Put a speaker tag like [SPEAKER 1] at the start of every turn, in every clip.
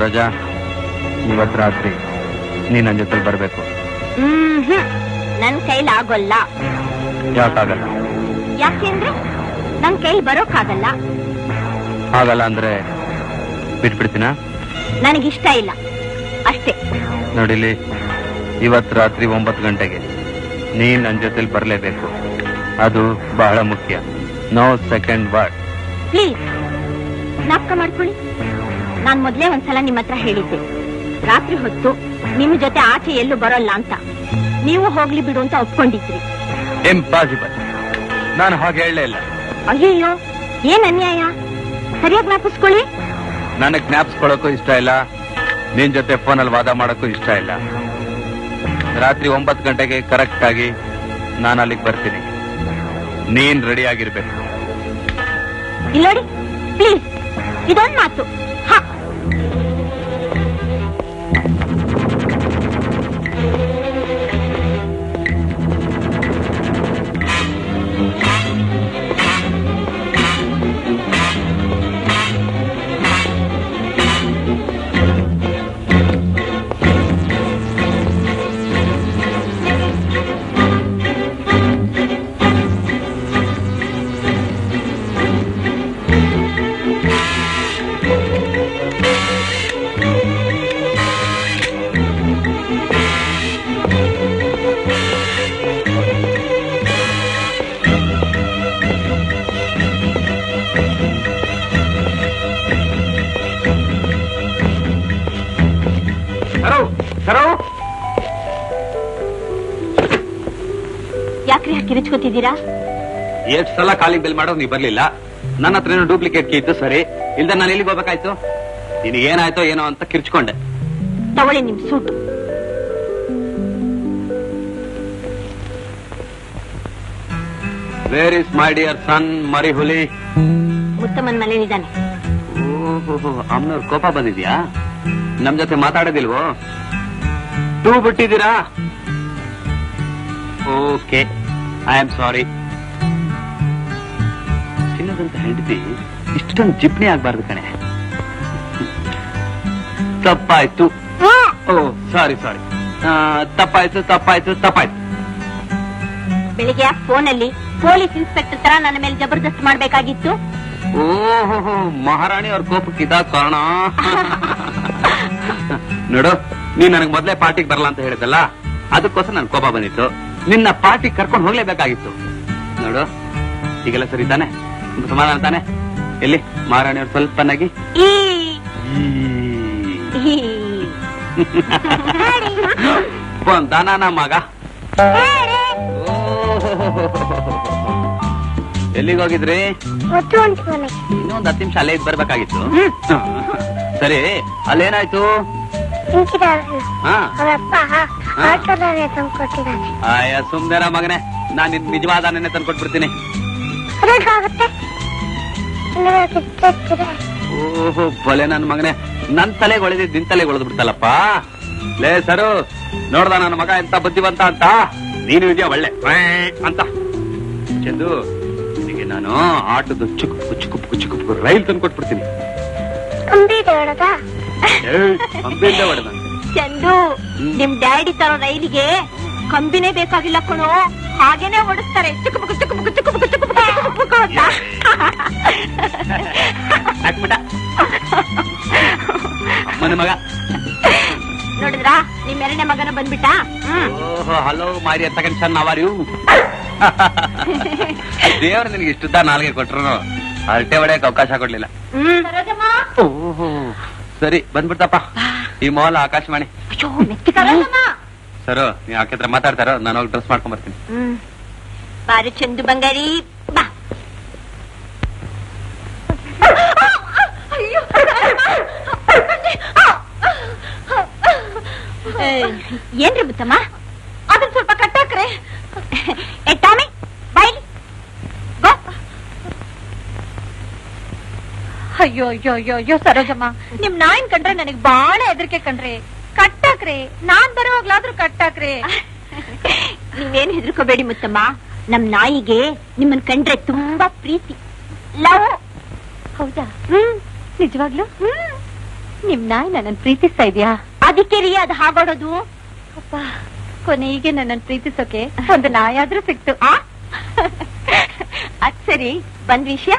[SPEAKER 1] ಸರೋಜ ಇವತ್ತು ರಾತ್ರಿ ನೀ ನನ್ನ ಜೊತೆ ಬರಬೇಕು
[SPEAKER 2] ಹ್ಮ್ ನನ್ ಕೈಲಿ ಆಗೋಲ್ಲ
[SPEAKER 1] ಯಾಕಾಗಲ್ಲ
[SPEAKER 2] ಯಾಕೆಂದ್ರೆ ನನ್ ಕೈಲಿ ಬರೋಕ್ಕಾಗಲ್ಲ
[SPEAKER 1] ಆಗಲ್ಲ ಅಂದ್ರೆ ಬಿಟ್ಬಿಡ್ತೀನ
[SPEAKER 2] ನನಗಿಷ್ಟ ಇಲ್ಲ ಅಷ್ಟೇ
[SPEAKER 1] ನೋಡಿಲಿ ಇವತ್ತು ರಾತ್ರಿ ಒಂಬತ್ತು ಗಂಟೆಗೆ ನೀ ನನ್ನ ಜೊತೆಲಿ ಬರಲೇಬೇಕು ಅದು ಬಹಳ ಮುಖ್ಯ ನೋ ಸೆಕೆಂಡ್ ವರ್ಡ್
[SPEAKER 2] ಪ್ಲೀಸ್ ಜ್ಞಾಪಕ ಮಾಡ್ಕೊಳ್ಳಿ ನಾನ್ ಮೊದ್ಲೇ ಒಂದ್ಸಲ ನಿಮ್ಮ ಹತ್ರ ಹೇಳಿದ್ದೆ ರಾತ್ರಿ ಹೊತ್ತು ನಿಮ್ ಜೊತೆ ಆಚೆ ಎಲ್ಲೂ ಬರೋಲ್ಲ ಅಂತ ನೀವು ಹೋಗ್ಲಿ ಬಿಡು ಅಂತ ಒಪ್ಕೊಂಡಿದ್ರಿ
[SPEAKER 1] ಇಂಪಾಸಿಬಲ್ ನಾನು ಹಾಗೆ ಹೇಳಲೇ ಇಲ್ಲ
[SPEAKER 2] ಅಯ್ಯಯ್ಯೋ ಏನ್ ಅನ್ಯಾಯ ಸರಿಯಾಗಿ ಜ್ಞಾಪಿಸ್ಕೊಳ್ಳಿ
[SPEAKER 1] ನನಗೆ ಜ್ಞಾಪಿಸ್ಕೊಳ್ಳೋಕ್ಕೂ ಇಷ್ಟ ಇಲ್ಲ ನಿನ್ ಜೊತೆ ಫೋನಲ್ಲಿ ವಾದ ಮಾಡೋಕ್ಕೂ ಇಷ್ಟ ಇಲ್ಲ ರಾತ್ರಿ ಒಂಬತ್ತು ಗಂಟೆಗೆ ಕರೆಕ್ಟ್ ಆಗಿ ನಾನು ಅಲ್ಲಿಗೆ ಬರ್ತೀನಿ ನೀನ್ ರೆಡಿ ಆಗಿರ್ಬೇಕು
[SPEAKER 2] ಇಲ್ಲೋಡಿ ಪ್ಲೀಸ್ ಇದೊಂದ್ ಮಾತು ಹ
[SPEAKER 1] ಸರೋ ಸರೋ
[SPEAKER 2] ಯಾಕ್ರಿ ಕಿರಿಚ್ಕೋತಿದ್ದೀರಾ
[SPEAKER 1] ಎಷ್ಟು ಸಲ ಕಾಲಿಂಗ್ ಬೆಲ್ ಮಾಡೋ ನೀ ಬರ್ಲಿಲ್ಲ ನನ್ನ ಹತ್ರ ಏನೋ ಡೂಪ್ಲಿಕೇಟ್ ಕೀ ಇತ್ತು ಸರಿ ಇಲ್ದ ನಾನು ಎಲ್ಲಿಗೆ ಹೋಗ್ಬೇಕಾಯ್ತು ನಿನಗೆ ಏನಾಯ್ತೋ ಏನೋ ಅಂತ ಕಿರ್ಚ್ಕೊಂಡೆ
[SPEAKER 2] ತಗೊಳ್ಳಿ ನಿಮ್ suit
[SPEAKER 1] where is my dear son ಮರಿ ಹುಲಿ
[SPEAKER 2] ಮುತ್ತಮ್ಮನ್ ಮನೇಲಿದ್ದಾನೆ
[SPEAKER 1] ಓಹೋ ಅಮ್ಮನವ್ರ ಕೋಪ ಬಂದಿದ್ಯಾ ನಮ್ ಜೊತೆ ಮಾತಾಡೋದಿಲ್ವೋ ಟೂ ಬಿಟ್ಟಿದ್ದೀರಾ ಓಕೆ ಐ ಆಮ್ ಸಾರಿ ಚಿನ್ನದಂತ ಹೆಂಡತಿ ಇಷ್ಟೊಂದು ಜಿಪ್ಣಿ ಆಗ್ಬಾರ್ದು ಕಣೆ ತಪ್ಪಾಯ್ತು ಓ ಸಾರಿ ಸಾರಿ ತಪ್ಪಾಯ್ತು ತಪ್ಪಾಯ್ತು ತಪ್ಪಾಯ್ತು
[SPEAKER 2] ಬೆಳಿಗ್ಗೆ ಫೋನಲ್ಲಿ ಪೊಲೀಸ್ ಇನ್ಸ್ಪೆಕ್ಟರ್ ತರ ನನ್ನ ಮೇಲೆ ಜಬರ್ದಸ್ತ್ ಮಾಡ್ಬೇಕಾಗಿತ್ತು
[SPEAKER 1] ಓಹೋ ಮಹಾರಾಣಿ ಅವ್ರ ಕೋಪಕ್ಕೆ ಇದ ಕಾರಣ ನೋಡು ನೀನ್ ನನಗ್ ಮೊದ್ಲೇ ಪಾರ್ಟಿಗೆ ಬರಲ್ಲ ಅಂತ ಹೇಳಿದಲ್ಲ ಅದಕ್ಕೋಸ್ಕರ ನನ್ ಕೋಪ ಬಂದಿತ್ತು ನಿನ್ನ ಪಾರ್ಟಿ ಕರ್ಕೊಂಡು ಹೋಗ್ಲೇಬೇಕಾಗಿತ್ತು ನೋಡು ಈಗೆಲ್ಲ ಸರಿ ತಾನೆ ಸಮಾಧಾನ ತಾನೆ ಎಲ್ಲಿ ಮಹಾರಾಣಿ ಅವ್ರು ಸ್ವಲ್ಪ ನಗಿ
[SPEAKER 2] ಈ
[SPEAKER 1] ಈ. ಬಂದಾನ ಮಗ ಎಲ್ಲಿಗೆ ಹೋಗಿದ್ರಿ ಇನ್ನೊಂದ್ ಹತ್ತು ನಿಮಿಷ ಅಲ್ಲೇ ಇದ್ ಬರ್ಬೇಕಾಗಿತ್ತು ಸರಿ ಅಲ್ಲೇನಾಯ್ತು ಹಾ
[SPEAKER 3] ಅವರಪ್ಪ ಆಟೋದವೇ ತಂದ್ಕೊಟ್ಟಿದ್ದಾನೆ
[SPEAKER 1] ಆಯ ಸುಮ್ನೆರ ಮಗನೇ ನಾನ್ ನಿನ್ ನಿಜವಾದ ನೆನೆ ತಂದ್ಕೊಟ್ಬಿಡ್ತೀನಿ
[SPEAKER 3] ಅದಕ್ಕಾಗುತ್ತೆ ಅಂದ್ರೆ ಕಿತ್ತೋಗ್ತಿದೆ.
[SPEAKER 1] ಓಹೋ ಬಲೆ ನನ್ ಮಗನೇ ನನ್ ತಲೆಗೆ ಹೊಳೆದಿದ್ ನಿನ್ ತಲೆಗೆ ಹೊಳೆದ್ ಬಿಡ್ತಲ್ಲಪ್ಪ ಲೇ ಸರು ನೋಡ್ದ ನನ್ನ ಮಗ ಎಂತ ಬುದ್ಧಿವಂತ ಅಂತ ನೀನು ಇದೆಯಾ ಒಳ್ಳೆ ವ್ಯಾ ಅಂತ ಚಂದು ನಿನಗೆ ನಾನು ಆಟದ ಚುಕ್ಕು ಚುಕ್ಕು ಚುಕ್ಕು ರೈಲ್ ತಂದ್ಕೊಟ್ಬಿಡ್ತೀನಿ
[SPEAKER 3] ಅಂಬಿದೆ ಹೊಡೆದ
[SPEAKER 1] ಏಯ್, ಅಂಬಿಂದ ಹೊಡೆದ
[SPEAKER 2] ಚಂದು ನಿಮ್ ಡ್ಯಾಡಿ ತರ ರೈಲಿಗೆ ಕಂಬಿನೇ ಬೇಕಾಗಿಲ್ಲ ಕಣೋ ಹಾಗೇನೆ ಓಡಿಸ್ತಾರೆ ಚುಕ್ಕುಬುಕು ಚುಕ್ಕುಬುಕು ಚುಕ್ಕುಬುಕು ಚುಕ್ಕುಬುಕು ಚುಕ್ಕುಬುಕು ಅಂತ
[SPEAKER 1] ಹಾಕ್ಬಿಟ್ಟ ಅಮ್ಮನ ಮಗ
[SPEAKER 2] ನೋಡಿದ್ರಾ ನಿಮ್ ಎರಡನೇ ಮಗನ ಬಂದ್ಬಿಟ್ಟ ಹ್ಮ್
[SPEAKER 1] ಓಹೋ ಹಲೋ ಮಾರಿ ಸೆಕೆಂಡ್ ಸನ್ ಅವರ್ ಯು ದೇವ್ರು ನಿನಗೆ ಇಷ್ಟುದ್ದ ನಾಲ್ಗೆ ಕೊಟ್ರು ಅಲ್ಟೆ ಹೊಡೆಯಕ್ಕೆ ಅವಕಾಶ ಕೊಡ್ಲಿಲ್ಲ
[SPEAKER 2] ಹ್ಮ್
[SPEAKER 1] ಓಹೋ ಸರಿ ಬಂದ್ಬಿಡ್ತಪ್ಪ ಈ ಮೋಲ್ ಆಕಾಶವಾಣಿ
[SPEAKER 2] ಅಯ್ಯೋ ಮೆತ್ತಿ ಸರೋಜಮ್ಮ.
[SPEAKER 1] ಸರ್ ನೀವ್ ಆಕೆ ಹತ್ರ ಮಾತಾಡ್ತಾರೋ ನಾನು ಹೋಗಿ ಡ್ರೆಸ್ ಮಾಡ್ಕೊಂಡ್ ಬರ್ತೀನಿ
[SPEAKER 2] ಹ್ಮ್ ಬಾರಿ ಚಂದು ಬಂಗಾರಿ ಬಾ ಏಯ್, ಏನ್ರಿ ಮುತ್ತಮ್ಮ ಅದನ್ನ ಸ್ವಲ್ಪ ಕಟ್ಟಾಕ್ರೆ ಏ ಟಾಮಿ ಬಾಯ್ಲಿ ಬಾ
[SPEAKER 4] ಅಯ್ಯೋ ಅಯ್ಯೋ ಅಯ್ಯೋ ಅಯ್ಯೋ ಸರೋಜಮ್ಮ ನಿಮ್ ನಾಯಿನ್ ಕಂಡ್ರೆ ನನಗ್ ಬಾಳ ಹೆದರಿಕೆ ಕಂಡ್ರಿ ಕಟ್ಟಾಕ್ರಿ ನಾನ್ ಬರೋವಾಗ್ಲಾದ್ರೂ ಕಟ್ಟಾಕ್ರಿ
[SPEAKER 2] ನೀವೇನ್ ಹೆದರ್ಕೋಬೇಡಿ ಮುತ್ತಮ್ಮ ನಮ್ ನಾಯಿಗೆ ನಿಮ್ಮನ್ ಕಂಡ್ರೆ ತುಂಬಾ ಪ್ರೀತಿ ಲವ್
[SPEAKER 4] ಹೌದಾ
[SPEAKER 2] ಹ್ಮ್
[SPEAKER 4] ನಿಜವಾಗ್ಲು
[SPEAKER 2] ಹ್ಮ್
[SPEAKER 4] ನಿಮ್ ನಾಯಿ ನನ್ನ ಪ್ರೀತಿಸ್ತಾ ಇದೆಯಾ
[SPEAKER 2] ಅದಕ್ಕೆ ರೀ ಅದು ಹಾಗೋಡೋದು
[SPEAKER 4] ಅಪ್ಪ ಕೊನೆಗೆ ನನ್ನನ್ನು ಪ್ರೀತಿಸೋಕೆ ಒಂದು ನಾಯಾದ್ರೂ ಸಿಕ್ತು
[SPEAKER 2] ಆ ಅದ್ ಸರಿ ಬಂದ್ ವಿಷಯ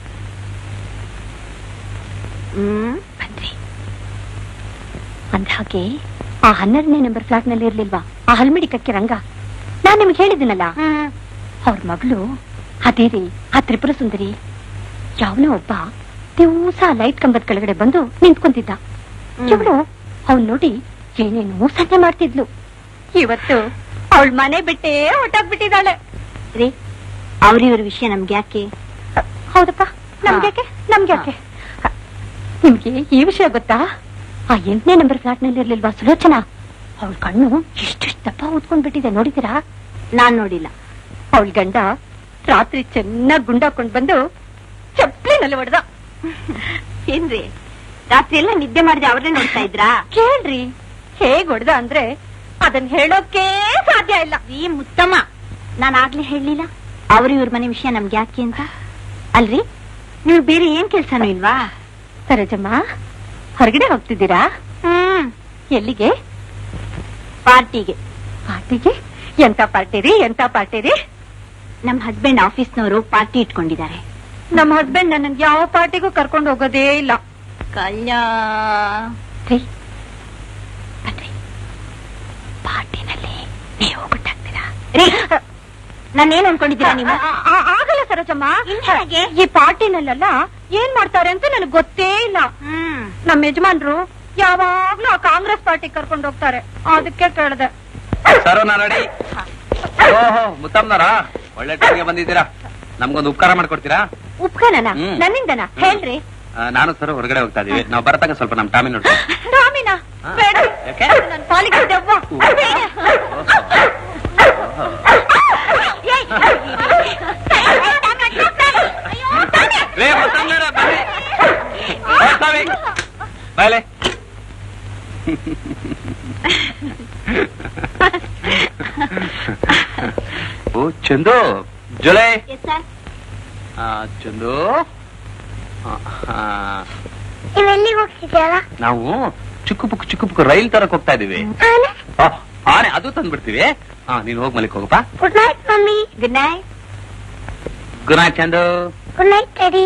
[SPEAKER 2] ಹ್ಮ್
[SPEAKER 4] ಬಂದ್ರಿ ಅಂದ ಹಾಗೆ ಆ ಹನ್ನೆರಡನೇ ನಂಬರ್ ಫ್ಲಾಟ್ ನಲ್ಲಿ ಇರ್ಲಿಲ್ವಾ ಆ ಹಲ್ಮಿಡಿ ಕಕ್ಕೆ ರಂಗ ನಾನ್ ನಿಮ್ಗೆ ಹೇಳಿದ್ದೀನಲ್ಲ
[SPEAKER 2] ಹ್ಮ್
[SPEAKER 4] ಅವ್ರ ಮಗಳು ಅದೇ ರೀ ಆ ತ್ರಿಪುರ ಸುಂದರಿ ಯಾವನೋ ಒಬ್ಬ ದಿವಸ ಲೈಟ್ ಕಂಬದ ಕೆಳಗಡೆ ಬಂದು ನಿಂತ್ಕೊಂತಿದ್ದ
[SPEAKER 2] ಹ್ಮ್.
[SPEAKER 4] ಇವಳು ಅವ್ನ್ ನೋಡಿ ಏನೇನೋ ಸನ್ನೆ ಮಾಡ್ತಿದ್ಲು ಇವತ್ತು ಅವಳ ಮನೆ ಬಿಟ್ಟೇ ಹೊಟ್ಟಾಗ್ಬಿಟ್ಟಿದ್ದಾಳೆ
[SPEAKER 2] ರೀ ಅವ್ರಿವ್ರ ವಿಷಯ ನಮ್ಗೆ ಯಾಕೆ
[SPEAKER 4] ಹೌದಪ್ಪ ನಮ್ಗ್ಯಾಕೆ ನಮ್ಗ್ಯಾಕೆ ನಿಮ್ಗೆ ಈ ವಿಷಯ ಗೊತ್ತಾ ಆ ಎಂಟನೇ ನಂಬರ್ ಫ್ಲಾಟ್ ನಲ್ಲಿ ಇರ್ಲಿಲ್ವಾ ಸುಲೋಚನಾ ಅವಳ ಕಣ್ಣು ಇಷ್ಟಿಷ್ಟು ದಪ್ಪ ಊದ್ಕೊಂಡ್ಬಿಟ್ಟಿದೆ ನೋಡಿದಿರಾ
[SPEAKER 2] ನಾನ್ ನೋಡಿಲ್ಲ
[SPEAKER 4] ಅವಳ ಗಂಡ ರಾತ್ರಿ ಚೆನ್ನಾಗಿ ಗುಂಡಾಕೊಂಡ್ ಬಂದು ಚಪ್ಲಿನಲ್ಲಿ ಹೊಡೆದ
[SPEAKER 2] ಏನ್ರಿ ರಾತ್ರಿ ಎಲ್ಲ ನಿದ್ದೆ ಮಾಡಿದೆ ಅವ್ರೇ ನೋಡ್ತಾ ಇದ್ರಾ
[SPEAKER 4] ಕೇಳ್ರಿ ಹೇಗ್ ಹೊಡೆದ ಅಂದ್ರೆ ಅದನ್ ಹೇಳೋಕೆ ಸಾಧ್ಯ ಇಲ್ಲ
[SPEAKER 2] ರೀ ಮುತ್ತಮ್ಮ ನಾನ್ ಆಗ್ಲೇ ಹೇಳಲಿಲ್ಲ ಅವ್ರ ಇವ್ರ ಮನೆ ವಿಷಯ ನಮ್ಗೆ ಯಾಕೆ ಅಂತ ಅಲ್ರಿ ನೀವು ಬೇರೆ ಏನ್ ಕೆಲ್ಸನೂ ಇಲ್ವಾ
[SPEAKER 4] ಸರೋಜಮ್ಮ ಹೊರಗಡೆ ಹೋಗ್ತಿದ್ದೀರಾ
[SPEAKER 2] ಹ್ಮ್
[SPEAKER 4] ಎಲ್ಲಿಗೆ
[SPEAKER 2] ಪಾರ್ಟಿಗೆ
[SPEAKER 4] ಪಾರ್ಟಿಗೆ ಎಂತ ಪಾರ್ಟಿ ರೀ ಎಂತ ಪಾರ್ಟಿ ರೀ
[SPEAKER 2] ನಮ್ ಹಸ್ಬೆಂಡ್ ಆಫೀಸ್ನವರು ಪಾರ್ಟಿ ಇಟ್ಕೊಂಡಿದ್ದಾರೆ
[SPEAKER 4] ನಮ್ಮ ಹಸ್ಬೆಂಡ್ ನನ್ನ ಯಾವ ಪಾರ್ಟಿಗೂ ಕರ್ಕೊಂಡು ಹೋಗೋದೇ ಇಲ್ಲ
[SPEAKER 2] ಕಲ್ಯಾಣ
[SPEAKER 4] ರೀ ಬನ್ರಿ ಪಾರ್ಟಿನಲ್ಲಿ ನೀವು ಬಿಟ್ಟಾಗ್ತೀರಾ
[SPEAKER 2] ರೀ ನಾನೇನ್ ಅನ್ಕೊಂಡಿದ್ದೀರಾ ನೀವು
[SPEAKER 4] ಆ- ಆ- ಆಗಲ್ಲ ಸರೋಜಮ್ಮ
[SPEAKER 2] ಇನ್ ಹೇಗೆ?
[SPEAKER 4] ಈ ಪಾರ್ಟಿನಲ್ಲೆಲ್ಲ ಏನ್ ಮಾಡ್ತಾರೆ ಅಂತ ನನಗೆ ಗೊತ್ತೇ ಇಲ್ಲ
[SPEAKER 2] ಹ್ಮ್
[SPEAKER 4] ನಮ್ಮ ಯಜಮಾನ್ರು ಯಾವಾಗ್ಲೂ ಆ ಕಾಂಗ್ರೆಸ್ ಪಾರ್ಟಿ ಕರ್ಕೊಂಡು ಹೋಗ್ತಾರೆ ಅದಕ್ಕೆ ಕೇಳ್ದೆ
[SPEAKER 1] ಸರ್ ನಾ ರೆಡಿ ಓಹೋ ಮುತ್ತಮ್ಮನರ ಒಳ್ಳೆ ಟೈಮ್ಗೆ ಬಂದಿದ್ದೀರಾ ನಮ್ಗೊಂದು ಉಪಕಾರ ಮಾಡ್ಕೊಡ್ತೀರಾ
[SPEAKER 4] ಉಪ್ಕನನ
[SPEAKER 1] ಹ್ಮ್.
[SPEAKER 4] ನನ್ನಿಂದನ ಹೇಳ್ರಿ
[SPEAKER 1] ಆ, ನಾನು ಸರ್ ಹೊರಗಡೆ ಹೋಗ್ತಾ ಇದೀವಿ ನಾವು ಬರತಕ್ಕ ಸ್ವಲ್ಪ ನಮ್ಮ ಟಾಮಿ ನೋಡ್ತೀವಿ
[SPEAKER 4] ರಾಮಿನ
[SPEAKER 1] ಹಾ.
[SPEAKER 4] ಬೇಡ
[SPEAKER 1] ಯಾಕೆ?
[SPEAKER 4] ಅದು ನನ್ ಪಾಲಿಗೆ ದೆವ್ವ. ಬೇಡ.
[SPEAKER 1] ರೇ ಮುತ್ತಮ್ಮನರ ಬನ್ನಿ ಬರ್ತಾವೆ. ಬಾಯ್ಲೆ ಓ ಚಂದು ಜುಲೈ
[SPEAKER 2] ಎಸ್ ಸರ್
[SPEAKER 1] ಆ, ಚಂದು ಆ, ಆ,
[SPEAKER 3] ನೀವೆಲ್ಲಿಗೆ ಹೋಗ್ತಿದ್ದೀರಾ
[SPEAKER 1] ನಾವು ಚಿಕ್ಕ ಪುಕ್ಕ ಚಿಕ್ಕ ಪುಕ್ಕ ರೈಲ್ ತರಕ್ ಹೋಗ್ತಾ ಇದೀವಿ
[SPEAKER 3] ಆನೆ
[SPEAKER 1] ಆ, ಆನೆ ಅದು ತಂದ್ಬಿಡ್ತೀವಿ ಹಾ ನೀನ್ ಹೋಗ್ ಮಲಿಕ್ ಹೋಗಪ್ಪ
[SPEAKER 3] good night mummy
[SPEAKER 2] good night
[SPEAKER 1] good night Chandu
[SPEAKER 3] good night daddy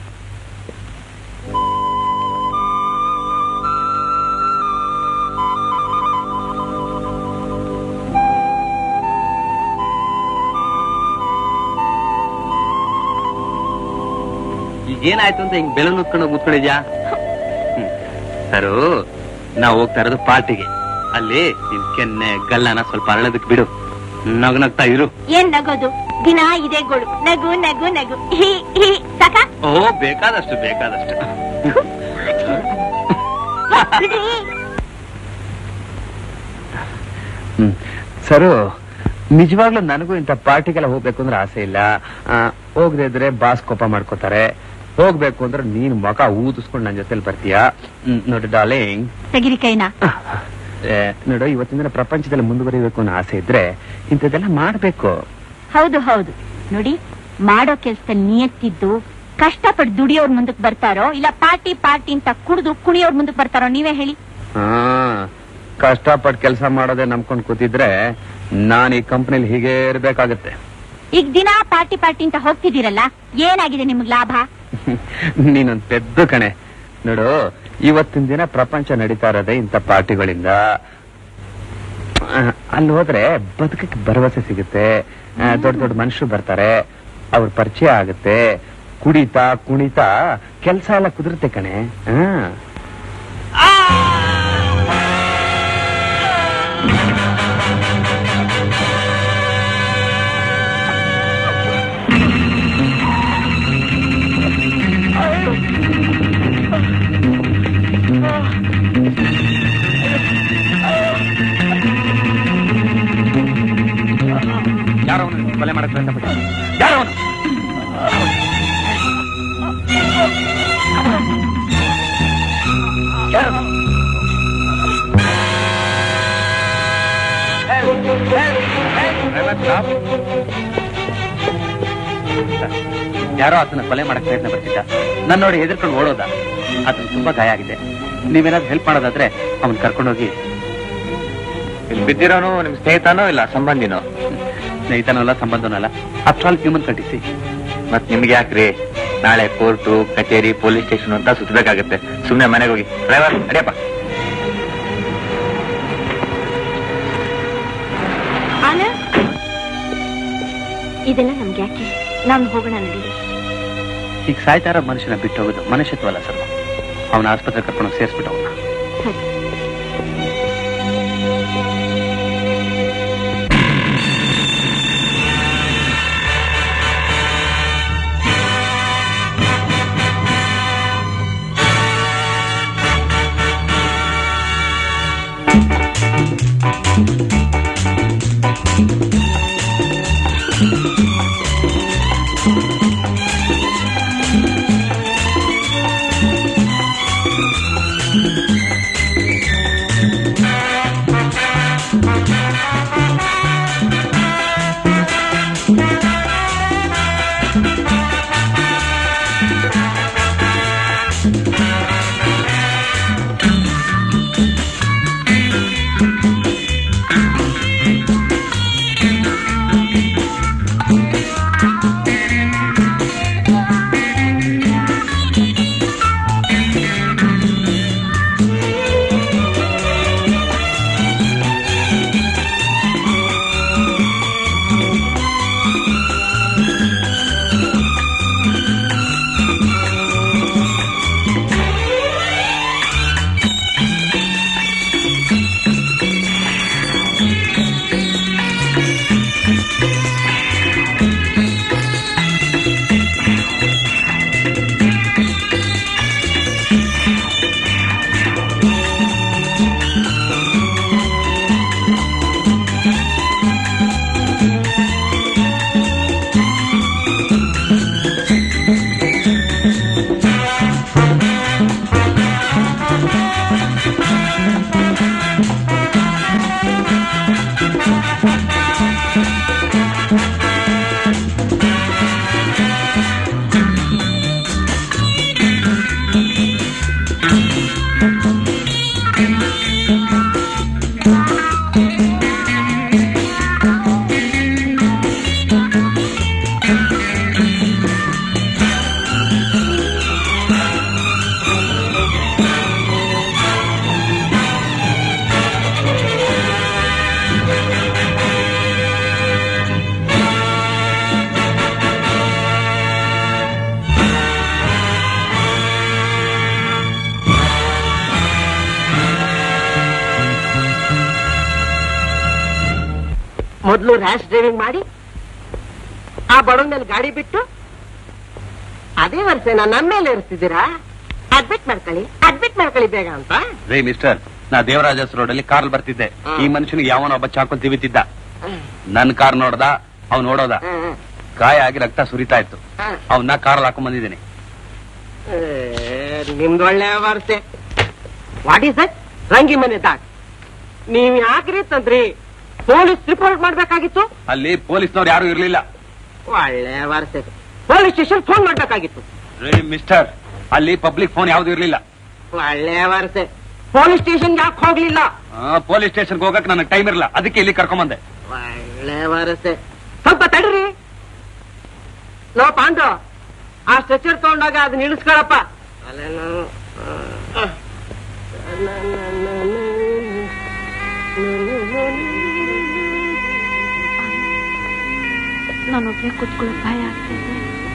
[SPEAKER 1] ಈಗ ಏನಾಯ್ತು ಅಂತ ಹಿಂಗ್ ಬೆಲೂನ್ ಉತ್ಕೊಂಡು ಕೂತ್ಕೊಂಡಿದ್ಯಾ ಸರು ನಾವ್ ಹೋಗ್ತಾ ಇರೋದು ಪಾರ್ಟಿಗೆ ಅಲ್ಲಿ ನಿನ್ ಕೆನ್ನೆ ಗಲ್ಲನ ಸ್ವಲ್ಪ ಅರಳೋದಕ್ ಬಿಡು ನಗ್ ನಗ್ತಾ ಇರು
[SPEAKER 2] ಏನ್ ನಗೋದು ದಿನ ಇದೇ ಗೋಳು ನಗು ನಗು ನಗು ಹಿ ಹಿ ಸಾಕ
[SPEAKER 1] ಓ ಬೇಕಾದಷ್ಟು ಬೇಕಾದಷ್ಟು
[SPEAKER 2] ಬಿಡ್ರಿ
[SPEAKER 1] ಹ್ಮ್ ಸರು ನಿಜವಾಗ್ಲೂ ನನಗೂ ಇಂಥ ಪಾರ್ಟಿಗೆಲ್ಲ ಹೋಗ್ಬೇಕು ಅಂದ್ರೆ ಆಸೆ ಇಲ್ಲ ಆ, ಹೋಗದೆ ಇದ್ರೆ ಬಾಸ್ ಕೋಪ ಮಾಡ್ಕೋತಾರೆ ಹೋಗ್ಬೇಕು ಅಂದ್ರೆ ನೀನ್ ಮಕ ಊದಿಸ್ಕೊಂಡು ನನ್ ಜೊತೆಲಿ ಬರ್ತೀಯಾ ಹ್ಮ್, ನೋಡಿ ಡಾರ್ಲಿಂಗ್
[SPEAKER 2] ತೆಗಿರಿ ಕೈನ
[SPEAKER 1] ಏ, ನೋಡು ಇವತ್ತಿನ ದಿನ ಪ್ರಪಂಚದಲ್ಲಿ ಮುಂದುವರಿಬೇಕು ಅನ್ನೋ ಆಸೆ ಇದ್ರೆ ಇಂಥದ್ದೆಲ್ಲ ಮಾಡ್ಬೇಕು
[SPEAKER 2] ಹೌದು ಹೌದು ನೋಡಿ ಮಾಡೋ ಕೆಲ್ಸದಲ್ಲಿ ನಿಯತ್ತಿದ್ದು ಕಷ್ಟಪಟ್ಟು ದುಡಿಯೋರ್ ಮುಂದಕ್ ಬರ್ತಾರೋ ಇಲ್ಲ ಪಾರ್ಟಿ ಪಾರ್ಟಿ ಅಂತ ಕುಡಿದು ಕುಣಿಯೋರ್ ಮುಂದಕ್ ಬರ್ತಾರೋ ನೀವೇ ಹೇಳಿ
[SPEAKER 1] ಹಾ ಕಷ್ಟಪಟ್ಟು ಕೆಲಸ ಮಾಡೋದೇ ನಂಬ್ಕೊಂಡ್ ಕೂತಿದ್ರೆ ನಾನ್ ಈ ಕಂಪನಿಲಿ ಹೀಗೆ ಇರ್ಬೇಕಾಗತ್ತೆ
[SPEAKER 2] ಈಗ ದಿನ ಪಾರ್ಟಿ ಪಾರ್ಟಿ ಅಂತ ಹೋಗ್ತಿದ್ದೀರಲ್ಲ ಏನಾಗಿದೆ ನಿಮ್ಗ್ ಲಾಭ
[SPEAKER 1] ನೀನೊಂದ್ ಪೆದ್ದು ಕಣೆ ನೋಡು ಇವತ್ತಿನ ದಿನ ಪ್ರಪಂಚ ನಡೀತಾ ಇರೋದೇ ಇಂಥ ಪಾರ್ಟಿಗಳಿಂದ ಆ, ಅಲ್ಲಿ ಹೋದ್ರೆ ಬದುಕಕ್ಕೆ ಭರವಸೆ ಸಿಗುತ್ತೆ ಆ, ದೊಡ್ಡ ದೊಡ್ಡ ಮನುಷ್ಯರು ಬರ್ತಾರೆ ಅವ್ರ ಪರಿಚಯ ಆಗುತ್ತೆ ಕುಡಿತಾ ಕುಣಿತಾ ಕೆಲಸ ಎಲ್ಲ ಕುದುರುತ್ತೆ ಕಣೆ ಹಾ ಯಾರೋ ಅವನು ಕೊಲೆ ಮಾಡಕ್ ಪ್ರಯತ್ನ ಪಟ್ಟ ಯಾರೋ ಅವನು ಯಾರು? ಯಾರೋ ಆತನ ಕೊಲೆ ಮಾಡಕ್ ಪ್ರಯತ್ನ ಪಡ್ತಿದ್ದ ನನ್ನ ನೋಡಿ ಹೆದರ್ಕೊಂಡು ಓಡೋದ ಆತನ ತುಂಬಾ ಗಾಯ ಆಗಿದೆ ನೀವೇನಾದ್ರು ಹೆಲ್ಪ್ ಮಾಡೋದಾದ್ರೆ ಅವ್ನ್ ಕರ್ಕೊಂಡೋಗಿ
[SPEAKER 5] ಇಲ್ಲಿ ಬಿದ್ದಿರೋನು ನಿಮ್ ಸ್ನೇಹಿತನೋ ಇಲ್ಲ ಸಂಬಂಧಿನೋ
[SPEAKER 1] ಸ್ನೇಹಿತನಲ್ಲ ಸಂಬಂಧನಲ್ಲ ಆಫ್ಟರ್ ಆಲ್ ಹ್ಯೂಮನ್ ಕಂಟಿಸಿ
[SPEAKER 5] ಮತ್ ನಿಮ್ಗೆ ಯಾಕ್ರಿ ನಾಳೆ ಕೋರ್ಟು ಕಚೇರಿ ಪೊಲೀಸ್ ಸ್ಟೇಷನ್ ಅಂತ ಸುತ್ತಬೇಕಾಗತ್ತೆ ಸುಮ್ನೆ ಮನೆಗೆ ಹೋಗಿ ಡ್ರೈವರ್ ಅಡಿಯಪ್ಪ
[SPEAKER 2] ಆನಂದ್ ಇದೆಲ್ಲ ನಮ್ಗೆ ಯಾಕೆ ನಾನು ಹೋಗೋಣ ನಡೀರಿ
[SPEAKER 1] ಈಗ ಸಾಯ್ತಾರ ಮನುಷ್ಯನ ಬಿಟ್ಟು ಹೋಗೋದು ಮನುಷ್ಯತ್ವ ಅಲ್ಲ ಸರ್ ಅವನ ಆಸ್ಪತ್ರೆ ಕರ್ಕೊಂಡು ಸೇರಿಸ್ಬಿಟ್ಟು ಅವನ
[SPEAKER 2] ಸರಿ
[SPEAKER 6] ಮೊದಲು ರ್ಯಾಶ್ ಡ್ರೈವಿಂಗ್ ಮಾಡಿ ಆ ಬಡವನ ಮೇಲೆ ಗಾಡಿ ಬಿಟ್ಟು ಅದೇ ವರ್ಷನ ನಮ್ಮ ಮೇಲೆ ಇರಿಸ್ತಿದ್ದೀರಾ ಅಡ್ಮಿಟ್ ಮಾಡ್ಕೊಳ್ಳಿ ಅಡ್ಮಿಟ್ ಮಾಡ್ಕೊಳ್ಳಿ ಬೇಗ ಅಂತ
[SPEAKER 1] ರೇ ಮಿಸ್ಟರ್ ನಾ ದೇವರಾಜಸ್ ರೋಡ್ ಅಲ್ಲಿ ಕಾರ್ ಬರ್ತಿದ್ದೆ
[SPEAKER 6] ಹಾ.
[SPEAKER 1] ಈ ಮನುಷ್ಯನಿಗೆ ಯಾವನ ಒಬ್ಬ ಚಾಕು ತಿವಿತಿದ್ದ ನನ್ ಕಾರ್ ನೋಡ್ದ ಅವ್ನು ನೋಡೋದ
[SPEAKER 6] ಹ್ಮ್.
[SPEAKER 1] ಗಾಯ ಆಗಿ ರಕ್ತ ಸುರಿತಾ ಇತ್ತು
[SPEAKER 6] ಹ್ಮ್.
[SPEAKER 1] ಅವನ್ನ ಕಾರ್ ಹಾಕೊಂಡ್ ಬಂದಿದ್ದೀನಿ
[SPEAKER 6] ಏ, ನಿಮ್ದು ಒಳ್ಳೆ ವರ್ಷೆ ವಾಟ್ ಈಸ್ ದಟ್ ರಂಗಿ ಮನೆ ದಾಟ್ ನೀವ್ ಯಾಕ್ರಿ ತಂದ್ರಿ ಪೊಲೀಸ್ ರಿಪೋರ್ಟ್ ಮಾಡ್ಬೇಕಾಗಿತ್ತು
[SPEAKER 1] ಅಲ್ಲಿ ಪೊಲೀಸ್ನವ್ರು ಯಾರು ಇರ್ಲಿಲ್ಲ
[SPEAKER 6] ಒಳ್ಳೆ ವರ್ಷೆ ಪೊಲೀಸ್ ಸ್ಟೇಷನ್ ಫೋನ್ ಮಾಡ್ಬೇಕಾಗಿತ್ತು
[SPEAKER 1] ರೇ ಮಿಸ್ಟರ್ ಅಲ್ಲಿ ಪಬ್ಲಿಕ್ ಫೋನ್ ಯಾವ್ದು ಇರ್ಲಿಲ್ಲ
[SPEAKER 6] ಒಳ್ಳೆ ವರ್ಷೆ ಪೊಲೀಸ್ ಸ್ಟೇಷನ್ ಯಾಕೆ ಹೋಗ್ಲಿಲ್ಲ
[SPEAKER 1] ಪೊಲೀಸ್ ಸ್ಟೇಷನ್ಗೆ ಹೋಗಕ್ ನನಗೆ ಟೈಮ್ ಇರಲ್ಲ ಅದಕ್ಕೆ ಇಲ್ಲಿ ಕರ್ಕೊಂಡ್ ಬಂದೆ
[SPEAKER 6] ಒಳ್ಳೆ ವರಸೆ ಸ್ವಲ್ಪ ತಡ್ರಿ ಲೋ ಪಾಂಡು ಆ ಸ್ಟ್ರೆಚರ್ ತಗೊಂಡಾಗ ಅದನ್ನ ಇಳಿಸ್ಕೊಳಪ್ಪ ಅಲ್ಲೇನು, ಆ, ಆ.
[SPEAKER 2] ನಾನೊಬ್ಳೆ ಕೂತ್ಕೊಳ್ಳೋ ಭಯ ಆಗ್ತಿದೆ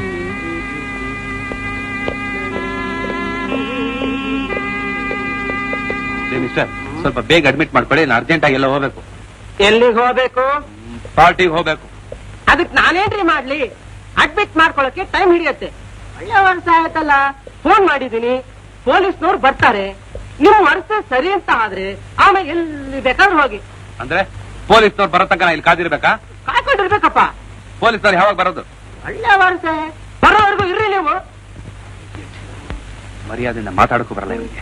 [SPEAKER 1] ರೇ ಮಿಸ್ಟರ್ ಸ್ವಲ್ಪ ಬೇಗ ಅಡ್ಮಿಟ್ ಮಾಡ್ಕೊಳ್ಳಿ ನಾನು ಅರ್ಜೆಂಟ್ ಆಗಿ ಎಲ್ಲ ಹೋಗ್ಬೇಕು
[SPEAKER 6] ಎಲ್ಲಿಗೆ ಹೋಗ್ಬೇಕು
[SPEAKER 1] ಪಾರ್ಟಿಗೆ ಹೋಗ್ಬೇಕು
[SPEAKER 6] ಅದಕ್ ನಾನೇನ್ರಿ ಮಾಡ್ಲಿ ಅಡ್ಮಿಟ್ ಮಾಡ್ಕೊಳಕ್ಕೆ ಟೈಮ್ ಹಿಡಿಯತ್ತೆ ಒಳ್ಳೆ ವರ್ಷ ಆಯ್ತಲ್ಲ ಫೋನ್ ಮಾಡಿದೀನಿ ಪೊಲೀಸ್ನವ್ರು ಬರ್ತಾರೆ ನಿಮ್ ವರ್ಷ ಸರಿ ಅಂತ ಆದ್ರೆ ಆಮೇಲೆ ಎಲ್ಲಿ ಬೇಕಾದ್ರೂ ಹೋಗಿ
[SPEAKER 1] ಅಂದ್ರೆ ಪೊಲೀಸ್ನವ್ರು ಬರೋ ತನಕ ನಾ ಇಲ್ಲಿ ಕಾದಿರ್ಬೇಕಾ
[SPEAKER 6] ಕಾಯ್ಕೊಂಡಿರ್ಬೇಕಪ್ಪ
[SPEAKER 1] ಪೊಲೀಸ್ನವ್ರು ಯಾವಾಗ ಬರೋದು
[SPEAKER 6] ಒಳ್ಳೆ ವರ್ಷ ಬರೋವರೆಗೂ ಇರ್ರಿ ನೀವು
[SPEAKER 1] ಮರ್ಯಾದೆಯಿಂದ ಮಾತಾಡಕ್ಕೂ ಬರಲ್ಲ ಇವನಿಗೆ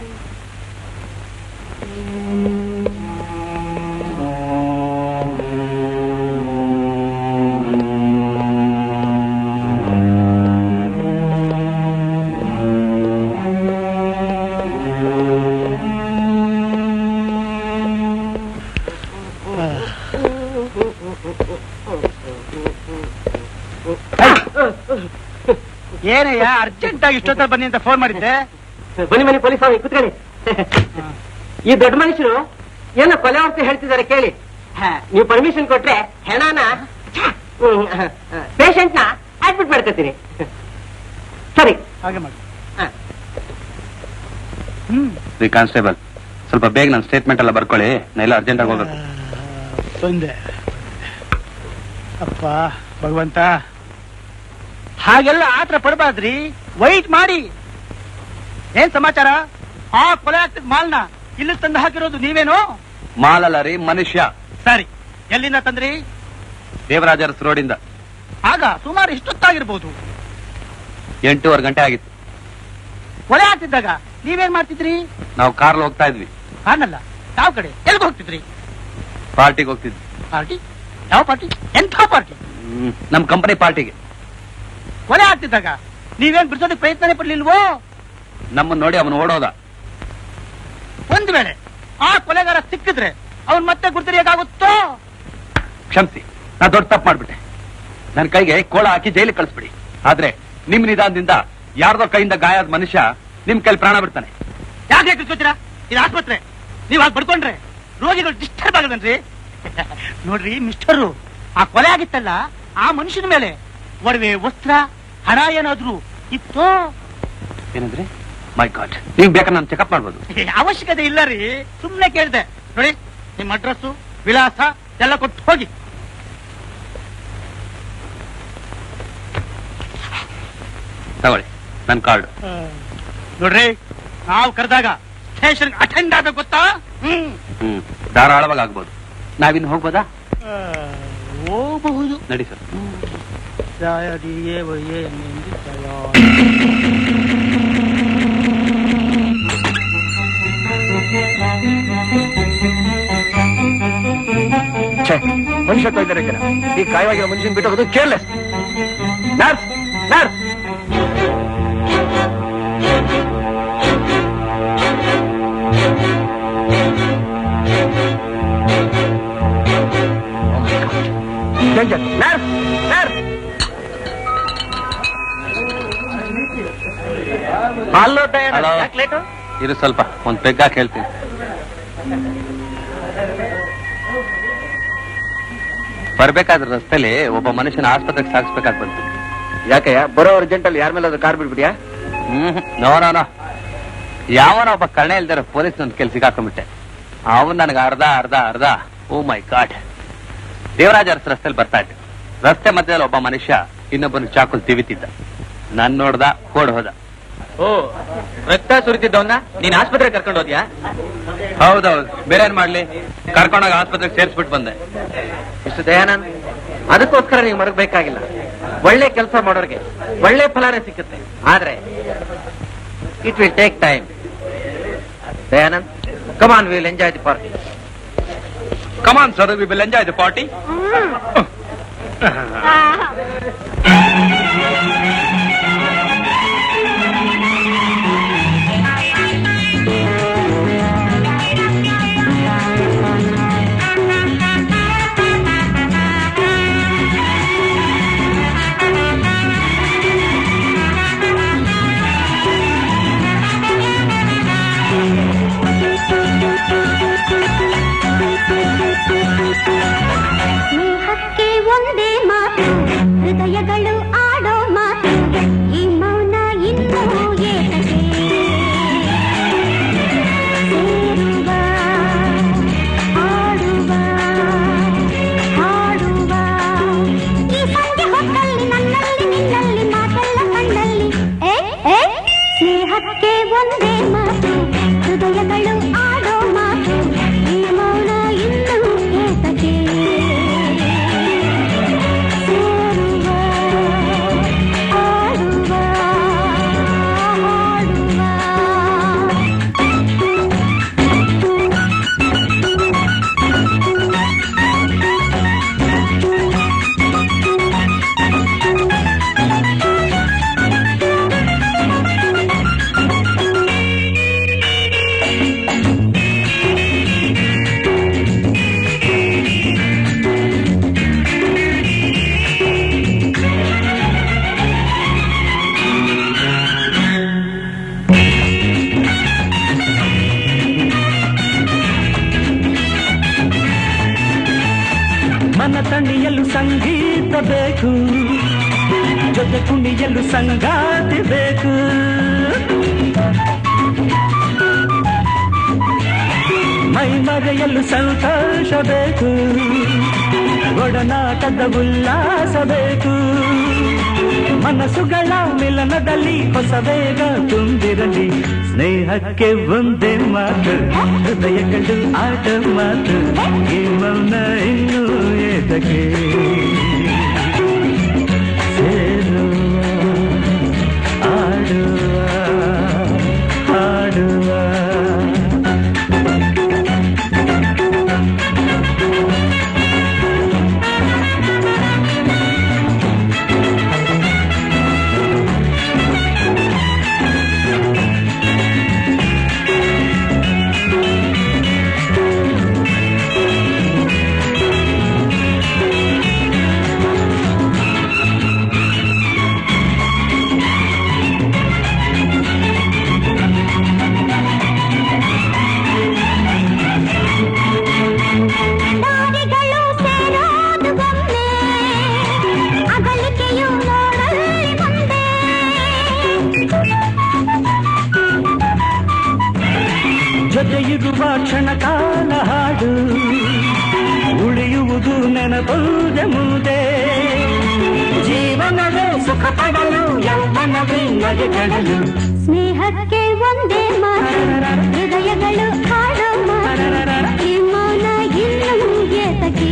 [SPEAKER 7] ಏನಯ್ಯ ಅರ್ಜೆಂಟ್ ಆಗಿ ಇಷ್ಟೊತ್ತಲ್ಲಿ ಬನ್ನಿ ಅಂತ ಫೋನ್ ಮಾಡಿದ್ದೆ
[SPEAKER 6] ಬನ್ನಿ ಬನ್ನಿ ಪೊಲೀಸ್ ಅವ್ರಿಗೆ ಕುತ್ಕೊಳ್ಳಿ ಈ ದೊಡ್ಡ ಮನುಷ್ಯರು ಏನೋ ಕೊಲೆ ವಾರ್ತೆ ಹೇಳ್ತಿದ್ದಾರೆ ಕೇಳಿ ಹ, ನೀವು ಪರ್ಮಿಷನ್ ಕೊಟ್ರೆ ಹೆಣನ ಪೇಷಂಟ್ ನ ಅಡ್ಮಿಟ್ ಮಾಡ್ಕೊತೀನಿ ಸರಿ
[SPEAKER 7] ಹಾಗೆ ಮಾಡಿ
[SPEAKER 6] ಹ.
[SPEAKER 7] ಹ್ಮ್
[SPEAKER 1] ರೀ ಕಾನ್ಸ್ಟೇಬಲ್ ಸ್ವಲ್ಪ ಬೇಗ ನನ್ನ ಸ್ಟೇಟ್ಮೆಂಟ್ ಎಲ್ಲ ಬರ್ಕೊಳ್ಳಿ ನಾ ಎಲ್ಲ ಅರ್ಜೆಂಟ್ ಆಗಿ ಹೋಗ್ಬೇಕು
[SPEAKER 7] ಬಂದೆ ಅಪ್ಪ ಭಗವಂತ ಹಾಗೆಲ್ಲ ಆತರ ಪಡಬಾರ್ದ್ರಿ ವೈಟ್ ಮಾಡಿ ಏನ್ ಸಮಾಚಾರ ಆ ಕೊಲೆ ಆಗ್ತದ ಮಾಲ್ನ ಇಲ್ಲಿ ತಂದು ಹಾಕಿರೋದು ನೀವೇನು
[SPEAKER 1] ಮಾಲಲ್ಲ ರೀ ಮನುಷ್ಯ
[SPEAKER 7] ಸರಿ ಎಲ್ಲಿಂದ ತಂದ್ರಿ
[SPEAKER 1] ದೇವರಾಜರಸ್ ರೋಡಿಂದ
[SPEAKER 7] ಆಗ ಸುಮಾರು ಇಷ್ಟೊತ್ತಾಗಿರ್ಬೋದು
[SPEAKER 1] ಎಂಟೂವರೆ ಗಂಟೆ ಆಗಿತ್ತು
[SPEAKER 7] ಕೊಲೆ ಆಗ್ತಿದ್ದಾಗ ನೀವೇನ್ ಮಾಡ್ತಿದ್ರಿ
[SPEAKER 1] ನಾವು ಕಾರ್ ಹೋಗ್ತಾ ಇದ್ವಿ
[SPEAKER 7] ಕಾಣಲ್ಲ ಯಾವ ಕಡೆ ಎಲ್ಗೆ ಹೋಗ್ತಿದ್ರಿ
[SPEAKER 1] ಪಾರ್ಟಿಗೆ ಹೋಗ್ತಿದ್ವಿ
[SPEAKER 7] ಪಾರ್ಟಿ ಯಾವ ಪಾರ್ಟಿ ಎಂಥ ಪಾರ್ಟಿ
[SPEAKER 1] ಹ್ಮ್. ನಮ್ ಕಂಪನಿ ಪಾರ್ಟಿಗೆ
[SPEAKER 7] ಕೊಲೆ ಆಗ್ತಿದ್ದಾಗ ನೀವೇನ್ ಬಿಡಿಸೋದಕ್ಕೆ ಪ್ರಯತ್ನನೇ ಪಡ್ಲಿಲ್ವೋ
[SPEAKER 1] ನಮ್ಮನ್ನ ನೋಡಿ ಅವನು ಓಡೋದ
[SPEAKER 7] ಒಂದ್ ವೇಳೆ ಆ ಕೊಲೆಗಾರ ಸಿಕ್ಕಿದ್ರೆ ಅವ್ನ್ ಮತ್ತೆ ಗುರ್ತಿರಿಯಕ್ಕಾಗುತ್ತೋ
[SPEAKER 1] ಕ್ಷಮಿಸಿ ನಾ ದೊಡ್ಡ ತಪ್ಪು ಮಾಡ್ಬಿಟ್ಟೆ ನನ್ನ ಕೈಗೆ ಕೋಳ ಹಾಕಿ ಜೈಲಿಗೆ ಕಳಿಸ್ಬಿಡಿ ಆದ್ರೆ ನಿಮ್ ನಿಧಾನದಿಂದ ಯಾರ್ದೋ ಕೈಯಿಂದ ಗಾಯ ಆದ ಮನುಷ್ಯ ನಿಮ್ ಕೈಲಿ ಪ್ರಾಣ ಬಿಡ್ತಾನೆ
[SPEAKER 7] ಯಾಕೆ ಕಿಸ್ಕೋತೀರಾ ಇದು ಆಸ್ಪತ್ರೆ ನೀವ್ ಹಾಗೆ ಬಡ್ಕೊಂಡ್ರೆ ರೋಗಿಗಳು ಡಿಸ್ಟರ್ಬ್ ಆಗದನ್ರಿ ನೋಡ್ರಿ ಮಿಸ್ಟರು ಆ ಕೊಲೆ ಆಗಿತ್ತಲ್ಲ ಆ ಮನುಷ್ಯನ ಮೇಲೆ ಒಡವೆ ವಸ್ತ್ರ ಹಣ ಏನಾದ್ರು ಇತ್ತೋ
[SPEAKER 1] ಏನಂದ್ರೆ ಮೈ ಗಾಡ್ ನೀವ್ ಬೇಕಾದ್ರೆ ನಾನು ಚೆಕಪ್ ಮಾಡ್ಬೋದು
[SPEAKER 7] ಏ, ಅವಶ್ಯಕತೆ ಇಲ್ಲ ರೀ ಸುಮ್ನೆ ಕೇಳ್ದೆ ನೋಡಿ ನಿಮ್ ಅಡ್ರೆಸ್ ವಿಳಾಸ ಎಲ್ಲ ಕೊಟ್ಟು ಹೋಗಿ
[SPEAKER 1] ತಗೊಳ್ಳಿ ನನ್ ಕಾರ್ಡ್
[SPEAKER 7] ನೋಡ್ರಿ ನಾವು ಕರೆದಾಗ ಸ್ಟೇಷನ್ ಅಟೆಂಡ್ ಆಗ್ಬೇಕು ಗೊತ್ತಾ ಹ್ಮ್
[SPEAKER 1] ಹ್ಮ್ ಧಾರಾಳವಾಗಿ ಆಗ್ಬೋದು ನಾವಿನ್ ಹೋಗ್ಬೋದಾ
[SPEAKER 7] ಹೋಗಬಹುದು
[SPEAKER 1] ನಡಿ ಸರ್
[SPEAKER 5] ಮನುಷ್ಯ ಇದ್ದಾರೆ ಜನ ಈ ಕಾಯವಾಗಿರೋ ಮನುಷ್ಯನ್ ಬಿಟ್ಟು ಹೋಗೋದು careless nurse nurse nurse nurse
[SPEAKER 6] hello
[SPEAKER 1] Hello.
[SPEAKER 6] Chocolate
[SPEAKER 1] ಇರು ಸ್ವಲ್ಪ ಒಂದ್ ಪೆಗ್ ಹಾಕಿ ಹೇಳ್ತೀನಿ ಬರ್ಬೇಕಾದ್ರೆ ರಸ್ತೆಲಿ ಒಬ್ಬ ಮನುಷ್ಯನ ಆಸ್ಪತ್ರೆಗೆ ಸಾಗಿಸ್ಬೇಕಾದ್ ಬಂತು
[SPEAKER 5] ಯಾಕಯ್ಯ ಬರೋ ಅರ್ಜೆಂಟ್ ಅಲ್ಲಿ ಯಾರ ಮೇಲೆ ಕಾರ್ ಬಿಡ್ಬಿಡಿಯಾ
[SPEAKER 1] ಹ್ಮ್ ನೋ ನೋ ನೋ ಯಾವನ ಒಬ್ಬ ಕರ್ಣೆ ಇಲ್ದಾರ ಪೊಲೀಸ್ ನನ್ನ ಕೆಲ್ ಸಿಗಾಕೊಂಡ್ಬಿಟ್ಟೆ ಅವನ್ ನನಗೆ ಅರ್ಧ ಅರ್ಧ ಅರ್ಧ oh my god Devaraja Urs ರಸ್ತೆಲಿ ಬರ್ತಾ ಇದ್ದೆ ರಸ್ತೆ ಮಧ್ಯದಲ್ಲಿ ಒಬ್ಬ ಮನುಷ್ಯ ಇನ್ನೊಬ್ಬನ ಚಾಕುಲ್ ತಿವಿತಿದ್ದ ನನ್ ನೋಡ್ದ ಓಡ್ ಹೋದ
[SPEAKER 5] ಓ ರಕ್ತ ಸುರಿತಿದ್ದವನ್ನ ನೀನ್ ಆಸ್ಪತ್ರೆ ಕರ್ಕೊಂಡು ಹೋದ್ಯಾ
[SPEAKER 1] ಹೌದೌದು ಬೇರೆ ಏನ್ ಮಾಡ್ಲಿ ಕರ್ಕೊಂಡೋಗಿ ಆಸ್ಪತ್ರೆಗೆ ಸೇರ್ಸ್ಬಿಟ್ಟು ಬಂದೆ
[SPEAKER 6] ಇಷ್ಟು ದಯಾನಂದ್ ಅದಕ್ಕೋಸ್ಕರ ನೀವು ಮರಗಬೇಕಾಗಿಲ್ಲ ಒಳ್ಳೆ ಕೆಲಸ ಮಾಡೋರಿಗೆ ಒಳ್ಳೆ ಫಲನೇ ಸಿಕ್ಕುತ್ತೆ ಆದ್ರೆ it will take time Dayanand come on will enjoy the party
[SPEAKER 1] come on sir we will enjoy the party
[SPEAKER 3] ಸ್ನೇಹಕ್ಕೆ ಒಂದೇ ಮಾತು ಹೃದಯಗಳು ಆಡೋ ಮಾತು ಈ ಮೌನ ಇನ್ನೂ ಏತಕ್ಕೆ ಸೇರುವ ಆಡುವ ಹಾಡುವ ಈ ಸಂಜೆ ಹೊತ್ತಲ್ಲಿ ನನ್ನಲ್ಲಿ ನಿನ್ನಲ್ಲಿ ಮಾತೆಲ್ಲ ಕಣ್ಣಲ್ಲಿ ಏ ಏ ಸ್ನೇಹಕ್ಕೆ ಒಂದೇ ಮಾತು ಹೃದಯಗಳು ಆಡೋ ಮಾತು ಈ ಮೌನ ಇನ್ನೂ ಏತಕ್ಕೆ ಸೇರುವ
[SPEAKER 8] ಕೇಳಲು ಸಂಗೀತ ಬೇಕು ಜೊತೆ ಕುಣಿಯಲು ಸಂಗಾತಿ ಬೇಕು ಮೈ ಮರೆಯಲು ಸಂತೋಷ ಬೇಕು ಒಡನಾಟದ ಉಲ್ಲಾಸ ಬೇಕು ಮನಸ್ಸುಗಳ ಮಿಲನದಲ್ಲಿ ಹೊಸ ವೇಗ ತುಂಬಿರಲಿ ಸ್ನೇಹಕ್ಕೆ ಒಂದೇ ಮಾತು ಹೃದಯಗಳು ಆಟ ಮಾತು ಈ ಮೌನ ಇನ್ನೂ ಏತಕ್ಕೆ ಸೇರುವ ಆಡುವ ಹಾಡುವ
[SPEAKER 3] ದಾರಿಗಳು ಸೇರೋದು ಒಮ್ಮೆ ಅಗಲಿಕೆಯು ನೋಡಲ್ಲಿ ಮುಂದೆ
[SPEAKER 8] ಜೊತೆಯಿರುವ ಕ್ಷಣ ಕಾಲ ಹಾಡು ಉಳಿಯುವುದು ನೆನಪುದೆ ಮುದೆ ಜೀವನವೇ ಸುಖ ಪಡಲು ಯೌವನವೇ ನಗೆ ಕೆಡಲು
[SPEAKER 3] ಸ್ನೇಹಕ್ಕೆ ಒಂದೇ ಮಾತು ಹೃದಯಗಳು ಹಾಡೋ ಮಾತು ಈ ಮೌನ ಇನ್ನೂ ಏತಕ್ಕೆ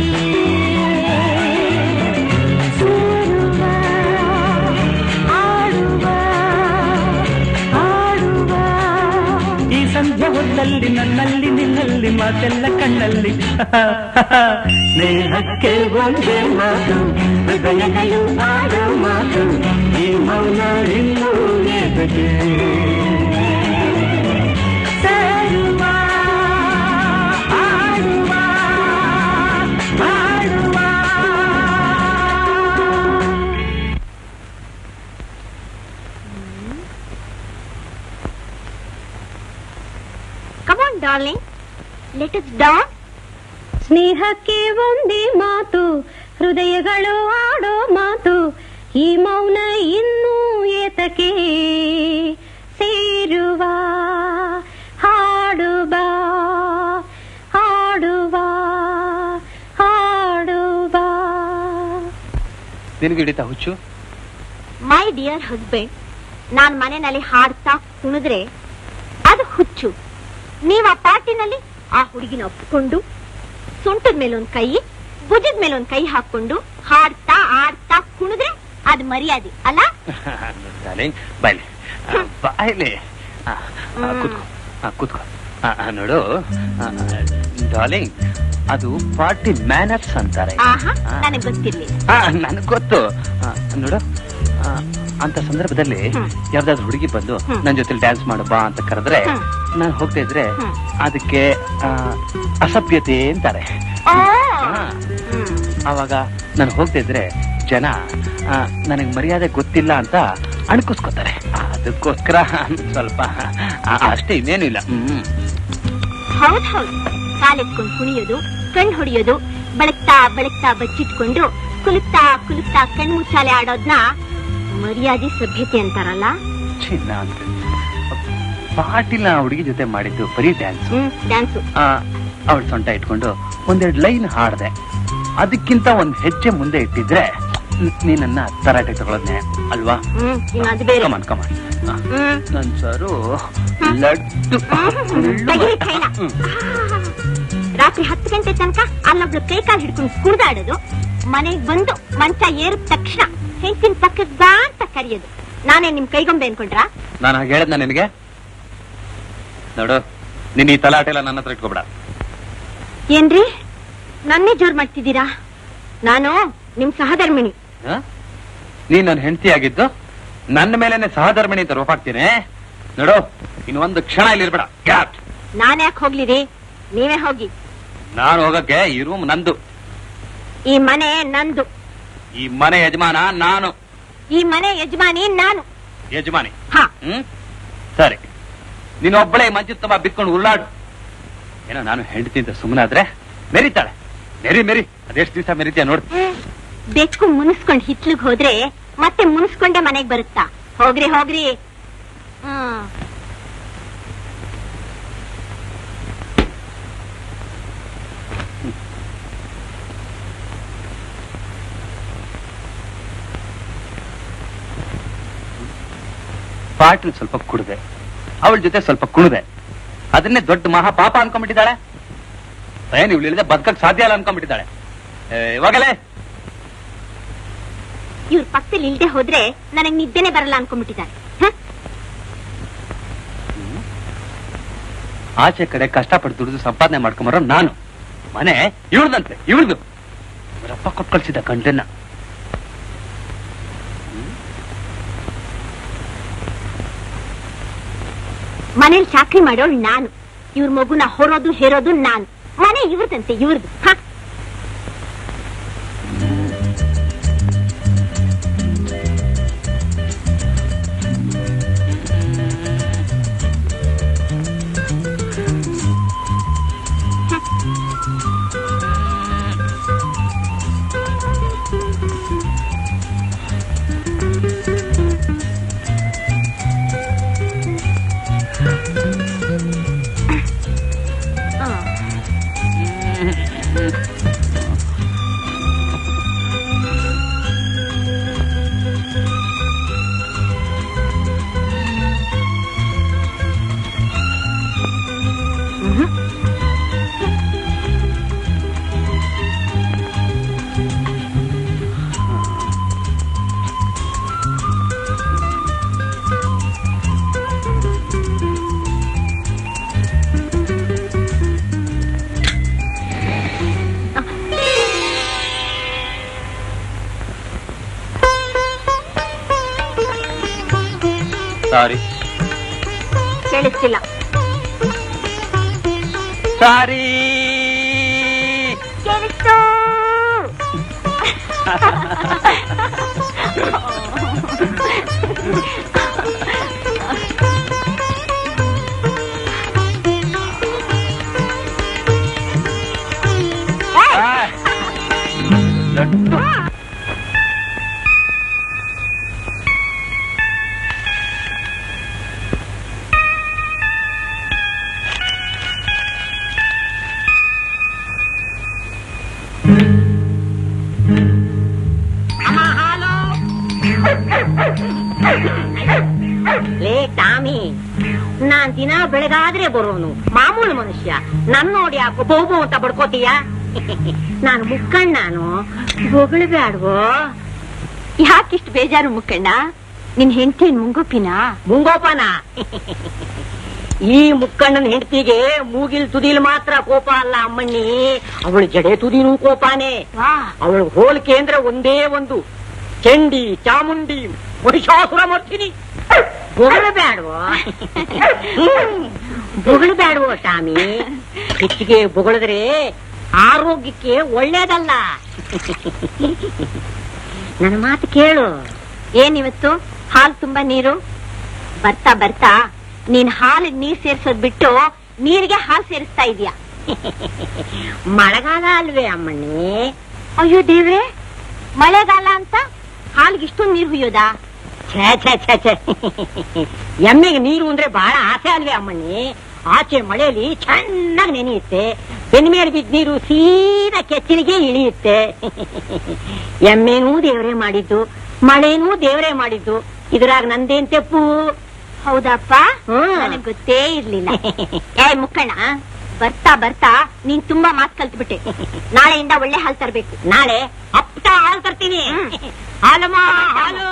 [SPEAKER 3] ಸೇರುವ ಆಡುವ ಆಡುವ
[SPEAKER 8] ಈ ಸಂಧ್ಯೆ ಹೊತ್ತಲ್ಲಿ ನನ್ನಲ್ಲಿ ನಿನ್ನಲ್ಲಿ ಮಾತೆಲ್ಲ ಕಣ್ಣಲ್ಲಿ ಸ್ನೇಹಕ್ಕೆ ಒಂದೇ ಮಾತು ಹೃದಯಗಳು ಆಡೋ ಮಾತು ಈ ಮೌನ ಇನ್ನೂ ಏತಕ್ಕೆ ಸೇರುವ ಆಡುವ ಆಡುವ
[SPEAKER 2] Come on, darling. Let us dance.
[SPEAKER 3] ಸ್ನೇಹಕ್ಕೆ ಒಂದೇ ಮಾತು ಹೃದಯಗಳು ಆಡೋ ಮಾತು ಈ ಮೌನ ಇನ್ನೂ ಏತಕ್ಕೆ ಸೇರುವ ಹಾಡುವ ಹಾಡುವ ಹಾಡುವ
[SPEAKER 1] ನಿನಗೆ ಹಿಡಿತಾ ಹುಚ್ಚು
[SPEAKER 2] ಮೈ ಡಿಯರ್ ಹಸ್ಬೆಂಡ್ ನಾನ್ ಮನೆಯಲ್ಲಿ ಹಾಡ್ತಾ ಕುಣಿದ್ರೆ ಅದು ಹುಚ್ಚು ನೀವ್ ಆ ಪಾರ್ಟಿನಲ್ಲಿ ಆ ಹುಡುಗಿನ ಒಪ್ಕೊಂಡು ಸೊಂಟದ ಮೇಲೊಂದ್ ಕೈ ಭುಜದ ಮೇಲೊಂದ್ ಕೈ ಹಾಕೊಂಡು ಹಾಡ್ತಾ ಆಡ್ತಾ ಕುಣಿದ್ರೆ ಅದು ಮರ್ಯಾದೆ ಅಲ್ಲ
[SPEAKER 1] ಡಾರ್ಲಿಂಗ್ ಬಾಯ್ಲಿ ಆ, ಬಾಯ್ಲಿ ಆ, ಆ, ಕೂತ್ಕೋ ಆ, ಕೂತ್ಕೋ ಆ, ಆ, ನೋಡು ಡಾರ್ಲಿಂಗ್ ಅದು ಪಾರ್ಟಿ ಮ್ಯಾನರ್ಸ್ ಅಂತಾರೆ
[SPEAKER 2] ಆಹಾ
[SPEAKER 1] ಆ.
[SPEAKER 2] ನನಗ್ ಗೊತ್ತಿರ್ಲಿಲ್ಲ
[SPEAKER 1] ನನಗ್ ಗೊತ್ತು ಆ, ನೋಡು ಆ, ಅಂತ ಸಂದರ್ಭದಲ್ಲಿ
[SPEAKER 2] ಹ್ಮ್.
[SPEAKER 1] ಯಾವ್ದಾದ್ರು ಹುಡುಗಿ ಬಂದು
[SPEAKER 2] ಹ್ಮ್.
[SPEAKER 1] ನನ್ ಜೊತೆ ಡ್ಯಾನ್ಸ್ ಮಾಡು ಬಾ ಅಂತ ಕರೆದ್ರೆ
[SPEAKER 2] ಹ್ಮ್.
[SPEAKER 1] ನಾನು ಹೋಗ್ತಾ ಇದ್ರೆ
[SPEAKER 2] ಹ್ಮ್.
[SPEAKER 1] ಅದಕ್ಕೆ ಆ, ಅಸಭ್ಯತೆ ಅಂತಾರೆ
[SPEAKER 2] ಆ.
[SPEAKER 1] ಹಾ.
[SPEAKER 2] ಹ್ಮ್.
[SPEAKER 1] ಅವಾಗ ನಾನು ಹೋಗ್ತಾ ಇದ್ರೆ ಜನ ನನಗೆ ಮರ್ಯಾದೆ ಗೊತ್ತಿಲ್ಲ ಅಂತ ಅಣ್ಕಿಸ್ಕೊತಾರೆ ಅದಕ್ಕೋಸ್ಕರ ಸ್ವಲ್ಪ ಆ, ಅಷ್ಟೇ ಇನ್ನೇನು ಇಲ್ಲ ಹ್ಮ್
[SPEAKER 2] ಹೌದ್ ಹೌದ್ ಕಾಲೆತ್ಕೊಂಡ್ ಕುಣಿಯೋದು ಕಣ್ ಹೊಡಿಯೋದು ಬೆಳಗ್ತಾ ಬೆಳಗ್ತಾ ಬಚ್ಚಿಟ್ಕೊಂಡು ಕುಲುಕ್ತಾ ಕುಲುಕ್ತಾ ಕಣ್ ಮುಚ್ಚಾಲೆ ಆಡೋದ್ನ ಮರ್ಯಾದೆ ಸಭ್ಯತೆ ಅಂತಾರಲ್ಲ
[SPEAKER 1] ಚಿನ್ನ ಅಂತ ಪಾಟಿಲ ಹುಡುಗಿ ಜೊತೆ ಮಾಡಿದ್ದು ಬರೀ ಡ್ಯಾನ್ಸ್
[SPEAKER 2] ಹ್ಮ್ ಡ್ಯಾನ್ಸು
[SPEAKER 1] ಅವಳ ಸೊಂಟ ಇಟ್ಕೊಂಡು ಒಂದೆರಡು ಲೈನ್ ಹಾಡ್ದೆ ಅದಕ್ಕಿಂತ ಒಂದ್ ಹೆಜ್ಜೆ ಮುಂದೆ ಇಟ್ಟಿದ್ರೆ ನ್- ನೀನನ್ನ ತರಾಟೆ ತಗೊಳದ್ನೆ ಅಲ್ವಾ
[SPEAKER 2] ಹ್ಮ್ ಇನ್ನು ಅದು ಬೇರೆ
[SPEAKER 1] ಕಮಾನ್ ಕಮಾನ್
[SPEAKER 2] ಹ್ಮ್
[SPEAKER 1] ನನ್ ಸರು ಲಡ್ಡು
[SPEAKER 2] ತೆಗೀರಿ ಕೈನ.
[SPEAKER 1] ಹ್ಮ್.
[SPEAKER 2] ರಾತ್ರಿ ಹತ್ತು ಗಂಟೆ ತನಕ ಅಲ್ಲೊಬ್ಳು ಕೈ ಕಾಲು ಹಿಡ್ಕೊಂಡು ಕುಡ್ದಾಡೋದು ಮನೆಗ್ ಬಂದು ಮಂಚ ಏರಿದ ತಕ್ಷಣ ಹೆಂಡತಿನ ಪಕ್ಕದ ಬಾ ಅಂತ ಕರೆಯೋದು ನಾನೇ ನಿಮ್ ಕೈಗೊಂಬೆ ಅನ್ಕೊಂಡ್ರ
[SPEAKER 1] ನಾನು ಹಾಗೆ ಹೇಳದ್ನ ನಿನಗೆ ನೋಡು ನೀನ್ ಈ ತಲಾಟೆ ಎಲ್ಲ ನನ್ನ ಹತ್ರ ಇಟ್ಕೊಬೇಡ
[SPEAKER 2] ಏನ್ರಿ ನನ್ನೇ ಜೋರ್ ಮಾಡ್ತಿದ್ದೀರಾ ನಾನು ನಿಮ್ ಸಹಧರ್ಮಿಣಿ
[SPEAKER 1] ಹ? ನೀನ್ ನನ್ನ ಹೆಂಡತಿ ಆಗಿದ್ದು ನನ್ನ ಮೇಲೆನೆ ಸಹಧರ್ಮಿಣಿ ಅಂತ ರೂಪಾಗ್ತೀನಿ ನೋಡು ಇನ್ನೊಂದು ಕ್ಷಣ ಇಲ್ಲಿ ಇರ್ಬೇಡ ಗ್ಯಾಪ್
[SPEAKER 2] ನಾನ್ ಯಾಕೆ ಹೋಗ್ಲಿರಿ ನೀವೇ ಹೋಗಿ
[SPEAKER 1] ನಾನು ಹೋಗಕ್ಕೆ ಈ ರೂಮ್ ನಂದು
[SPEAKER 2] ಈ ಮನೆ ನಂದು
[SPEAKER 1] ಈ ಮನೆ ಯಜಮಾನ ನಾನು
[SPEAKER 2] ಈ ಮನೆ ಯಜಮಾನಿ ನಾನು
[SPEAKER 1] ಯಜಮಾನಿ
[SPEAKER 2] ಹಾ
[SPEAKER 1] ಹ್ಮ್ ಸರಿ ನೀನೊಬ್ಬಳೇ ಮಂಚದ ತುಂಬ ಬಿತ್ಕೊಂಡು ಉಳ್ಳಾಡು ಏನೋ ನಾನು ಹೆಂಡತಿ ಅಂತ ಸುಮ್ಮನಾದ್ರೆ ಮೆರಿತಾಳೆ ಮೆರಿ ಮೆರಿ ಅದೆಷ್ಟು ದಿವಸ ಮೆರಿತೀಯ ನೋಡ್
[SPEAKER 2] ಬೆಕ್ಕು ಮುನಿಸ್ಕೊಂಡ್ ಹಿತ್ಲಿಗ್ ಹೋದ್ರೆ ಮತ್ತೆ ಮುನಿಸ್ಕೊಂಡೆ ಮನೆಗ್ ಬರುತ್ತಾ ಹೋಗ್ರಿ ಹೋಗ್ರಿ ಹ್ಮ್
[SPEAKER 1] ಪಾಟಲ್ ಸ್ವಲ್ಪ ಕುಡ್ದೆ ಅವಳ ಜೊತೆ ಸ್ವಲ್ಪ ಕುಣಿದೆ ಅದನ್ನೇ ದೊಡ್ಡ ಮಹಾ ಪಾಪ ಅನ್ಕೊಂಡ್ಬಿಟ್ಟಿದ್ದಾಳೆ ಏನ್ ಇವಳು ಇಲ್ಲದೆ ಬದುಕಕ್ ಸಾಧ್ಯ ಇಲ್ಲ ಅನ್ಕೊಂಡ್ಬಿಟ್ಟಿದ್ದಾಳೆ ಏ, ಇವಾಗಲೇ
[SPEAKER 2] ಇವ್ರ ಪಕ್ಕದಲ್ಲಿ ಇಲ್ದೆ ಹೋದ್ರೆ ನನಗ್ ನಿದ್ದೆನೆ ಬರಲ್ಲ ಅನ್ಕೊಂಡ್ಬಿಟ್ಟಿದ್ದಾರೆ ಹ?
[SPEAKER 1] ಆಚೆ ಕಡೆ ಕಷ್ಟಪಟ್ಟು ದುಡಿದು ಸಂಪಾದನೆ ಮಾಡ್ಕೊಂಬರೋ ನಾನು ಮನೆ ಇವಳ್ದಂತೆ ಇವಳ್ದು ಅವರಪ್ಪ ಕೊಟ್ಟು ಕಳ್ಸಿದ್ದ ಗಂಡನ್ನ
[SPEAKER 2] ಮನೇಲಿ ಚಾಕ್ರಿ ಮಾಡೋಳು ನಾನು ಇವ್ರ ಮಗುನ ಹೊರೋದು ಹೇರೋದು ನಾನು ಮನೆ ಇವ್ರದಂತೆ ಇವ್ರದ್ದು ಹ
[SPEAKER 1] ಸಾರಿ
[SPEAKER 2] ಕೇಳಿಸ್ತಿಲ್ಲ
[SPEAKER 1] ಸಾರಿ
[SPEAKER 2] ಕೇಳಿಸ್ತು ಲೇ ಟಾಮಿ ನಾನ್ ದಿನ ಬೆಳಗಾದ್ರೆ ಬರೋನು ಮಾಮೂಲು ಮನುಷ್ಯ ನನ್ ನೋಡಿ ಯಾಕೋ ಬೋಬು ಅಂತ ಬಡ್ಕೋತೀಯ ನಾನು ಮುಕ್ಕಣ್ಣ ನಾನು ಬೊಗಳ್ಬ್ಯಾಡ್ವೋ ಯಾಕಿಷ್ಟು ಬೇಜಾರು ಮುಕ್ಕಣ್ಣ ನಿನ್ ಹೆಂಡತಿ ಮುಂಗೋಪಿನ ಮುಂಗೋಪನ ಈ ಮುಕ್ಕಣ್ಣನ ಹೆಂಡತಿಗೆ ಮೂಗಿಲ್ ತುದಿಲ್ ಮಾತ್ರ ಕೋಪ ಅಲ್ಲ ಅಮ್ಮಣ್ಣಿ ಅವಳು ಜಡೆ ತುದಿನೂ ಕೋಪಾನೇ ಅವಳು ಹೋಲಿಕೆ ಅಂದ್ರೆ ಒಂದೇ ಒಂದು ಚಂಡಿ ಚಾಮುಂಡಿ ಮಹಿಷಾಸುರ ಮರ್ತಿನಿ ಬೊಗಳಬೇಡವೋ ಬೊಗಳಬೇಡವೋ ಟಾಮಿ ಹೆಚ್ಚಿಗೆ ಬೊಗಳಿದ್ರೆ ಆರೋಗ್ಯಕ್ಕೆ ಒಳ್ಳೇದಲ್ಲ ನನ್ನ ಮಾತು ಕೇಳು ಏನಿವತ್ತು ಹಾಲು ತುಂಬಾ ನೀರು ಬರ್ತಾ ಬರ್ತಾ ನೀನ್ ಹಾಲಿಗೆ ನೀರ್ ಸೇರ್ಸೋದ್ ಬಿಟ್ಟು ನೀರಿಗೆ ಹಾಲು ಸೇರಿಸ್ತಾ ಇದೀಯ ಮಳೆಗಾಲ ಅಲ್ವೇ ಅಮ್ಮಣ್ಣಿ ಅಯ್ಯೋ ದೇವ್ರೆ ಮಳೆಗಾಲ ಅಂತ ಹಾಲಿಗೆ ಇಷ್ಟೊಂದು ನೀರು ಹುಯ್ಯೋದಾ ಛೇ ಛೇ ಛೇ ಛೇ ಎಮ್ಮೆಗೆ ನೀರು ಅಂದ್ರೆ ಬಹಳ ಆಸೆ ಅಲ್ವೇ ಅಮ್ಮಣ್ಣಿ ಆಚೆ ಮಳೆಯಲ್ಲಿ ಚೆನ್ನಾಗಿ ನೆನೆಯುತ್ತೆ ಬೆನ್ನ ಮೇಲೆ ಬಿದ್ದ ನೀರು ಸೀದಾ ಕೆಚ್ಚಲಿಗೆ ಇಳಿಯುತ್ತೆ ಎಮ್ಮೆನೂ ದೇವರೇ ಮಾಡಿದ್ದು ಮಳೆನೂ ದೇವರೇ ಮಾಡಿದ್ದು ಇದ್ರಾಗ ನಂದೇನ್ ತೆಪ್ಪು ಹೌದಪ್ಪ ನನಗ್ ಗೊತ್ತೇ ಇರ್ಲಿಲ್ಲ ಏ ಮುಕ್ಕಣ್ಣ ಬರ್ತಾ ಬರ್ತಾ ನೀನ್ ತುಂಬಾ ಮಾತ್ ಕಲ್ತ್ಬಿಟ್ಟೆ ನಾಳೆಯಿಂದ ಒಳ್ಳೆ ಹಾಲ್ ತರ್ಬೇಕು ನಾಳೆ ಅಪ್ಟ ಹಾಲ್ ತರ್ತೀನಿ ಹಾಲಮ್ಮ ಹಾಲು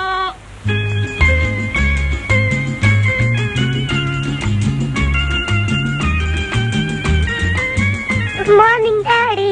[SPEAKER 2] good morning daddy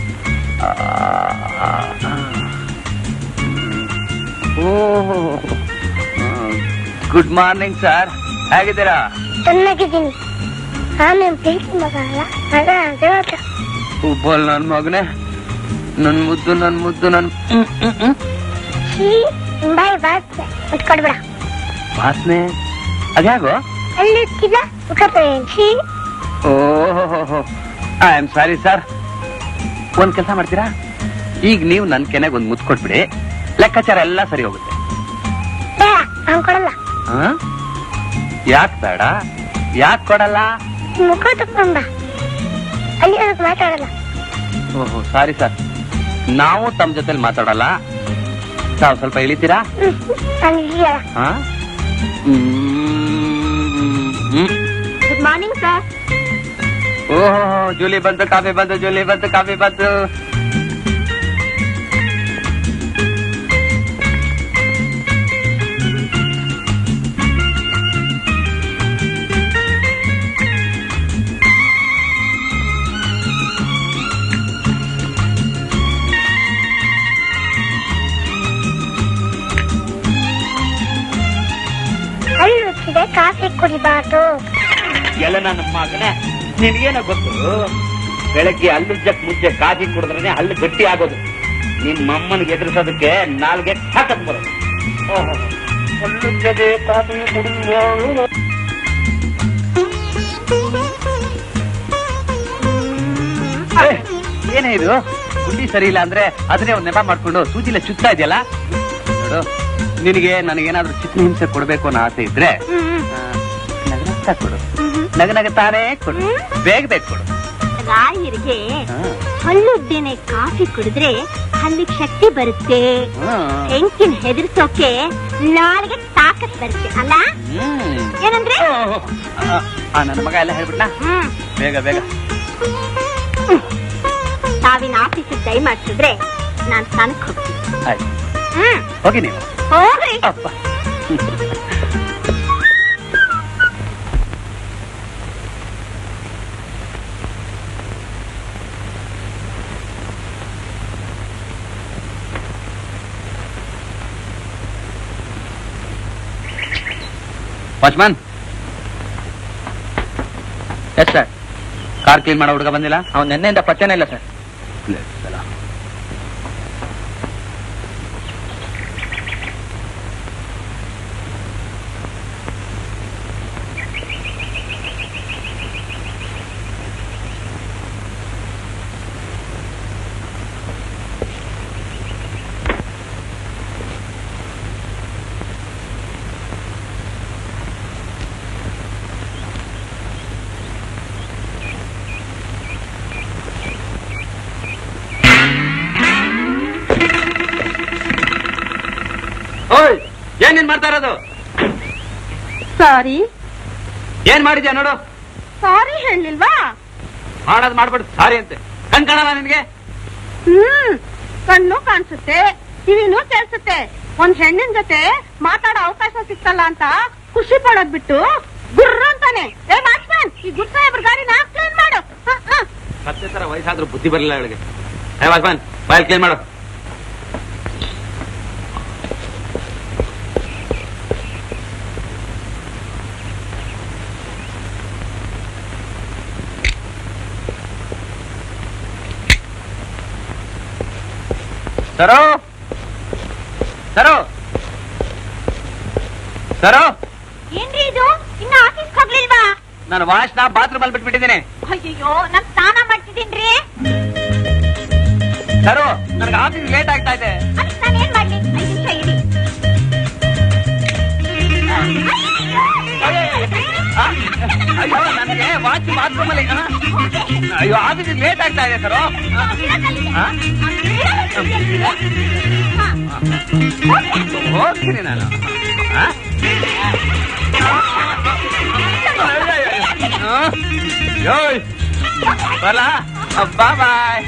[SPEAKER 1] good morning sir ಹೇಗಿದ್ದೀರಾ
[SPEAKER 3] ಚೆನ್ನಾಗಿದ್ದೀನಿ ನಾನು ನಿಮ್ ಪ್ರೀತಿ ಮಗ ಅಲ್ಲ ಮಗ ದೇವತ
[SPEAKER 1] ಉಬ್ಬಲ್ ನನ್ ಮಗನೇ ನನ್ ಮುದ್ದು ನನ್ ಮುದ್ದು ನನ್
[SPEAKER 3] ಛೀ ಬಾಯ್ ಬಾಸ್ತೆ ಮುಟ್ಕೊಡ್ಬೇಡ
[SPEAKER 1] ವಾಸನೆ ಅದ್ಯಾಗೋ
[SPEAKER 3] ಅಲ್ಲಿ ಇರ್ತಿಲ್ಲ ಮುಖ ಛೀ
[SPEAKER 1] ಓಹೋ ಐ ಆಮ್ ಸಾರಿ ಸರ್ ಒಂದ್ ಕೆಲಸ ಮಾಡ್ತೀರಾ ಈಗ ನೀವು ನನ್ ಕೆನೆಗೆ ಒಂದ್ ಮುತ್ ಕೊಟ್ಬಿಡಿ ಲೆಕ್ಕಾಚಾರ ಎಲ್ಲ ಸರಿ ಹೋಗುತ್ತೆ
[SPEAKER 3] ಬೇಡ ನಾನು ಕೊಡಲ್ಲ
[SPEAKER 1] ಯಾಕೆ ಬೇಡ ಯಾಕೆ ಕೊಡಲ್ಲ
[SPEAKER 3] ಮುಖ ತಕೊಂಡ ಅಲ್ಲಿ ಅದಕ್ಕೆ ಮಾತಾಡಲ್ಲ
[SPEAKER 1] ಓಹೋ ಸಾರಿ ಸರ್ ನಾವು ತಮ್ಮ ಜೊತೆಲಿ ಮಾತಾಡಲ್ಲ ತಾವು ಸ್ವಲ್ಪ ಇಳಿತೀರಾ
[SPEAKER 3] ಹ್ಮ್ ನಾನು ಇಳಿಯಲ್ಲ
[SPEAKER 1] ಹಾ ಹ್ಮ್. ಹ್ಮ್.
[SPEAKER 2] ಗುಡ್ ಮಾರ್ನಿಂಗ್ ಸರ್
[SPEAKER 1] ಓಹೋ ಜೂಲಿ ಬಂತು ಕಾಫಿ ಬಂತು ಜೂಲಿ ಬಂತು ಕಾಫಿ ಬಂತು
[SPEAKER 3] ಅಲ್ಲಿ ರುಚಿದೆ ಕಾಫಿ ಕುಡಿಬಾರ್ದು
[SPEAKER 5] ಎಲ್ಲ ನನ್ನ ಮಗನೇ ನಿನಗೇನೋ ಗೊತ್ತು ಬೆಳಗ್ಗೆ ಹಲ್ಲುಜ್ಜಕ್ ಮುಂಚೆ ಕಾಫಿ ಕುಡಿದ್ರೆ ಹಲ್ಲು ಗಟ್ಟಿ ಆಗೋದು ನಿಮ್ಮ ಅಮ್ಮನಿಗೆ ಎದುರಿಸೋದಕ್ಕೆ ನಾಲ್ಗೆ ಸಾಕತ್ ಬರೋದು ಓಹೋ ಹಲ್ಲುಜ್ಜದೆ ಕಾಫಿ ಕುಡಿಯುವ
[SPEAKER 1] ಏ, ಏನೇ ಇದು ಗುಂಡಿ ಸರಿ ಇಲ್ಲ ಅಂದ್ರೆ ಅದನ್ನೇ ಒಂದ್ ನೆಪ ಮಾಡ್ಕೊಂಡು ಸೂಜಿಲೆ ಚುತ್ತಾ ಇದೆಯಲ್ಲ ನೋಡು ನಿನಗೆ ನನಗೇನಾದ್ರೂ ಚಿಕ್ಕ ಹಿಂಸೆ ಕೊಡ್ಬೇಕು ಅನ್ನೋ ಆಸೆ ಇದ್ರೆ ಆ, ನಗನಗ್ತಾ ಕೊಡು ನಗನಗತಾನೇ ಕೊಡು ಬೇಗ ಬೇಗ ಕೊಡು
[SPEAKER 2] ರಾಯರಿಗೆ
[SPEAKER 1] ಹಾ.
[SPEAKER 2] ಹಲ್ಲುದ್ದೇನೆ ಕಾಫಿ ಕುಡಿದ್ರೆ ಹಲ್ಲಿಗೆ ಶಕ್ತಿ ಬರುತ್ತೆ
[SPEAKER 1] ಹಾ.
[SPEAKER 2] ಹೆಂಕಿನ ಹೆದರ್ಸೋಕೆ ನಾಳೆಗೆ ತಾಕತ್ ಬರುತ್ತೆ ಅಲ್ಲ
[SPEAKER 1] ಹ್ಮ್.
[SPEAKER 2] ಏನಂದ್ರೆ
[SPEAKER 1] ಓಹೋ. ಆ, ಆ ನನ್ನ ಮಗ ಎಲ್ಲ ಹೇಳ್ಬಿಟ್ನಾ
[SPEAKER 2] ಹ್ಮ್
[SPEAKER 1] ಬೇಗ ಬೇಗ
[SPEAKER 2] ತಾವಿನ ಆಫೀಸಿಗೆ ದಯ ಮಾಡ್ಸಿದ್ರೆ ನಾನ್ ಸ್ನಾನಕ್ ಹೋಗ್ತೀನಿ
[SPEAKER 1] ಆಯ್ತು
[SPEAKER 2] ಹ್ಮ್
[SPEAKER 1] ಹೋಗಿ ನೀವು
[SPEAKER 2] ಹೋಗ್ರಿ
[SPEAKER 1] ಅಪ್ಪ watchman yes sir car clean ಮಾಡೋ ಹುಡುಗ ಬಂದಿಲ್ಲ ಅವ್ನು ನಿನ್ನೆಯಿಂದ ಪತ್ತೆನೇ ಇಲ್ಲ ಸರ್ ಓಯ್ ಏನ್ ನೀನ್ ಮಾಡ್ತಾ ಇರೋದು
[SPEAKER 2] ಸಾರಿ
[SPEAKER 1] ಏನ್ ಮಾಡಿದ್ಯಾ ನೋಡು
[SPEAKER 2] ಸಾರಿ ಹೇಳಿಲ್ವಾ
[SPEAKER 1] ಮಾಡೋದ್ ಮಾಡ್ಬಿಟ್ಟು ಸಾರಿ ಅಂತೆ ಕಣ್ ಕಾಣಲ್ಲ ನಿನ್ಗೆ
[SPEAKER 2] ಹ್ಮ್ ಕಣ್ಣು ಕಾಣಿಸುತ್ತೆ ಕಿವಿನೂ ಕೇಳಿಸುತ್ತೆ ಒಂದ್ ಹೆಣ್ಣಿನ ಜೊತೆ ಮಾತಾಡೋ ಅವಕಾಶ ಸಿಕ್ಕಲ್ಲ ಅಂತ ಖುಷಿ ಪಡೋದ್ ಬಿಟ್ಟು ಗುರ್ರ ಅಂತಾನೆ ಏ ಮಾಚ್ಮನ್ ಈ ಗುಡ್ ಸಾಹೇಬ್ರ ಗಾಡಿನ ಕ್ಲೀನ್ ಮಾಡು ಹ, ಹ.
[SPEAKER 1] ಸತ್ಯ ತರ ವಯಸ್ಸಾದ್ರೂ ಬುದ್ಧಿ ಬರಲಿಲ್ಲ ಅವಳಿಗೆ ಹೇ ವಾಚ್ಮನ್ ಬಾಯ್ ಕ್ಲೀನ್ ಮಾಡು ಸರೋ ಸರೋ ಸರೋ
[SPEAKER 2] ಏನ್ರಿ ಇದು ಇನ್ನ ಆಫೀಸ್ ಹೋಗ್ಲಿಲ್ವಾ
[SPEAKER 1] ನಾನು ವಾಶ್ನ ಬಾತ್ರೂಮ್ ಅಲ್ಲಿ ಬಿಟ್ಬಿಟ್ಟಿದ್ದೀನಿ
[SPEAKER 2] ಅಯ್ಯೋ ನಾನ್ ಸ್ನಾನ ಮಾಡ್ತಿದ್ದೀನ್ರಿ
[SPEAKER 1] ಸರೋ ನನಗೆ ಆಫೀಸ್ ಲೇಟ್ ಆಗ್ತಾ ಇದೆ
[SPEAKER 2] ಅದಕ್ಕೆ ನಾನು ಏನ್ ಮಾಡ್ಲಿ ಐದು ನಿಮಿಷ ಇರಿ
[SPEAKER 1] ಆ? ಅಯ್ಯೋ ನನಗೆ ವಾಚ್ ಬಾತ್ರೂಮ್ ಅಲ್ಲಿ ಆ? ಅಯ್ಯೋ ಆಫೀಸ್ ಲೇಟ್ ಆಗ್ತಾ ಇದೆ ಸರೋ ಆ? ಹೋಗ್ತೀನಿ ನಾನು ಆ? ಆ? ಯೋಯ್ ಬರಲ ಬಾ ಬಾಯ್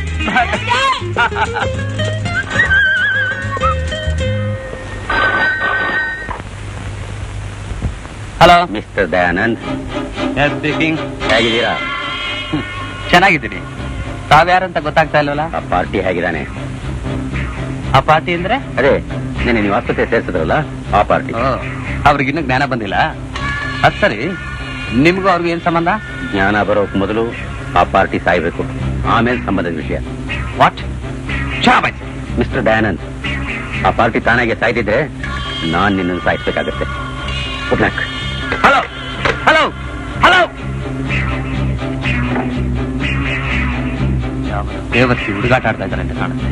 [SPEAKER 1] ಹಲೋ
[SPEAKER 5] ಮಿಸ್ಟರ್ ದಯಾನಂದ್
[SPEAKER 1] ಸ್ಪೀಕಿಂಗ್
[SPEAKER 5] ಹೇಗಿದ್ದೀರಾ
[SPEAKER 1] ಚೆನ್ನಾಗಿದ್ದೀನಿ ತಾವ್ಯಾರಂತ ಗೊತ್ತಾಗ್ತಾ ಇಲ್ವಲ್ಲ
[SPEAKER 5] ಆ ಪಾರ್ಟಿ ಹೇಗಿದ್ದಾನೆ
[SPEAKER 1] ಆ ಪಾರ್ಟಿ ಅಂದ್ರೆ
[SPEAKER 5] ಅದೇ ನಿನ್ನೆ ನೀವು ಆಸ್ಪತ್ರೆ ಸೇರಿಸಿದ್ರಲ್ಲ ಆ ಪಾರ್ಟಿ
[SPEAKER 1] ಅವ್ರಿಗಿನ್ನೂ ಜ್ಞಾನ ಬಂದಿಲ್ಲ ಅದ್ ಸರಿ ನಿಮ್ಗೂ ಅವ್ರಿಗೂ ಏನ್ ಸಂಬಂಧ
[SPEAKER 5] ಜ್ಞಾನ ಬರೋಕ್ ಮೊದಲು ಆ ಪಾರ್ಟಿ ಸಾಯ್ಬೇಕು ಆಮೇಲೆ ಸಂಬಂಧದ ವಿಷಯ
[SPEAKER 1] ವಾಟ್ ಚೆನ್ನಾಗಿ
[SPEAKER 5] ಮಿಸ್ಟರ್ ದಯಾನಂದ್ ಆ ಪಾರ್ಟಿ ತಾನಾಗೆ ಸಾಯ್ತಿದ್ರೆ ನಾನ್ ನಿನ್ನನ್ನು ಸಾಯಿಸ್ಬೇಕಾಗತ್ತೆ good luck
[SPEAKER 1] hello hello hello ದೇವರ್ಸಿ ಹುಡುಗಾಟ ಆಡ್ತಾ ಇದ್ದಾರೆ ಅಂತ ಕಾಣುತ್ತೆ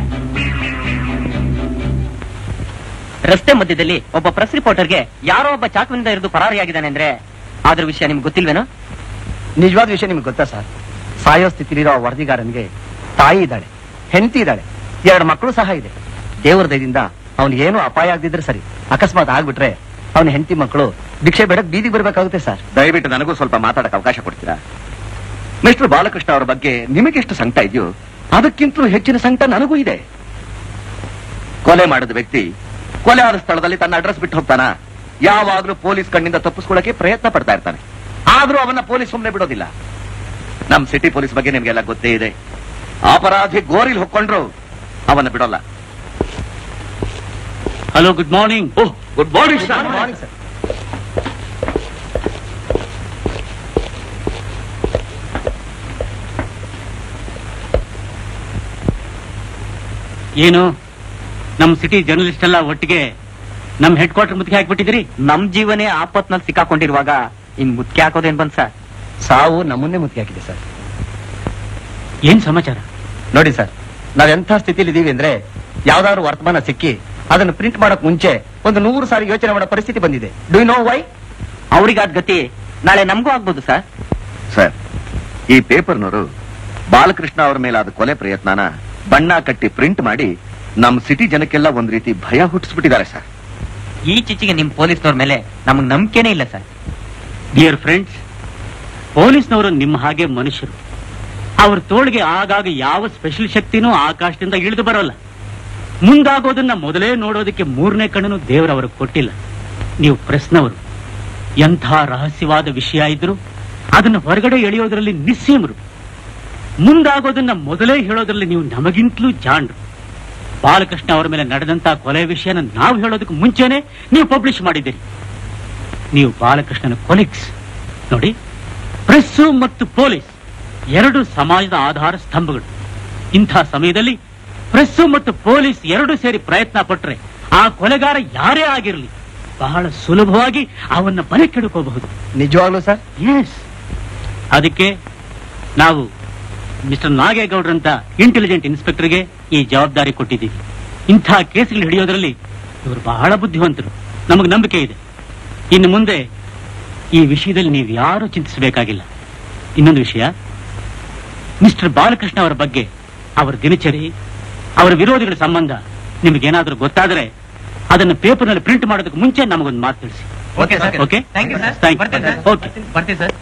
[SPEAKER 9] ರಸ್ತೆ ಮಧ್ಯದಲ್ಲಿ ಒಬ್ಬ ಪ್ರೆಸ್ ರಿಪೋರ್ಟರ್ಗೆ ಯಾರೋ ಒಬ್ಬ ಚಾಕುವಿನಿಂದ ಇರಿದು ಪರಾರಿಯಾಗಿದ್ದಾನೆ ಅಂದ್ರೆ ಅದ್ರ ವಿಷಯ ನಿಮ್ಗೆ ಗೊತ್ತಿಲ್ವೇನೋ
[SPEAKER 6] ನಿಜವಾದ ವಿಷಯ ನಿಮ್ಗೆ ಗೊತ್ತಾ ಸರ್ ಸಾಯೋ ಸ್ಥಿತಿಲಿರೋ ಆ ವರದಿಗಾರನಿಗೆ ತಾಯಿ ಇದ್ದಾಳೆ ಹೆಂಡತಿ ಇದ್ದಾಳೆ ಎರಡು ಮಕ್ಕಳು ಸಹ ಇದೆ ದೇವರ ದಯದಿಂದ ಅವ್ನಿಗೆ ಏನೂ ಅಪಾಯ ಆಗದಿದ್ರೆ ಸರಿ ಅಕಸ್ಮಾತ್ ಆಗ್ಬಿಟ್ರೆ ಅವನ ಹೆಂಡತಿ ಮಕ್ಕಳು ಭಿಕ್ಷೆ ಬೇಡಕ್ ಬೀದಿಗೆ ಬರ್ಬೇಕಾಗುತ್ತೆ ಸರ್
[SPEAKER 1] ದಯವಿಟ್ಟು ನನಗೂ ಸ್ವಲ್ಪ ಮಾತಾಡಕ್ ಅವಕಾಶ ಕೊಡ್ತೀರಾ ಮಿಸ್ಟರ್ ಬಾಲಕೃಷ್ಣ ಅವರ ಬಗ್ಗೆ ನಿಮಗೆಷ್ಟು ಸಂಕಟ ಇದೆಯೋ ಅದಕ್ಕಿಂತಲೂ ಹೆಚ್ಚಿನ ಸಂಕಟ ನನಗೂ ಇದೆ ಕೊಲೆ ಮಾಡಿದ ವ್ಯಕ್ತಿ ಕೊಲೆ ಆದ ಸ್ಥಳದಲ್ಲಿ ತನ್ನ ಅಡ್ರೆಸ್ ಬಿಟ್ಟು ಹೋಗ್ತಾನ ಯಾವಾಗ್ಲೂ ಪೊಲೀಸ್ ಕಣ್ಣಿಂದ ತಪ್ಪಿಸ್ಕೊಳ್ಳಕ್ಕೆ ಪ್ರಯತ್ನ ಪಡ್ತಾ ಇರ್ತಾನೆ ಆದ್ರೂ ಅವನ್ನ ಪೊಲೀಸ್ ಸುಮ್ಮನೆ ಬಿಡೋದಿಲ್ಲ ನಮ್ ಸಿಟಿ ಪೊಲೀಸ್ ಬಗ್ಗೆ ನಿಮ್ಗೆಲ್ಲ ಗೊತ್ತೇ ಇದೆ ಅಪರಾಧಿ ಗೋರಿಲ್ ಹೊಕ್ಕೊಂಡ್ರು ಅವನ್ನ ಬಿಡೋಲ್ಲ
[SPEAKER 7] hello good morning
[SPEAKER 1] oh good morning sir
[SPEAKER 6] morning sir
[SPEAKER 7] ಏನು ನಮ್ ಸಿಟಿ ಜರ್ನಲಿಸ್ಟ್ ಎಲ್ಲ ಒಟ್ಟಿಗೆ ನಮ್ ಹೆಡ್ ಕ್ವಾರ್ಟರ್ ಮುತ್ತಿಗೆ ಹಾಕ್ಬಿಟ್ಟಿದ್ರಿ
[SPEAKER 9] ನಮ್ ಜೀವನೇ ಆಪತ್ನಲ್ಲಿ ಸಿಕ್ಕಾಕೊಂಡಿರುವಾಗ ಇನ್ ಮುತ್ಕೆ ಹಾಕೋದೇನ್ ಬಂದ್ ಸರ್
[SPEAKER 6] ಸಾವು ನಮ್ಮನ್ನೇ ಮುತ್ತಿ ಹಾಕಿದೆ ಸರ್
[SPEAKER 7] ಏನ್ ಸಮಾಚಾರ
[SPEAKER 6] ನೋಡಿ ಸರ್ ನಾವೆಂಥ ಸ್ಥಿತಿಲಿ ಇದೀವಿ ಅಂದ್ರೆ ಯಾವ್ದಾದ್ರು ವರ್ತಮಾನ ಸಿಕ್ಕಿ ಅದನ್ನು ಪ್ರಿಂಟ್ ಮಾಡಕ್ ಮುಂಚೆ ಒಂದು ನೂರು ಸಾರಿ ಯೋಚನೆ ಮಾಡೋ ಪರಿಸ್ಥಿತಿ ಬಂದಿದೆ ಡು ನೋ ವೈ
[SPEAKER 9] ಅವ್ರಿಗಾದ ಗತಿ ನಾಳೆ ನಮಗೂ ಆಗ್ಬೋದು ಸರ್
[SPEAKER 1] ಸರ್ ಈ ಪೇಪರ್ನವರು ಬಾಲಕೃಷ್ಣ ಅವರ ಮೇಲಾದ ಕೊಲೆ ಪ್ರಯತ್ನನ ಬಣ್ಣ ಕಟ್ಟಿ ಪ್ರಿಂಟ್ ಮಾಡಿ ನಮ್ಮ ಸಿಟಿ ಜನಕ್ಕೆಲ್ಲ ಒಂದ್ ರೀತಿ ಭಯ ಹುಟ್ಟಿಸ್ಬಿಟ್ಟಿದ್ದಾರೆ ಸರ್
[SPEAKER 9] ಈ ಚಿಚ್ಚಿಗೆ ನಿಮ್ ಪೊಲೀಸ್ನವ್ರ ಮೇಲೆ ನಮಗ್ ನಂಬಿಕೆನೇ ಇಲ್ಲ ಸರ್
[SPEAKER 7] ಡಿಯರ್ ಫ್ರೆಂಡ್ಸ್ ಪೊಲೀಸ್ನವರು ನಿಮ್ಮ ಹಾಗೆ ಮನುಷ್ಯರು ಅವ್ರ ತೋಳಿಗೆ ಆಗಾಗ ಯಾವ ಸ್ಪೆಷಲ್ ಶಕ್ತಿನೂ ಆಕಾಶದಿಂದ ಇಳಿದು ಬರೋಲ್ಲ ಮುಂದಾಗೋದನ್ನ ಮೊದಲೇ ನೋಡೋದಕ್ಕೆ ಮೂರನೇ ಕಣ್ಣನ್ನು ದೇವರವರು ಕೊಟ್ಟಿಲ್ಲ ನೀವು ಪ್ರಶ್ನವರು ಎಂಥ ರಹಸ್ಯವಾದ ವಿಷಯ ಇದ್ರು ಅದನ್ನ ಹೊರಗಡೆ ಎಳೆಯೋದ್ರಲ್ಲಿ ನಿಸ್ಸೀಮರು ಮುಂದಾಗೋದನ್ನ ಮೊದಲೇ ಹೇಳೋದ್ರಲ್ಲಿ ನೀವು ನಮಗಿಂತಲೂ ಜಾಂಡ್ರು ಬಾಲಕೃಷ್ಣ ಅವರ ಮೇಲೆ ನಡೆದಂತ ಕೊಲೆ ವಿಷಯನ ನಾವು ಹೇಳೋದಕ್ಕೆ ಮುಂಚೆನೆ ನೀವು ಪಬ್ಲಿಷ್ ಮಾಡಿದ್ದೀರಿ ನೀವು ಬಾಲಕೃಷ್ಣನ ಕೊಲಿಗ್ಸ್ ನೋಡಿ ಪ್ರೆಸ್ಸು ಮತ್ತು ಪೊಲೀಸ್ ಎರಡು ಸಮಾಜದ ಆಧಾರ ಸ್ತಂಭಗಳು ಇಂಥ ಸಮಯದಲ್ಲಿ ಪ್ರೆಸ್ಸು ಮತ್ತು ಪೊಲೀಸ್ ಎರಡು ಸೇರಿ ಪ್ರಯತ್ನ ಪಟ್ರೆ ಆ ಕೊಲೆಗಾರ ಯಾರೇ ಆಗಿರಲಿ ಬಹಳ ಸುಲಭವಾಗಿ ಅವನ್ನ ಬಲೆ ಕೆಡುಕೋಬಹುದು
[SPEAKER 6] ನಿಜವಾಗ್ಲೂ ಸರ್
[SPEAKER 7] ಎಸ್ ಅದಕ್ಕೆ ನಾವು ಮಿಸ್ಟರ್ ನಾಗೇಗೌಡ್ರಂತ ಇಂಟೆಲಿಜೆಂಟ್ ಇನ್ಸ್ಪೆಕ್ಟರ್ಗೆ ಈ ಜವಾಬ್ದಾರಿ ಕೊಟ್ಟಿದ್ದೀವಿ ಇಂಥ ಕೇಸ್ಗಳು ಹಿಡಿಯೋದ್ರಲ್ಲಿ ಇವರು ಬಹಳ ಬುದ್ಧಿವಂತರು ನಮಗೆ ನಂಬಿಕೆ ಇದೆ ಇನ್ನು ಮುಂದೆ ಈ ವಿಷಯದಲ್ಲಿ ನೀವು ಯಾರು ಚಿಂತಿಸಬೇಕಾಗಿಲ್ಲ ಇನ್ನೊಂದು ವಿಷಯ ಮಿಸ್ಟರ್ ಬಾಲಕೃಷ್ಣ ಅವರ ಬಗ್ಗೆ ಅವರ ದಿನಚರಿ ಅವರ ವಿರೋಧಿಗಳ ಸಂಬಂಧ ನಿಮಗೇನಾದ್ರೂ ಗೊತ್ತಾದರೆ ಅದನ್ನು ಪೇಪರ್ನಲ್ಲಿ ಪ್ರಿಂಟ್ ಮಾಡೋದಕ್ಕೆ ಮುಂಚೆ ನಮಗೊಂದು ಮಾತು ತಿಳಿಸಿ okay
[SPEAKER 9] thank you sir
[SPEAKER 7] Thank you.
[SPEAKER 9] ಬರ್ತೀನಿ ಸರ್
[SPEAKER 7] Okay.
[SPEAKER 9] ಬರ್ತೀನಿ- ಬರ್ತೀನಿ ಸರ್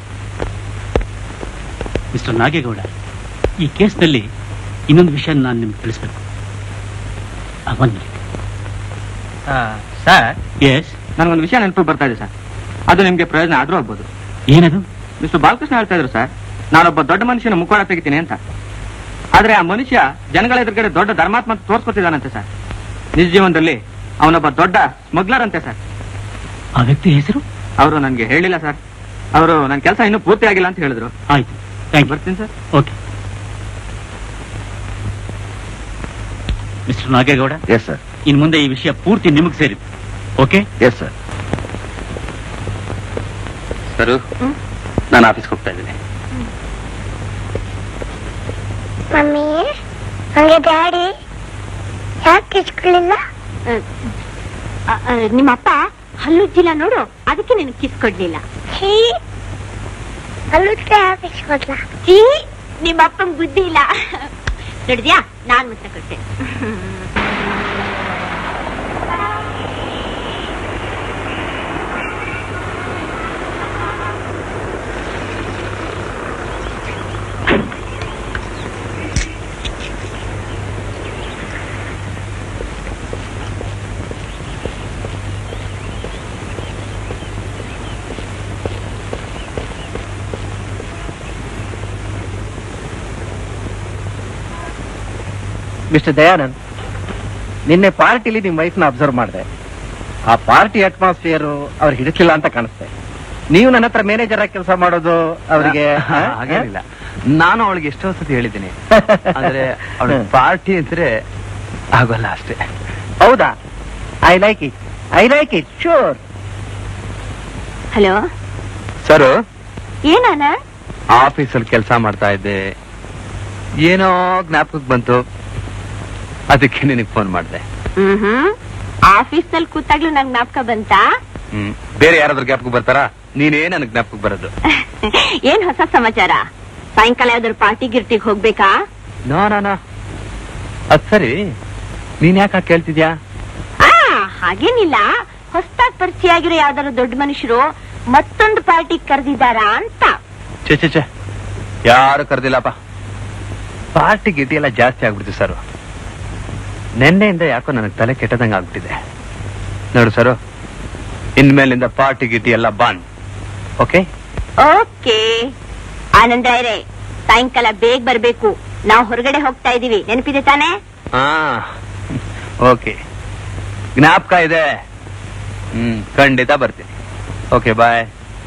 [SPEAKER 7] ಮಿಸ್ಟರ್ ನಾಗೇಗೌಡ ಈ ಕೇಸ್ನಲ್ಲಿ ಇನ್ನೊಂದು ವಿಷಯ ನಾನು ನಿಮ್ಗೆ ತಿಳಿಸ್ಬೇಕು ಒಂದು
[SPEAKER 6] ಸರ್
[SPEAKER 7] ಎಸ್
[SPEAKER 6] ನನಗೊಂದು ವಿಷಯ ನೆನಪು ಬರ್ತಾ ಇದೆ ಸರ್ ಅದು ನಿಮ್ಗೆ ಪ್ರಯೋಜನ ಆದ್ರೂ ಆಗ್ಬೋದು
[SPEAKER 7] ಏನದು
[SPEAKER 6] ಮಿಸ್ಟರ್ ಬಾಲಕೃಷ್ಣ ಹೇಳ್ತಾ ಇದ್ರು ಸರ್ ನಾನೊಬ್ಬ ದೊಡ್ಡ ಮನುಷ್ಯನ ಮುಖವಾಡ ತೆಗಿತೀನಿ ಅಂತ ಆದ್ರೆ ಆ ಮನುಷ್ಯ ಜನಗಳ ಎದುರುಗಡೆ ದೊಡ್ಡ ಧರ್ಮಾತ್ಮ ಅಂತ ತೋರ್ಸ್ಕೊತಿದ್ದಾನಂತೆ ಸರ್ ನಿಜ ಜೀವನದಲ್ಲಿ ಅವನೊಬ್ಬ ದೊಡ್ಡ ಸ್ಮಗ್ಲರ್ ಅಂತೆ ಸರ್
[SPEAKER 7] ಆ ವ್ಯಕ್ತಿ ಹೆಸರು
[SPEAKER 6] ಅವರು ನನಗೆ ಹೇಳಿಲ್ಲ ಸರ್ ಅವರು ನನ್ನ ಕೆಲಸ ಇನ್ನೂ ಪೂರ್ತಿ ಆಗಿಲ್ಲ ಅಂತ ಹೇಳಿದ್ರು
[SPEAKER 7] ಆಯ್ತು ಥ್ಯಾಂಕ್ ಯು
[SPEAKER 6] ಬರ್ತೀನಿ sir
[SPEAKER 7] okay mister Nagegowda
[SPEAKER 1] yes sir
[SPEAKER 7] ಇನ್ ಮುಂದೆ ಈ ವಿಷಯ ಪೂರ್ತಿ ನಿಮಗೆ ಸೇರಿದೆ ಓಕೆ
[SPEAKER 1] ಎಸ್ ಸರ್ ಸರು ನಾನು ಆಫೀಸ್ಗೆ ಹೋಗ್ತಾ ಇದ್ದೀನಿ
[SPEAKER 3] ಮಮ್ಮಿ ಹಂಗೆ ಡ್ಯಾಡಿ ಯಾಕೆ ಇಸ್ಕೊಳ್ಳಿಲ್ಲ
[SPEAKER 2] ನಿಮ್ಮಪ್ಪ ಹಲ್ಲುಜ್ಜಿಲ್ಲ ನೋಡು ಅದಕ್ಕೆ ನಿನ್ ಕಿಸ್ ಕೊಡ್ಲಿಲ್ಲ
[SPEAKER 3] ಛೀ ಅಲ್ಲುತ್ತೆ ಯಾಕೆ ಇಸ್ಕೊಡ್ಲ
[SPEAKER 2] ಚೀ ನಿಮ್ಮಪ್ಪನ್ ಬುದ್ಧಿ ಇಲ್ಲ ನೋಡಿದ್ಯಾ ನಾನ್ ಮುತ್ತ ಕೊಟ್ಟೆ
[SPEAKER 6] ಮಿಸ್ಟರ್ ದಯಾನಂದ್ ನಿನ್ನೆ ಪಾರ್ಟಿಲಿ ನಿಮ್ ವೈಫ್ನ ಅಬ್ಸರ್ವ್ ಮಾಡಿದೆ ಆ ಪಾರ್ಟಿ ಅಟ್ಮಾಸ್ಫಿಯರ್ ಅವ್ರು ಹಿಡಿಸ್ಲಿಲ್ಲ ಅಂತ ಕಾಣಿಸ್ತೆ ನೀವು ನನ್ನ ಹತ್ರ ಮ್ಯಾನೇಜರ್ ಆಗಿ ಕೆಲಸ ಮಾಡೋದು ಅವರಿಗೆ
[SPEAKER 1] ಹಾಗೇನಿಲ್ಲ ನಾನು ಅವಳಿಗೆ ಎಷ್ಟೋ ಸತಿ ಹೇಳಿದ್ದೀನಿ ಆದ್ರೆ ಅವಳ ಪಾರ್ಟಿ ಅಂದ್ರೆ ಆಗೋಲ್ಲ ಅಷ್ಟೇ
[SPEAKER 6] ಹೌದಾ I like it I like it sure
[SPEAKER 2] hello
[SPEAKER 1] sir
[SPEAKER 2] ಏನಾನ
[SPEAKER 1] ಆಫೀಸಲ್ಲಿ ಕೆಲಸ ಮಾಡ್ತಾ ಇದ್ದೆ ಏನೋ ಜ್ಞಾಪಕಕ್ಕೆ ಬಂತು ಅದಕ್ಕೆ ನಿನಗೆ ಫೋನ್ ಮಾಡಿದೆ
[SPEAKER 2] ಹ್ಮ್ ಆಫೀಸ್ ನಲ್ಲಿ ಕೂತಾಗ್ಲೂ ನಂಗ್ ಜ್ಞಾಪಕ ಬಂತಾ
[SPEAKER 1] ಹ್ಮ್ ಬೇರೆ ಯಾರಾದ್ರೂ ಜ್ಞಾಪಕ ಬರ್ತಾರಾ ನೀನೇ ನನಗೆ ಜ್ಞಾಪಕ ಬರೋದು
[SPEAKER 2] ಏನ್ ಹೊಸ ಸಮಾಚಾರ ಸಾಯಂಕಾಲ ಯಾವ್ದಾದ್ರು ಪಾರ್ಟಿ ಗಿರ್ಟಿಗ್ ಹೋಗ್ಬೇಕಾ
[SPEAKER 1] ನೋ ನೋ ನೋ ಅದ್ ಸರಿ ನೀನ್ ಯಾಕೆ ಕೇಳ್ತಿದ್ಯಾ
[SPEAKER 2] ಆ ಹಾಗೇನಿಲ್ಲ ಹೊಸದಾಗ್ ಪರಿಚಯ ಆಗಿರೋ ಯಾವ್ದಾದ್ರು ದೊಡ್ಡ ಮನುಷ್ಯರು ಮತ್ತೊಂದು ಪಾರ್ಟಿ ಕರೆದಿದ್ದಾರಾ ಅಂತ
[SPEAKER 1] ಛೆ ಛೆ ಛೆ ಯಾರು ಕರೆದಿಲ್ಲಪ್ಪ ಪಾರ್ಟಿ ಗಿಟಿ ಎಲ್ಲ ಜಾಸ್ತಿ ಆಗ್ಬಿಡ್ತು ಸರ್ ನಿನ್ನೆಯಿಂದ ಯಾಕೋ ನನಗೆ ತಲೆ ಕೆಟ್ಟದಂಗ ಆಗ್ಬಿಟ್ಟಿದೆ ನೋಡು ಸರು ಇನ್ಮೇಲಿಂದ ಪಾರ್ಟಿ ಗಿಟಿ ಎಲ್ಲ ಬಾನ್ ಓಕೆ
[SPEAKER 2] ಓಕೆ ಆನಂದ ರೇ ಸಾಯಂಕಾಲ ಬೇಗ ಬರ್ಬೇಕು ನಾವು ಹೊರಗಡೆ ಹೋಗ್ತಾ ಇದೀವಿ ನೆನಪಿದೆ ತಾನೇ
[SPEAKER 1] ಹಾ ಓಕೆ ಜ್ಞಾಪಕ ಇದೆ ಹ್ಮ್ ಖಂಡಿತ ಬರ್ತೀನಿ ಓಕೆ ಬಾಯ್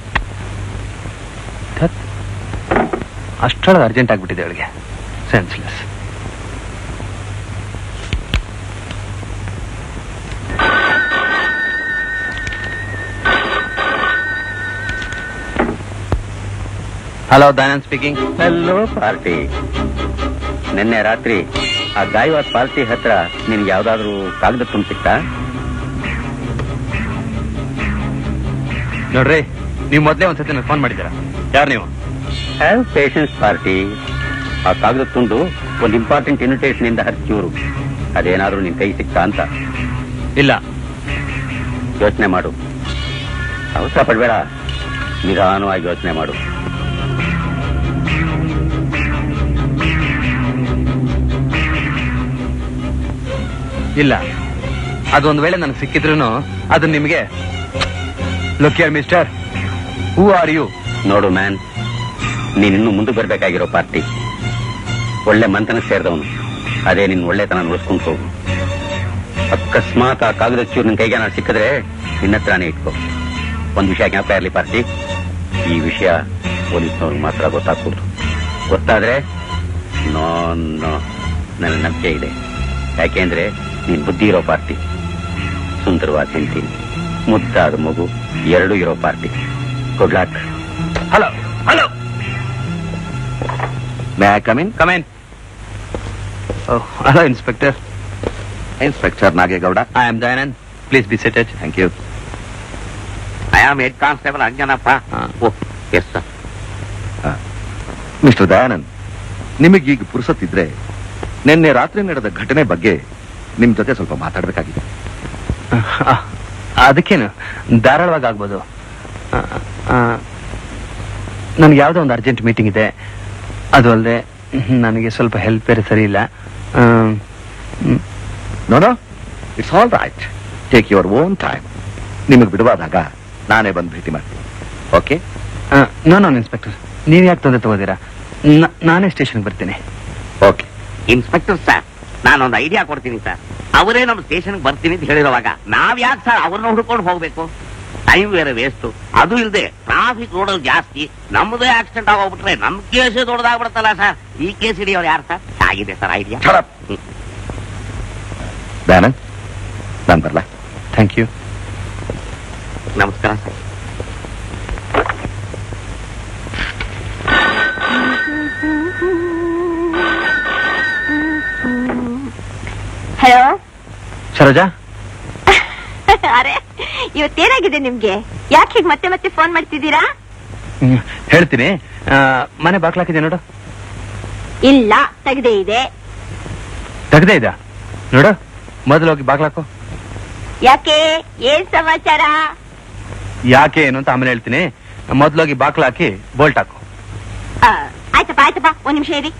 [SPEAKER 1] ಅಷ್ಟೊಳಗೆ ಅರ್ಜೆಂಟ್ ಆಗ್ಬಿಟ್ಟಿದೆ ಅವಳಿಗೆ senseless hello Dayanand speaking
[SPEAKER 5] hello party ನಿನ್ನೆ ರಾತ್ರಿ ಆ ಗಾಯವಾದ ಪಾರ್ಟಿ ಹತ್ರ ನಿನ್ಗೆ ಯಾವ್ದಾದ್ರು ಕಾಗದ ತುಂಬ ಸಿಕ್ತಾ
[SPEAKER 1] ನೋಡ್ರಿ ನೀವು ಮೊದಲೇ ಒಂದ್ಸತಿ ನನಗೆ ಫೋನ್ ಮಾಡಿದ್ದೀರಾ ಯಾರು ನೀವು
[SPEAKER 5] ಹ್ಯಾವ್ ಪೇಷನ್ಸ್ ಪಾರ್ಟಿ ಆ ಕಾಗದ ತುಂಡು ಒಂದು ಇಂಪಾರ್ಟೆಂಟ್ ಇನ್ವಿಟೇಷನ್ ಇಂದ ಹರ್ಚಿವರು ಅದೇನಾದ್ರೂ ನಿನ್ ಕೈ ಸಿಕ್ತಾ ಅಂತ
[SPEAKER 1] ಇಲ್ಲ
[SPEAKER 5] ಯೋಚನೆ ಮಾಡು ಅವಸರ ಪಡ್ಬೇಡ ನಿಧಾನವಾಗಿ ಯೋಚನೆ ಮಾಡು
[SPEAKER 1] ಇಲ್ಲ ಅದೊಂದು ವೇಳೆ ನನಗೆ ಸಿಕ್ಕಿದ್ರು ಅದು ನಿಮಗೆ ಲುಕ್ ಯರ್ ಮಿಸ್ಟರ್ ಹೂ ಆರ್ ಯು
[SPEAKER 5] ನೋಡು ಮ್ಯಾನ್ ನೀನಿನ್ನೂ ಮುಂದೆ ಬರ್ಬೇಕಾಗಿರೋ ಪಾರ್ಟಿ ಒಳ್ಳೆ ಮಂತನಕ್ಕೆ ಸೇರಿದವನು ಅದೇ ನಿನ್ ಒಳ್ಳೆತನ ಉಳಿಸ್ಕೊಂಡು ಹೋಗು ಅಕಸ್ಮಾತ್ ಆ ಕಾಗದ ಚೂರು ನಿನ್ ಕೈಗೆ ನಾನು ಸಿಕ್ಕಿದ್ರೆ ನಿನ್ನ ಹತ್ರನೇ ಇಟ್ಕೋ ಒಂದ್ ವಿಷಯ ಜ್ಞಾಪಕ ಇರಲಿ ಪಾರ್ಟಿ ಈ ವಿಷಯ ಪೊಲೀಸ್ನವ್ರಿಗೆ ಮಾತ್ರ ಗೊತ್ತಾಗ್ಕೂಡ್ದು ಗೊತ್ತಾದ್ರೆ ನೋ ನೋ ನನ್ನ ನಂಬಿಕೆ ಇದೆ ಯಾಕೆಂದ್ರೆ ನೀನ್ ಬುದ್ಧಿ ಇರೋ ಪಾರ್ಟಿ ಸುಂದರವಾದ ಹೆಂಡತಿ ಮುದ್ದಾದ ಮಗು ಎರಡೂ ಇರೋ party good luck
[SPEAKER 1] hello hello
[SPEAKER 5] may I come in
[SPEAKER 1] come in hello inspector
[SPEAKER 5] inspector Nagegowda
[SPEAKER 1] I am Dayanand please be seated
[SPEAKER 5] thank you I am head constable Anjanappa oh yes sir
[SPEAKER 10] mister Dayanand ನಿಮಗೀಗ ಪುರುಸತ್ತಿದ್ರೆ ನಿನ್ನೆ ರಾತ್ರಿ ನಡೆದ ಘಟನೆ ಬಗ್ಗೆ ನಿಮ್ ಜೊತೆ ಸ್ವಲ್ಪ ಮಾತಾಡ್ಬೇಕಾಗಿದೆ
[SPEAKER 1] ಅದಕ್ಕೇನು ಧಾರಾಳವಾಗಿ ಆಗ್ಬೋದು ನನಗೆ ಯಾವುದೋ ಒಂದು ಅರ್ಜೆಂಟ್ ಮೀಟಿಂಗ್ ಇದೆ ಅದು ಅಲ್ಲದೆ ನನಗೆ ಸ್ವಲ್ಪ ಹೆಲ್ಪ್ ಬೇರೆ ಸರಿ ಇಲ್ಲ
[SPEAKER 10] no no it's all right take your own time ನಿಮಗೆ ಬಿಡುವಾದಾಗ ನಾನೇ ಬಂದು ಭೇಟಿ ಮಾಡ್ತೀನಿ ಓಕೆ
[SPEAKER 1] ನೋ ನೋ ಇನ್ಸ್ಪೆಕ್ಟರ್ ನೀವು ಯಾಕೆ ತೊಂದರೆ ತಗೋತೀರಾ ನ- ನಾನೇ ಸ್ಟೇಷನ್ಗೆ ಬರ್ತೀನಿ
[SPEAKER 10] ಓಕೆ
[SPEAKER 5] ಇನ್ಸ್ಪೆಕ್ಟರ್ ಸರ್ ನಾನೊಂದು ಐಡಿಯಾ ಕೊಡ್ತೀನಿ ಸರ್ ಅವರೇ ನಮ್ಮ ಸ್ಟೇಷನ್ ಬರ್ತೀನಿ ಅಂತ ಹೇಳಿರುವಾಗ ನಾವ್ ಯಾಕೆ ಸರ್ ಅವ್ರನ್ನ ಹುಡ್ಕೊಂಡು ಹೋಗ್ಬೇಕು ಟೈಮ್ ಬೇರೆ ವೇಸ್ಟ್ ಅದು ಇಲ್ಲದೆ ಟ್ರಾಫಿಕ್ ರೋಡಲ್ಲಿ ಜಾಸ್ತಿ ನಮ್ಮದೇ ಆಕ್ಸಿಡೆಂಟ್ ಆಗೋಗ್ಬಿಟ್ರೆ ನಮ್ ಕೇಸೇ ದೊಡ್ಡದಾಗ್ಬಿಡುತ್ತಲ್ಲ ಸರ್ ಈ ಕೇಸ್ ಹಿಡಿಯೋರು ಯಾರು ಸರ್ ಆಗಿದೆ ಸರ್ ಐಡಿಯಾ
[SPEAKER 10] ದಯಾನಂದ್ ನಾನು ಬರ್ಲಾ
[SPEAKER 1] ಥ್ಯಾಂಕ್ ಯು
[SPEAKER 5] ನಮಸ್ಕಾರ ಸರ್
[SPEAKER 2] ಹಲೋ
[SPEAKER 1] ಸರೋಜಾ
[SPEAKER 2] ಅರೆ ಇವತ್ತೇನಾಗಿದೆ ನಿಮ್ಗೆ ಯಾಕೆ ಹೀಗ್ ಮತ್ತೆ ಮತ್ತೆ ಫೋನ್ ಮಾಡ್ತಿದ್ದೀರಾ
[SPEAKER 1] ಹ್ಮ್, ಹೇಳ್ತೀನಿ ಆ, ಮನೆ ಬಾಕ್ಲಾಕಿದೆ ನೋಡು
[SPEAKER 2] ಇಲ್ಲ ತೆಗ್ದೇ ಇದೆ
[SPEAKER 1] ತೆಗ್ದೇ ಇದ ನೋಡು ಮೊದಲು ಹೋಗಿ ಬಾಗ್ಲಾಕು
[SPEAKER 2] ಯಾಕೆ ಏನ್ ಸಮಾಚಾರ
[SPEAKER 1] ಯಾಕೆ ಏನು ಅಂತ ಆಮೇಲೆ ಹೇಳ್ತೀನಿ ಮೊದಲೋಗಿ ಬಾಕ್ಲಾಕಿ ಬೋಲ್ಟ್ ಹಾಕು
[SPEAKER 2] ಆ, ಆಯ್ತಪ್ಪ ಆಯ್ತಪ್ಪ ಒಂದ್ ನಿಮಿಷ ಇರಿ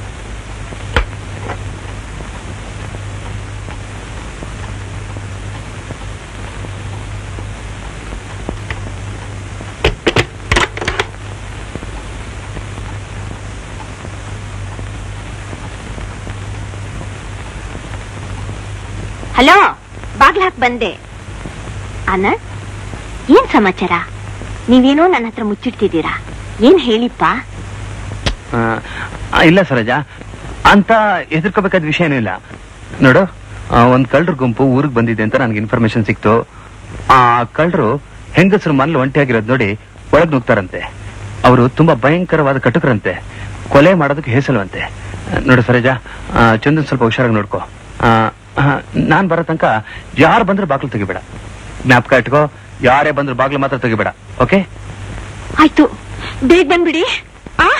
[SPEAKER 2] ಹಲೋ ಬಾಗ್ಲ ಹಾಕ್ ಬಂದೆ ಆನಂದ್ ಏನ್ ಸಮಾಚಾರ ನೀವೇನೋ ನನ್ನ ಹತ್ರ ಮುಚ್ಚಿಡ್ತಿದ್ದೀರಾ ಏನ್ ಹೇಳಿಪ್ಪ
[SPEAKER 1] ಆ, ಆ, ಇಲ್ಲ ಸರೋಜಾ ಅಂತ ಹೆದರ್ಕೋಬೇಕಾದ ವಿಷಯ ಏನೂ ಇಲ್ಲ ನೋಡು ಆ, ಒಂದ್ ಕಳ್ಳರ ಗುಂಪು ಊರಿಗೆ ಬಂದಿದೆ ಅಂತ ನನಗೆ ಇನ್ಫಾರ್ಮೇಶನ್ ಸಿಕ್ತು ಆ ಕಳ್ಳರು ಹೆಂಗಸರು ಮನೇಲಿ ಒಂಟಿಯಾಗಿರೋದು ನೋಡಿ ಒಳಗ್ ನುಗ್ತಾರಂತೆ ಅವರು ತುಂಬಾ ಭಯಂಕರವಾದ ಕಟುಕರಂತೆ ಕೊಲೆ ಮಾಡೋದಕ್ಕೆ ಹೇಸಲುವಂತೆ ನೋಡು ಸರೋಜ ಆ, ಚಂದನ್ ಸ್ವಲ್ಪ ಹುಷಾರಾಗಿ ನೋಡ್ಕೋ ಆ, ಆ, ನಾನ್ ಬರೋ ತನಕ ಯಾರು ಬಂದ್ರೆ ಬಾಗ್ಲು ತೆಗಿಬೇಡ ಜ್ಞಾಪಕ ಇಟ್ಕೋ ಯಾರೇ ಬಂದ್ರು ಬಾಗ್ಲು ಮಾತ್ರ ತೆಗಿಬೇಡ ಓಕೆ
[SPEAKER 2] ಆಯ್ತು ಬೇಗ ಬಂದ್ಬಿಡಿ ಆ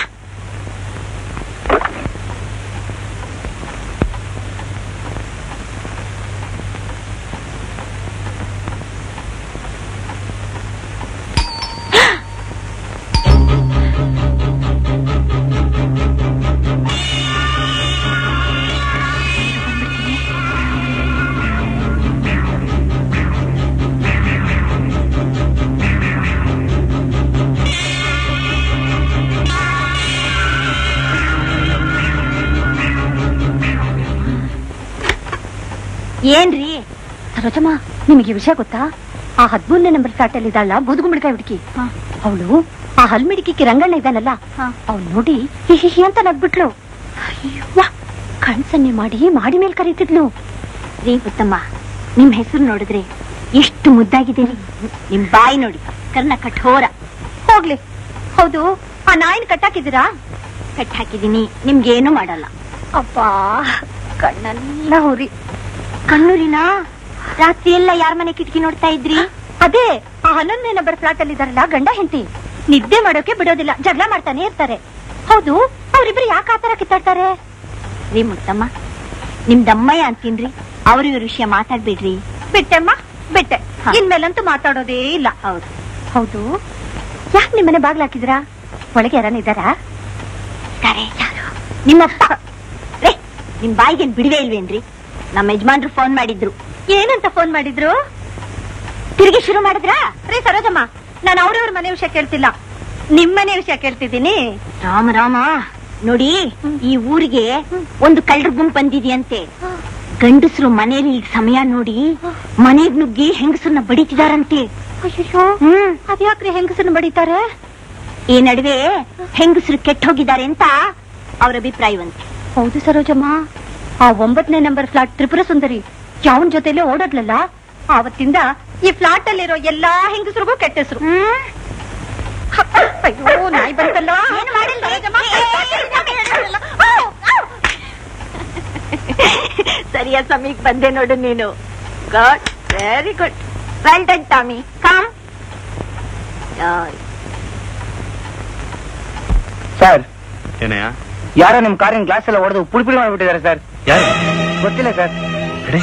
[SPEAKER 2] ಏನ್ರಿ
[SPEAKER 4] ಸರೋಜಮ್ಮ ನಿಮಗೆ ವಿಷಯ ಗೊತ್ತಾ ಆ ಹದ್ಮೂರನೇ ನಂಬರ್ ಫ್ಲಾಟ್ ಅಲ್ಲಿ ಇದ್ದಾಳ ಬೂದುಗುಂಬಳಕಾಯಿ ಹುಡುಕಿ ಅವಳು ಆ ಹಲ್ಮಿಡಿಕಿ ರಂಗಣ್ಣ ಇದ್ದಾನಲ್ಲ ಅವ್ನು ನೋಡಿ ಹಿ ಹಿ ಹಿ ಅಂತ ನಗ್ಬಿಟ್ಲು ಅಯ್ಯವ್ವ ಕಣ್ಸನ್ನೆ ಮಾಡಿ ಮಾಡಿ ಮೇಲ್ ಕರೀತಿದ್ಲು
[SPEAKER 2] ರೀ ಉತ್ತಮ್ಮ ನಿಮ್ ಹೆಸರು ನೋಡಿದ್ರೆ ಎಷ್ಟು ಮುದ್ದಾಗಿದ್ದೀರಿ ನಿಮ್ ಬಾಯಿ ನೋಡಿ ಕರ್ಣ ಕಠೋರ
[SPEAKER 4] ಹೋಗ್ಲಿ ಹೌದು ಆ ನಾಯಿನ ಕಟ್ಟಾಕಿದ್ದೀರಾ
[SPEAKER 2] ಕಟ್ ಹಾಕಿದೀನಿ ನಿಮ್ಗೇನು ಮಾಡಲ್ಲ
[SPEAKER 4] ಅಪ್ಪಾ ಕಣ್ಣೆಲ್ಲ ಹುರಿ
[SPEAKER 2] ಕಣ್ಣೂರಿನ ರಾತ್ರಿ ಎಲ್ಲ ಯಾರ ಮನೆ ಕಿಟಕಿ ನೋಡ್ತಾ ಇದ್ರಿ
[SPEAKER 4] ಅದೇ ಆ ಹನ್ನೊಂದನೇ ನಂಬರ್ ಫ್ಲಾಟ್ ಅಲ್ಲಿ ಇದಾರಲ್ಲ ಗಂಡ ಹೆಂಡತಿ ನಿದ್ದೆ ಮಾಡೋಕೆ ಬಿಡೋದಿಲ್ಲ ಜಗಳ ಮಾಡ್ತಾನೆ ಇರ್ತಾರೆ ಹೌದು ಅವ್ರಿಬ್ರು ಯಾಕೆ ಆತರ ಕಿತ್ತಾಡ್ತಾರೆ
[SPEAKER 2] ರೀ ಮುತ್ತಮ್ಮ ನಿಮ್ ದಮ್ಮಯ್ಯ ಅಂತೀನ್ರಿ ಅವ್ರ ಇವ್ರ ವಿಷಯ ಮಾತಾಡ್ಬಿಡ್ರಿ
[SPEAKER 4] ಬಿಟ್ಟೆಮ್ಮ ಬಿಟ್ಟೆ
[SPEAKER 2] ಹಾ.
[SPEAKER 4] ಇನ್ಮೇಲಂತೂ ಮಾತಾಡೋದೇ ಇಲ್ಲ
[SPEAKER 2] ಹೌದು
[SPEAKER 4] ಹೌದು ಯಾಕೆ ನಿಮ್ಮನೆ ಬಾಗ್ಲ ಹಾಕಿದ್ರಾ ಒಳಗೆ ಯಾರನ್ನ ಇದ್ದಾರಾ
[SPEAKER 2] ಕರೆ ಯಾರು ನಿಮ್ಮಪ್ಪ ರೇ ನಿಮ್ ಬಾಯಿಗೇನ್ ಬಿಡುವೆ ಇಲ್ವೇನ್ರಿ ನಮ್ಮ ಯಜಮಾನ್ರು ಫೋನ್ ಮಾಡಿದ್ರು
[SPEAKER 4] ಏನಂತ ಫೋನ್ ಮಾಡಿದ್ರು
[SPEAKER 2] ತಿರುಗಿ ಶುರು ಮಾಡಿದ್ರಾ
[SPEAKER 4] ರೀ ಸರೋಜಮ್ಮ ನಾನು ಅವ್ರವ್ರ ಮನೆ ವಿಷಯ ಕೇಳ್ತಿಲ್ಲ ನಿಮ್ಮನೆ ವಿಷಯ ಕೇಳ್ತಿದ್ದೀನಿ
[SPEAKER 2] ರಾಮ ರಾಮ ನೋಡಿ ಈ ಊರಿಗೆ ಒಂದು ಕಳ್ಳರ ಗುಂಪು ಬಂದಿದೆಯಂತೆ ಗಂಡಸರು ಮನೇಲಿ ಈಗ ಸಮಯ ನೋಡಿ ಮನೆಗ್ ನುಗ್ಗಿ ಹೆಂಗಸರನ್ನ ಬಡಿತಿದಾರಂತೆ
[SPEAKER 4] ಅಯ್ಯೋ
[SPEAKER 2] ಹ್ಮ್
[SPEAKER 4] ಅದ್ಯಾಕ್ರಿ ಹೆಂಗಸನ್ನ ಬಡಿತಾರೆ
[SPEAKER 2] ಈ ನಡುವೆ ಹೆಂಗಸರು ಕೆಟ್ಟ ಹೋಗಿದ್ದಾರೆ ಅಂತ ಅವ್ರ ಅಭಿಪ್ರಾಯವಂತೆ
[SPEAKER 4] ಹೌದು ಸರೋಜಮ್ಮ ಆ ಒಂಬತ್ತನೇ ನಂಬರ್ ಫ್ಲಾಟ್ ತ್ರಿಪುರ ಸುಂದರಿ ಯಾವನ್ ಜೊತೆಲೇ ಓಡಾಡ್ಲಲ್ಲ ಆವತ್ತಿಂದ ಈ ಫ್ಲಾಟ್ ಅಲ್ಲಿರೋ ಎಲ್ಲಾ ಹೆಂಗಸರಿಗೂ ಕೆಟ್ಟ ಹೆಸರು ಅಯ್ಯೋ ನಾಯಿ ಬಂತಲ್ಲ
[SPEAKER 2] ಏನು ಮಾಡಿಲ್ಲ ಸರಿಯಾದ ಸಮಯಕ್ಕೆ ಬಂದೆ ನೋಡು ನೀನು good very good well done Tommy come
[SPEAKER 9] sir
[SPEAKER 1] ಏನಯ್ಯ
[SPEAKER 9] ಯಾರೋ ನಿಮ್ ಕಾರಿನ ಗ್ಲಾಸ್ ಎಲ್ಲ ಹೊಡೆದು ಪುಡಿ ಪುಡಿ ಮಾಡ್ಬಿಟ್ಟಿದ್ದಾರೆ ಸರ್
[SPEAKER 1] ಯಾರು
[SPEAKER 9] ಗೊತ್ತಿಲ್ಲ ಸರ್
[SPEAKER 1] ಕಡೆ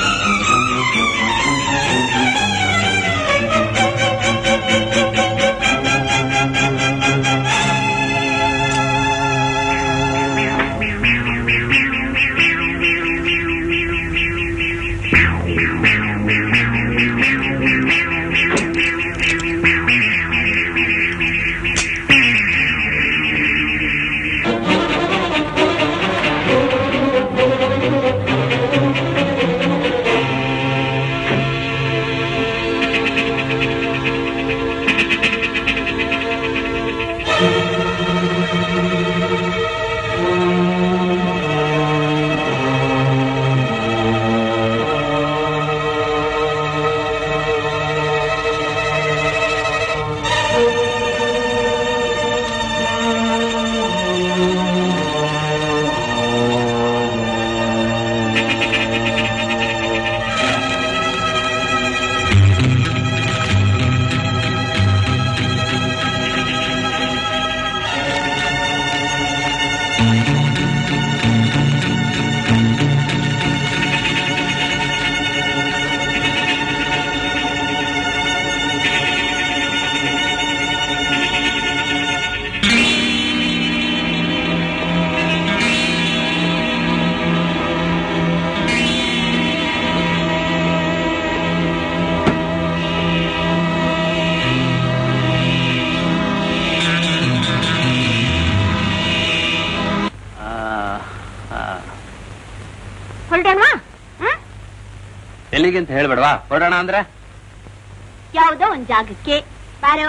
[SPEAKER 2] ಹೊರಡೋಣ
[SPEAKER 1] ಎಲ್ಲಿಗೆ ಅಂತ ಹೇಳ್ಬೇಡವಾ ಹೊರಡೋಣ ಅಂದ್ರೆ
[SPEAKER 2] ಯಾವುದೋ ಒಂದ್ ಜಾಗಕ್ಕೆ ಬಾರೋ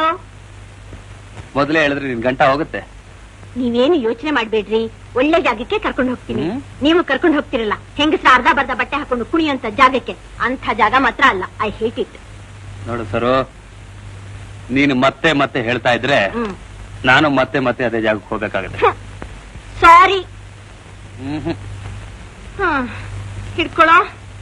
[SPEAKER 1] ಮೊದಲೇ ಹೇಳಿದ್ರೆ ನಿನ್ ಗಂಟ ಹೋಗುತ್ತೆ
[SPEAKER 2] ನೀವೇನು ಯೋಚನೆ ಮಾಡ್ಬೇಡ್ರಿ ಒಳ್ಳೆ ಜಾಗಕ್ಕೆ ಕರ್ಕೊಂಡು ಹೋಗ್ತೀನಿ
[SPEAKER 1] ಹ್ಮ್.
[SPEAKER 2] ನೀವು ಕರ್ಕೊಂಡು ಹೋಗ್ತಿರಲ್ಲ ಹೆಂಗಸ್ರ ಅರ್ಧ ಬರ್ಧ ಬಟ್ಟೆ ಹಾಕೊಂಡು ಕುಣಿಯಂತ ಜಾಗಕ್ಕೆ ಅಂತ ಜಾಗ ಮಾತ್ರ ಅಲ್ಲ ಐ ಹೇಟ್ ಇಟ್
[SPEAKER 1] ನೋಡು ಸರು ನೀನು ಮತ್ತೆ ಮತ್ತೆ ಹೇಳ್ತಾ ಇದ್ರೆ
[SPEAKER 2] ಹ್ಮ್
[SPEAKER 1] ನಾನು ಮತ್ತೆ ಮತ್ತೆ ಅದೇ ಜಾಗಕ್ಕೆ ಹೋಗ್ಬೇಕಾಗುತ್ತೆ
[SPEAKER 2] ಸಾರಿ ಹ್ಮ್ ಹಿಡ್ಕೊಳೋ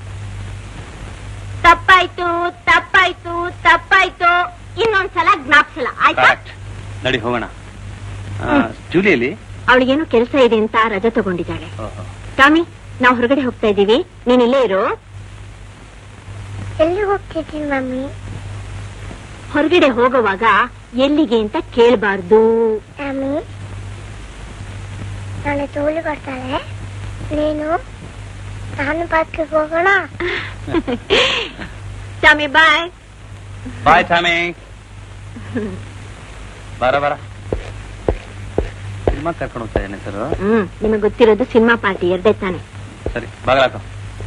[SPEAKER 2] ತಪ್ಪಾಯ್ತು ತಪ್ಪಾಯ್ತು ತಪ್ಪಾಯ್ತು ಇನ್ನೊಂದ್ಸಲ ಜ್ಞಾಪಿಸಲ್ಲ ಆಯ್ತಾ
[SPEAKER 1] ಕರೆಕ್ಟ್ ನಡಿ ಹೋಗೋಣ ಆ, ಜೂಲಿಯಲ್ಲಿ
[SPEAKER 2] ಅವಳಿಗೇನೋ ಕೆಲಸ ಇದೆ ಅಂತ ರಜೆ ತಗೊಂಡಿದ್ದಾಳೆ ಟಾಮಿ ನಾವು ಹೊರಗಡೆ ಹೋಗ್ತಾ ಇದೀವಿ ನೀನ್ ಇಲ್ಲೇ ಇರು
[SPEAKER 3] ಎಲ್ಲಿ ಹೋಗ್ತಿದ್ದೀನಿ ಮಮ್ಮಿ
[SPEAKER 2] ಹೊರಗಡೆ ಹೋಗುವಾಗ ಎಲ್ಲಿಗೆ ಅಂತ ಕೇಳಬಾರ್ದು
[SPEAKER 3] ಮಮ್ಮಿ ನಾಳೆ ತೋಲಿ ಬರ್ತಾಳೆ ನೀನು ನಾನು ಪಾರ್ಕಿಗೆ ಹೋಗೋಣ
[SPEAKER 2] ಟಾಮಿ ಬಾಯ್
[SPEAKER 1] ಬಾಯ್ ಟಾಮಿ ಬರ ಬರ ಸಿನಿಮಾ ಕರ್ಕೊಂಡು ಹೋಗ್ತಾ ಇದ್ದೇನೆ ಸರ್
[SPEAKER 2] ಹ್ಮ್ ನಿಮಗೆ ಗೊತ್ತಿರೋದು ಸಿನಿಮಾ ಪಾರ್ಟಿ ಎರಡೇ ತಾನೆ
[SPEAKER 1] ಸರಿ ಬಾಗಲಾಕ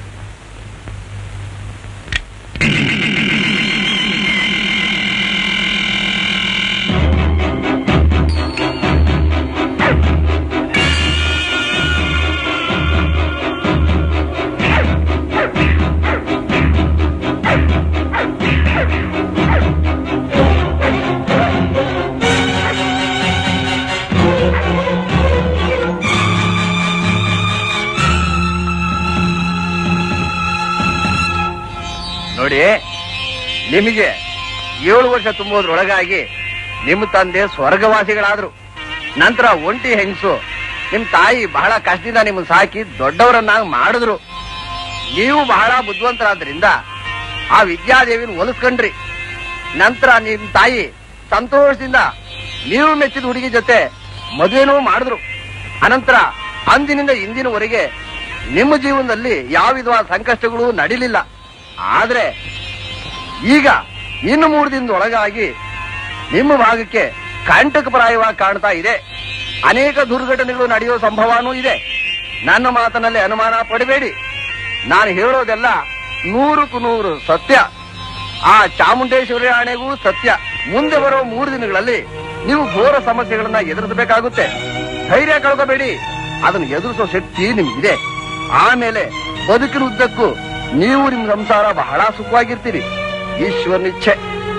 [SPEAKER 10] ನೋಡಿ ನಿಮಗೆ ಏಳು ವರ್ಷ ತುಂಬುವುದ್ರೊಳಗಾಗಿ ನಿಮ್ಮ ತಂದೆ ಸ್ವರ್ಗವಾಸಿಗಳಾದ್ರು ನಂತರ ಒಂಟಿ ಹೆಂಗಸು ನಿಮ್ ತಾಯಿ ಬಹಳ ಕಷ್ಟದಿಂದ ನಿಮ್ಮನ್ನ ಸಾಕಿ ದೊಡ್ಡವರನ್ನಾಗಿ ಮಾಡಿದ್ರು ನೀವು ಬಹಳ ಬುದ್ಧಿವಂತರಾದ್ರಿಂದ ಆ ವಿದ್ಯಾದೇವಿನ ಒಲಿಸ್ಕೊಂಡ್ರಿ ನಂತರ ನಿಮ್ ತಾಯಿ ಸಂತೋಷದಿಂದ ನೀವು ಮೆಚ್ಚಿದ ಹುಡುಗಿ ಜೊತೆ ಮದುವೆನೂ ಮಾಡಿದ್ರು ಅನಂತರ ಅಂದಿನಿಂದ ಇಂದಿನವರೆಗೆ ನಿಮ್ಮ ಜೀವನದಲ್ಲಿ ಯಾವ ವಿಧವಾದ ಸಂಕಷ್ಟಗಳು ನಡಿಲಿಲ್ಲ ಆದ್ರೆ ಈಗ ಇನ್ನು ಮೂರು ದಿನದ ಒಳಗಾಗಿ ನಿಮ್ಮ ಭಾಗಕ್ಕೆ ಕಂಟಕಪ್ರಾಯವಾಗಿ ಕಾಣ್ತಾ ಇದೆ ಅನೇಕ ದುರ್ಘಟನೆಗಳು ನಡೆಯೋ ಸಂಭವನೂ ಇದೆ ನನ್ನ ಮಾತಿನಲ್ಲಿ ಅನುಮಾನ ಪಡಬೇಡಿ ನಾನು ಹೇಳೋದೆಲ್ಲ ನೂರಕ್ಕೂ ನೂರು ಸತ್ಯ ಆ ಚಾಮುಂಡೇಶ್ವರಿ ಆಣೆಗೂ ಸತ್ಯ ಮುಂದೆ ಬರೋ ಮೂರು ದಿನಗಳಲ್ಲಿ ನೀವು ಘೋರ ಸಮಸ್ಯೆಗಳನ್ನ ಎದುರಿಸಬೇಕಾಗುತ್ತೆ ಧೈರ್ಯ ಕಳ್ಕೋಬೇಡಿ ಅದನ್ನು ಎದುರಿಸೋ ಶಕ್ತಿ ನಿಮ್ಗಿದೆ ಆಮೇಲೆ ಬದುಕಿನ ಉದ್ದಕ್ಕೂ ನೀವು ನಿಮ್ ಸಂಸಾರ ಬಹಳ ಸುಖವಾಗಿರ್ತೀರಿ ಈಶ್ವರನಿಚ್ಛೆ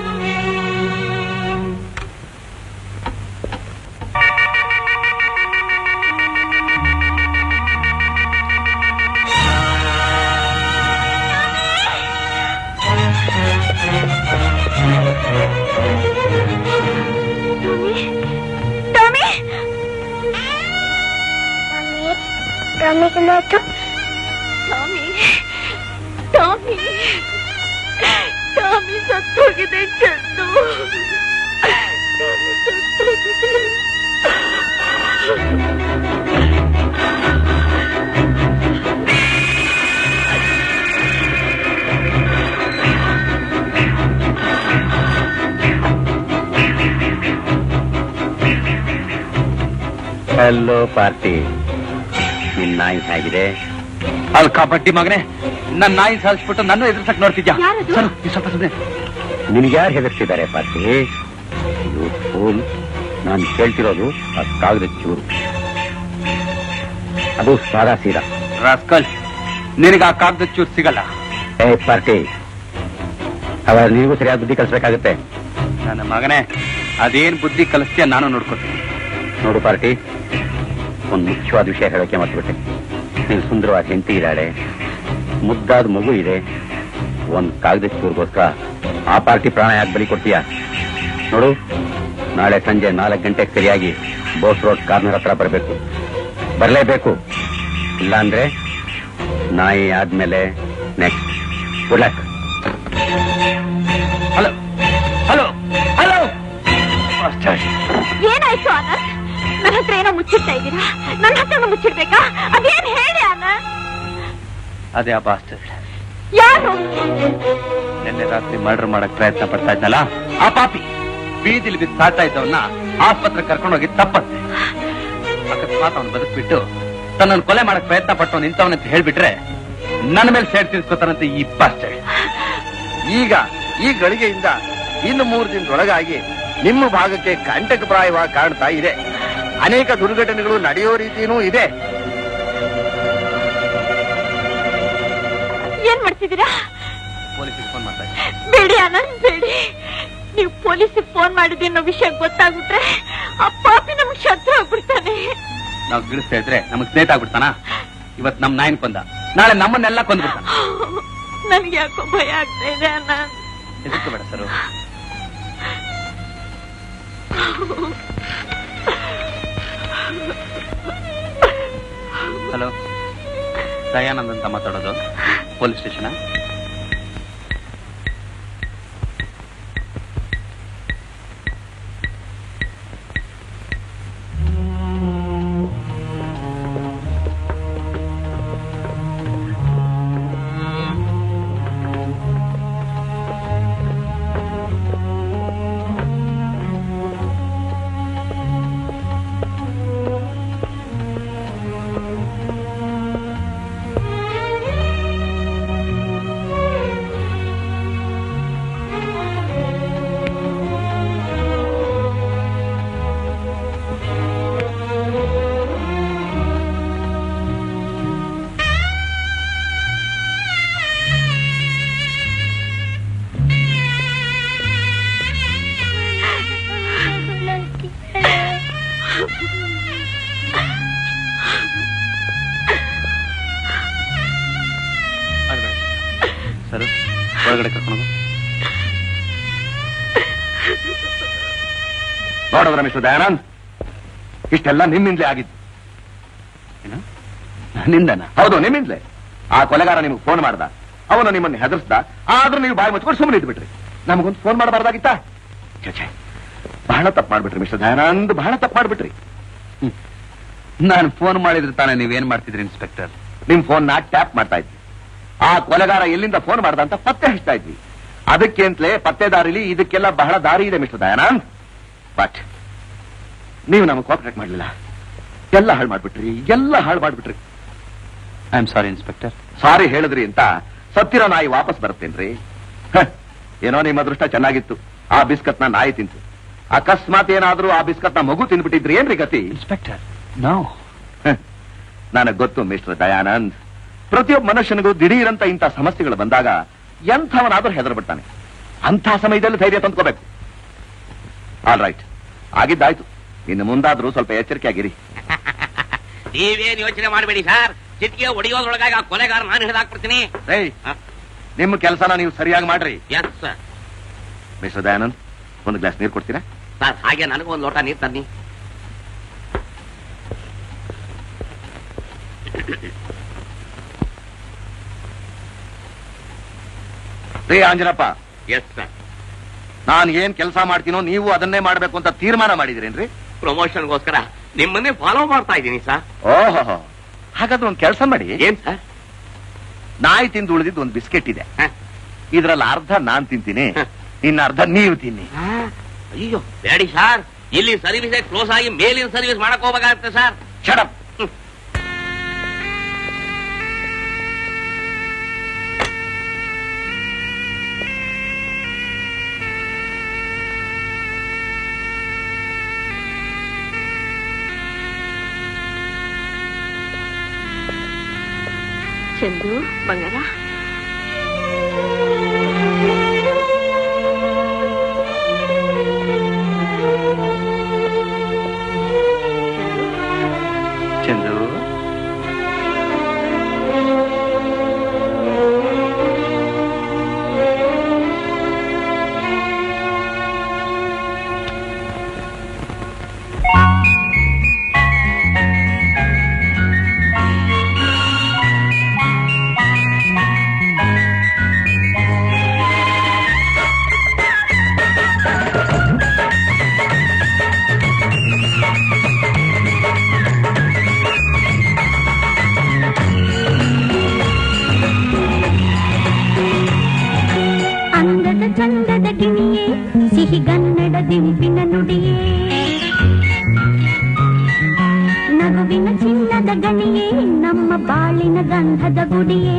[SPEAKER 2] ಟಾಮಿ
[SPEAKER 3] ಮಮ್ಮಿ ರಮೇಶನಾಯ್ತು
[SPEAKER 2] ಟಾಮಿ ಟಾಮಿ ಟಾಮಿ ಸತ್ತೋಗಿದೆ ಚಂದು ಟಾಮಿ ಸತ್ತೋಗಿದೆ
[SPEAKER 1] ಹಲೋ ಪಾರ್ಟಿ ನಿನ್ ನಾಯಿ ಹೇಗಿದೆ ಅಲ್ಲಿ ಕಬಡ್ಡಿ ಮಗನೇ ನನ್ನ ನಾಯಿ ಸಾಲಿಸ್ಬಿಟ್ಟು ನನ್ನ ಎದುರ್ಸಕ್ ನೋಡ್ತಿದ್ಯಾ
[SPEAKER 2] ಯಾರದು?
[SPEAKER 1] ಸರು, ನೀ ಸ್ವಲ್ಪ ಸುಮ್ಮನೆ ನಿನ್ಗೆ ಯಾರು ಹೆದರ್ಸಿದ್ದಾರೆ ಪಾರ್ಟಿ ಇದು ಫೋನ್ ನಾನು ಕೇಳ್ತಿರೋದು ಆ ಕಾಗದ ಚೂರು ಅದು ಸಾದಾ ಸೀದಾ ರಾಸ್ಕಲ್ ನಿನಗೆ ಆ ಕಾಗದ ಚೂರು ಸಿಗಲ್ಲ ಏ ಪಾರ್ಟಿ ಅವ ನೀವು ಸರಿಯಾದ ಬುದ್ಧಿ ಕಲಿಸ್ಬೇಕಾಗುತ್ತೆ ನನ್ನ ಮಗನೇ ಅದೇನ್ ಬುದ್ಧಿ ಕಲಿಸ್ತೀಯ ನಾನು ನೋಡ್ಕೊತೀನಿ ನೋಡು ಪಾರ್ಟಿ ಒಂದು ಮುಖ್ಯವಾದ ವಿಷಯ ಹೇಳೋಕೆ ಮರ್ತ್ಬಿಟ್ಟೆ ನೀನು ಸುಂದರವಾದ ಹೆಂಡತಿ ಇದ್ದಾಳೆ ಮುದ್ದಾದ ಮಗು ಇದೆ ಒಂದ್ ಕಾಗದ ಚೂರ್ಗೋಸ್ಕರ ಆ ಪಾರ್ಟಿ ಪ್ರಾಣ ಯಾಕೆ ಬಲಿ ಕೊಡ್ತೀಯ ನೋಡು ನಾಳೆ ಸಂಜೆ ನಾಲ್ಕು ಗಂಟೆಗೆ ಸರಿಯಾಗಿ ಬೋಸ್ ರೋಡ್ ಕಾರ್ನರ್ ಹತ್ರ ಬರಬೇಕು ಬರಲೇಬೇಕು ಇಲ್ಲಾಂದ್ರೆ ನಾಯಿ ಆದ್ಮೇಲೆ next good luck hello hello hello
[SPEAKER 2] ಏನಾಯ್ತು ಆನಂದ್ ನನ್ನ ಹತ್ರ ಏನೋ ಮುಚ್ಚಿಡ್ತಾ ಇದ್ದೀರಾ ನನ್ನ ಹತ್ರ ಮುಚ್ಚಿಡ್ಬೇಕಾ ಅದೇನ್ ಹೇಳಿ ಆನಂದ್
[SPEAKER 1] ಅದೇ ಆ ಬಾಸ್ಟರ್
[SPEAKER 2] ಯಾರು
[SPEAKER 1] ನಿನ್ನೆ ರಾತ್ರಿ ಮರ್ಡರ್ ಮಾಡಕ್ ಪ್ರಯತ್ನ ಪಡ್ತಾ ಇದ್ನಲ್ಲ ಆ ಪಾಪಿ ಬೀದಿಲಿ ಬಿದ್ದು ಸಾಯ್ತಾ ಇದ್ದವನ್ನ ಆಸ್ಪತ್ರೆ ಕರ್ಕೊಂಡೋಗಿ ತಪ್ಪತ್ತೆ ಅಕಸ್ಮಾತ್ ಅವನು ಬದುಕ್ಬಿಟ್ಟು ತನ್ನನ್ನು ಕೊಲೆ ಮಾಡಕ್ ಪ್ರಯತ್ನ ಪಟ್ಟವನು ನಿಂತವನಂತ ಹೇಳ್ಬಿಟ್ರೆ ನನ್ನ ಮೇಲೆ ಸೇಡ್ ತಿನ್ಸ್ಕೊತಾನಂತೆ ಈ ಬಾಸ್ಟರ್
[SPEAKER 10] ಈಗ ಈ ಗಳಿಗೆಯಿಂದ ಇನ್ನು ಮೂರು ದಿನದೊಳಗಾಗಿ ನಿಮ್ಮ ಭಾಗಕ್ಕೆ ಕಂಟಕಪ್ರಾಯವಾಗಿ ಕಾಣ್ತಾ ಇದೆ ಅನೇಕ ದುರ್ಘಟನೆಗಳು ನಡೆಯೋ ರೀತಿಯೂ ಇದೆ
[SPEAKER 2] ಏನ್ ಮಾಡ್ತಿದ್ದೀರಾ
[SPEAKER 1] ಪೊಲೀಸಿಗೆ ಫೋನ್ ಮಾಡ್ತಾ ಇದ್ದೀನಿ.
[SPEAKER 2] ಬೇಡಿ ಆನಂದ್ ಬೇಡಿ ನೀವು ಪೊಲೀಸಿಗೆ ಫೋನ್ ಮಾಡಿದೆ ಅನ್ನೋ ವಿಷಯ ಗೊತ್ತಾಗ್ಬಿಟ್ರೆ ಆ ಪಾಪಿ ನಮ್ಗೆ ಶತ್ರು ಆಗ್ಬಿಡ್ತಾನೆ
[SPEAKER 1] ನಾವು ಗಿಳಿಸ್ತಾ ಇದ್ರೆ ನಮಗ್ ಸ್ನೇಹಿತ ಆಗ್ಬಿಡ್ತಾನ ಇವತ್ ನಮ್ ನಾಯನ್ ಕೊಂದ ನಾಳೆ ನಮ್ಮನ್ನೆಲ್ಲ ಕೊಂದ್ಬಿಡ್ತಾನ
[SPEAKER 2] ನನ್ಗೆ ಯಾಕೋ ಭಯ ಆಗ್ತಾ ಇದೆ ಅಣ್ಣ
[SPEAKER 1] ಹೆದರ್ಕೋಬೇಡ ಸರ್ ಹಲೋ ದಯಾನಂದ್ ಅಂತ ಮಾತಾಡೋದು ಪೊಲೀಸ್ ಸ್ಟೇಷನ್ ಸರ್ ಒಳಗಡೆ ಕರ್ಕೊಂಡು
[SPEAKER 10] ನೋಡಿದ್ರ ಮಿಸ್ಟರ್ ದಯಾನಂದ್ ಇಷ್ಟೆಲ್ಲ ನಿಮ್ಮಿಂದಲೇ ಆಗಿದ್ದು
[SPEAKER 1] ನಿಂದನ
[SPEAKER 10] ಹೌದು ನಿಮ್ಮಿಂದಲೇ ಆ ಕೊಲೆಗಾರ ನಿಮ್ಗೆ ಫೋನ್ ಮಾಡ್ದ ಅವನು ನಿಮ್ಮನ್ನು ಹೆದರ್ಸ್ದ ಆದ್ರೂ ನೀವು ಬಾಯಿ ಮುಚ್ಕೊಂಡು ಸುಮ್ಮನೆ ಇದ್ಬಿಟ್ರಿ ನಮಗೊಂದು ಫೋನ್ ಮಾಡಬಾರ್ದಾಗಿತ್ತಾ ಛೆ, ಛೆ. ಬಹಳ ತಪ್ಪು ಮಾಡ್ಬಿಟ್ರಿ ಮಿಸ್ಟರ್ ದಯಾನಂದ್ ಬಹಳ ತಪ್ಪು ಮಾಡ್ಬಿಟ್ರಿ
[SPEAKER 1] ನಾನು ಫೋನ್ ಮಾಡಿದ್ರೆ ತಾನೇ ನೀವೇನ್ ಮಾಡ್ತಿದ್ರಿ ಇನ್ಸ್ಪೆಕ್ಟರ್
[SPEAKER 10] ನಿಮ್ ಫೋನ್ ನ ಟ್ಯಾಪ್ ಮಾಡ್ತಾ ಇದ್ವಿ ಆ ಕೊಲೆಗಾರ ಎಲ್ಲಿಂದ ಫೋನ್ ಮಾಡ್ದ ಅಂತ ಪತ್ತೆ ಹಚ್ತಾ ಇದ್ವಿ ಅದಕ್ಕೆ ಅಂತಲೇ ಪತ್ತೆದಾರಿಲಿ ಇದಕ್ಕೆಲ್ಲ ಬಹಳ ದಾರಿ ಇದೆ ಮಿಸ್ಟರ್ ದಯಾನಂದ್ ಬಟ್ ನೀವು ನಮಗೆ ಕೋಪರೇಟ್ ಮಾಡ್ಲಿಲ್ಲ ಎಲ್ಲ ಹಾಳು ಮಾಡ್ಬಿಟ್ರಿ ಎಲ್ಲ ಹಾಳು ಮಾಡ್ಬಿಟ್ರಿ
[SPEAKER 1] I am sorry inspector
[SPEAKER 10] sorry ಹೇಳಿದ್ರಿ ಅಂತ ಸತ್ತಿರೋ ನಾಯಿ ವಾಪಸ್ ಬರುತ್ತೇನ್ರಿ ಹ, ಏನೋ ನಿಮ್ಮ ಅದೃಷ್ಟ ಚೆನ್ನಾಗಿತ್ತು ಆ ಬಿಸ್ಕತ್ನ ನಾಯಿ ತಿಂತು ಅಕಸ್ಮಾತ್ ಏನಾದ್ರೂ ಆ ಬಿಸ್ಕತ್ನ ಮಗು ತಿಂದ್ಬಿಟ್ಟಿದ್ರಿ ಏನ್ರಿ ಗತಿ
[SPEAKER 1] ಇನ್ಸ್ಪೆಕ್ಟರ್ ನೋ
[SPEAKER 10] ನನಗೆ ಗೊತ್ತು ಮಿಸ್ಟರ್ ದಯಾನಂದ್ ಪ್ರತಿಯೊಬ್ಬ ಮನುಷ್ಯನಿಗೂ ದಿಢೀರಂತ ಇಂಥ ಸಮಸ್ಯೆಗಳು ಬಂದಾಗ ಎಂಥವನಾದ್ರೂ ಹೆದರ್ ಬಿಡ್ತಾನೆ ಅಂಥ ಸಮಯದಲ್ಲಿ ಧೈರ್ಯ ತಂದ್ಕೋಬೇಕು ಆಲ್ ರೈಟ್ ಆಗಿದ್ದಾಯ್ತು ಇನ್ನು ಮುಂದಾದ್ರೂ ಸ್ವಲ್ಪ ಎಚ್ಚರಿಕೆ ಆಗಿರಿ
[SPEAKER 5] ನೀವೇನ್ ಯೋಚನೆ ಮಾಡಬೇಡಿ ಸರ್ ಚಿಟಿಗೆ ಹೊಡೆಯೋದ್ರೊಳಗಾಗಿ ಆ ಕೊಲೆಗಾರ ನಾನು ಹಿಡಿದಾಕ್ಬಿಡ್ತೀನಿ
[SPEAKER 10] ಏಯ್ ನಿಮ್ಮ ಕೆಲಸನ ನೀವು ಸರಿಯಾಗಿ ಮಾಡ್ರಿ
[SPEAKER 5] ಎಸ್ ಸರ್
[SPEAKER 10] ಮಿಸ್ಟರ್ ದಯಾನಂದ್ ಒಂದು ಗ್ಲಾಸ್ ನೀರು ಕೊಡ್ತೀರಾ
[SPEAKER 5] ಸರ್ ಹಾಗೆ ನನಗೂ ಒಂದು ಲೋಟ ನೀರು ತನ್ನಿ
[SPEAKER 10] ರೇ ಆಂಜನಪ್ಪ
[SPEAKER 5] ಎಸ್ ಸರ್
[SPEAKER 10] ನಾನು ಏನ್ ಕೆಲಸ ಮಾಡ್ತೀನೋ ನೀವು ಅದನ್ನೇ ಮಾಡ್ಬೇಕು ಅಂತ ತೀರ್ಮಾನ ಮಾಡಿದಿರೇನ್ರಿ
[SPEAKER 5] ಪ್ರಮೋಷನ್ಗೋಸ್ಕರ ನಿಮ್ಮನ್ನೇ ಫಾಲೋ ಮಾಡ್ತಾ ಇದ್ದೀನಿ ಸರ್
[SPEAKER 10] ಓಹೋ ಹಾಗಾದ್ರೆ ಒಂದು ಕೆಲಸ ಮಾಡಿ
[SPEAKER 5] ಏನ್ ಸರ್
[SPEAKER 10] ನಾಯಿ ತಿಂದು ಉಳಿದಿದ್ದು ಒಂದು ಬಿಸ್ಕೆಟ್ ಇದೆ
[SPEAKER 5] ಹ.
[SPEAKER 10] ಇದ್ರಲ್ಲಿ ಅರ್ಧ ನಾನ್ ತಿಂತೀನಿ
[SPEAKER 5] ಹ.
[SPEAKER 10] ಇನ್ನ ಅರ್ಧ ನೀವು ತಿನ್ನಿ
[SPEAKER 5] ಅಯ್ಯೋ ಬೇಡಿ ಸರ್ ಇಲ್ಲಿ ಸರ್ವಿಸ್ ಕ್ಲೋಸ್ ಆಗಿ ಮೇಲಿನ ಸರ್ವಿಸ್ ಮಾಡಕ್ ಹೋಗ್ಬೇಕಾಗತ್ತೆ ಸರ್
[SPEAKER 10] ಶಡಪ್
[SPEAKER 2] ಚಂದು ಬಂಗಾರ
[SPEAKER 1] ಚಂದು
[SPEAKER 4] ಅಂದದ ಚಂದದ ಗಿಣಿಯೇ ಸಿಹಿಗನ್ನಡ ದಿಂಪಿನ ನುಡಿಯೇ ನಗುವಿನ ಚಿನ್ನದ ಗಣಿಯೇ ನಮ್ಮ ಬಾಳಿನ ಗಂಧದ ಗುಡಿಯೇ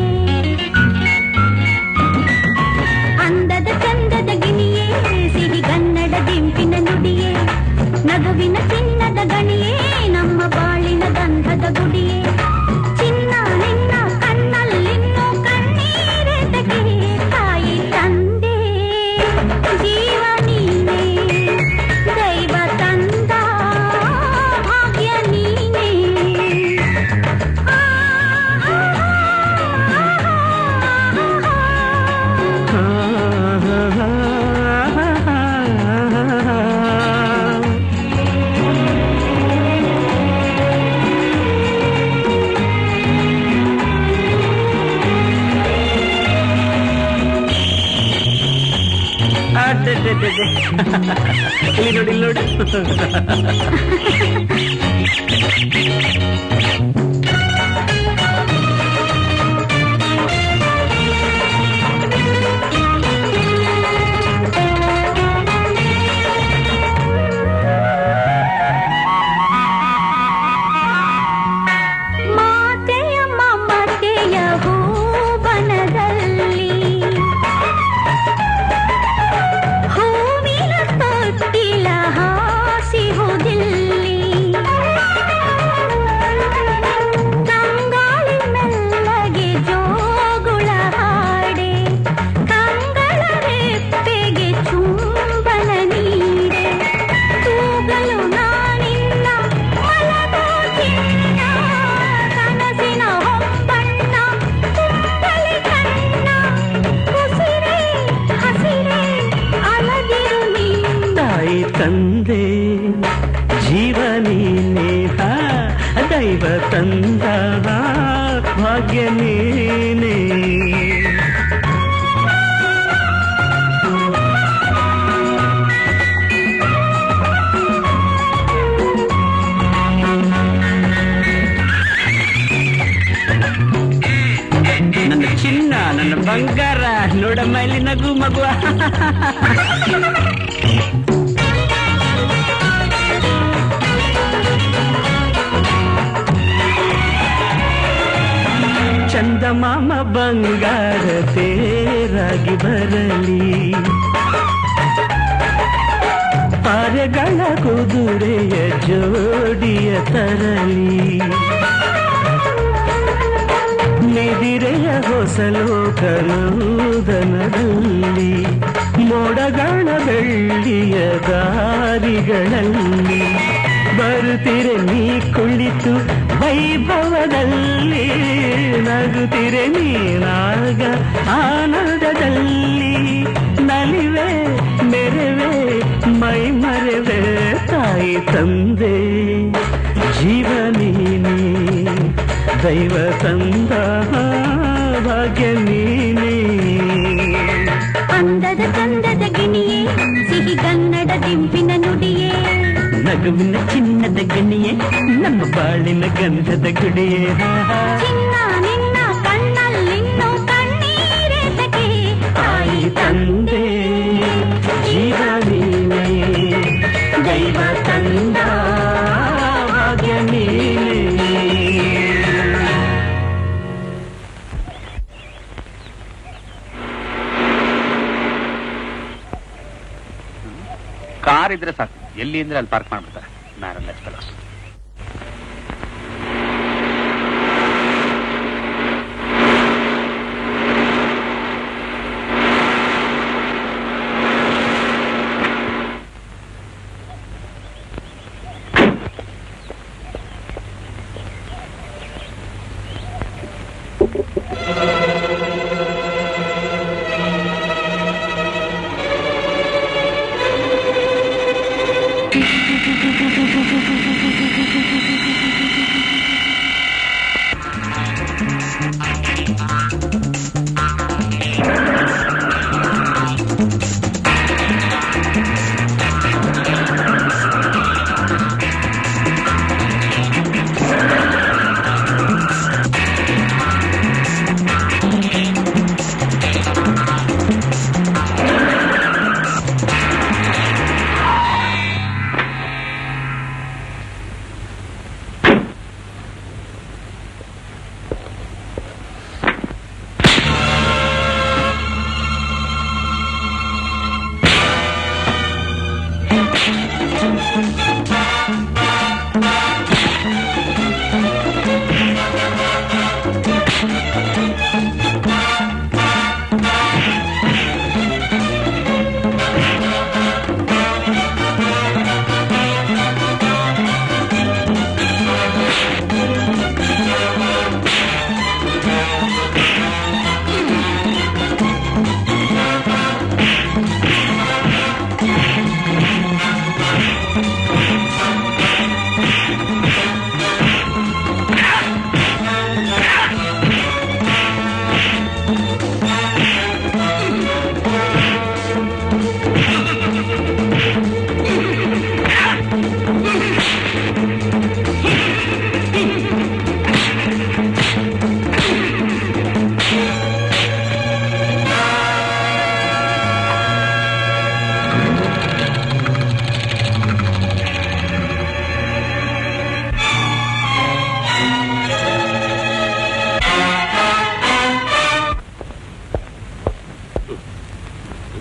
[SPEAKER 4] ಅಂದದ ಚಂದದ ಗಿಣಿಯೇ ಸಿಹಿಗನ್ನಡ ದಿಂಪಿನ ನುಡಿಯೇ ನಗುವಿನ ಚಿನ್ನದ ಗಣಿಯೇ ನಮ್ಮ ಬಾಳಿನ ಗಂಧದ ಗುಡಿಯೇ ಚಿನ್ನ ನಿನ್ನ ಕಣ್ಣಲ್ಲಿನ್ನೂ ಕಣ್ಣೀರೆದಗೆ ತಾಯಿ ತಂದೆ ಜೀವ ನೀನೇ ದೈವ ತಂದ ಭಾಗ್ಯ ನೀನೇ
[SPEAKER 11] ಡೆ, ಡೆ, ಡೆ, ಡೆ. ಇಲ್ಲಿ ನೋಡಿ ಇಲ್ಲಿ ನೋಡಿ
[SPEAKER 8] ಮಾತೆಯ ಮಮತೆಯ ಹೂವನದಲ್ಲಿ ಹೂವಿನ ತೊಟ್ಟಿಲ ಹಾಸಿಹುದಿಲ್ಲಿ ಕಂಗಾಳಿ ಮೆಲ್ಲಗೆ ಜೋಗುಳ ಹಾಡೆ ಕಂಗಳ ರೆಪ್ಪೆಗೆ ಚುಂಬನ ನೀಡೆ ತೂಗಲು ನಾನಿನ್ನ ಮಲಗೋ ಚಿನ್ನ ಕನಸಿನ ಹೊಂಬಣ್ಣ ಕುಂಬಳಿ ಕಣ್ಣ ಉಸಿರೇ ಹಸಿರೇ ಅಲದಿರು ನೀನು
[SPEAKER 11] ತಾಯಿ ತಂದೆ ಜೀವ ನೀನೇ ಹಾ, ದೈವ ತಂದ ಭಾಗ್ಯ ನೀನೇ ನನ್ನ ಚಿನ್ನ ನನ್ನ ಬಂಗಾರ ನೋಡಮ್ಮ ಇಲ್ಲಿ ನಗು ಮಗುವ ಚಂದಮಾಮ ಬಂಗಾರ ತೇರಾಗಿ ಬರಲಿ ಪಾರೆಗಳ ಕುದುರೆಯ ಜೋಡಿಯ ತರಲಿ ನಿದಿರೆಯ ಹೊಸಲೋಕ ನೂತನದಲ್ಲಿ ಮೋಡಗಾಣ ಬೆಳ್ಳಿಯ ದಾರಿಗಳಲ್ಲಿ ಬರುತ್ತಿರೆ ನೀ ಕುಳಿತು ವೈಭವದಲ್ಲಿ ನಗುತ್ತಿರೆ ನೀನಾಗ ಆನಂದದಲ್ಲಿ ನಲಿವೆ ಮೆರವೆ ಮೈ ಮರೆವೆ ತಾಯಿ ತಂದೆ ಜೀವ ನೀನೇ ದೈವ ತಂದ ಭಾಗ್ಯ ನೀನೇ
[SPEAKER 8] ಅಂದದ ಚಂದದ ಗಿಣಿಯೇ ಸಿಹಿ ಗನ್ನಡ ದಿಂಪಿನ ನುಡಿಯೇ
[SPEAKER 11] ನಗುವಿನ ಚಿನ್ನದ ಗಣಿಯೇ ನಮ್ಮ ಬಾಳಿನ ಗಂಧದ ಗುಡಿಯೇ
[SPEAKER 8] ಚಿನ್ನ ನಿನ್ನ ಕಣ್ಣಲ್ಲಿನ್ನು ಕಣ್ಣೀರೆಸಕೆ
[SPEAKER 11] ತಾಯಿ ತಂದೆ ಜೀವ ನೀನೇ ದೈವ ತಂದ ಭಾಗ್ಯ ನೀನೇ
[SPEAKER 1] ಕಾರ್ ಇದ್ರೆ ಸಾಕು ಎಲ್ಲಿ ಅಂದ್ರೆ ಅಲ್ಲಿ ಪಾರ್ಕ್ ಮಾಡ್ಬಿಡ್ತಾರೆ ಮ್ಯಾರಲ್ ಫೆಲೋಸ್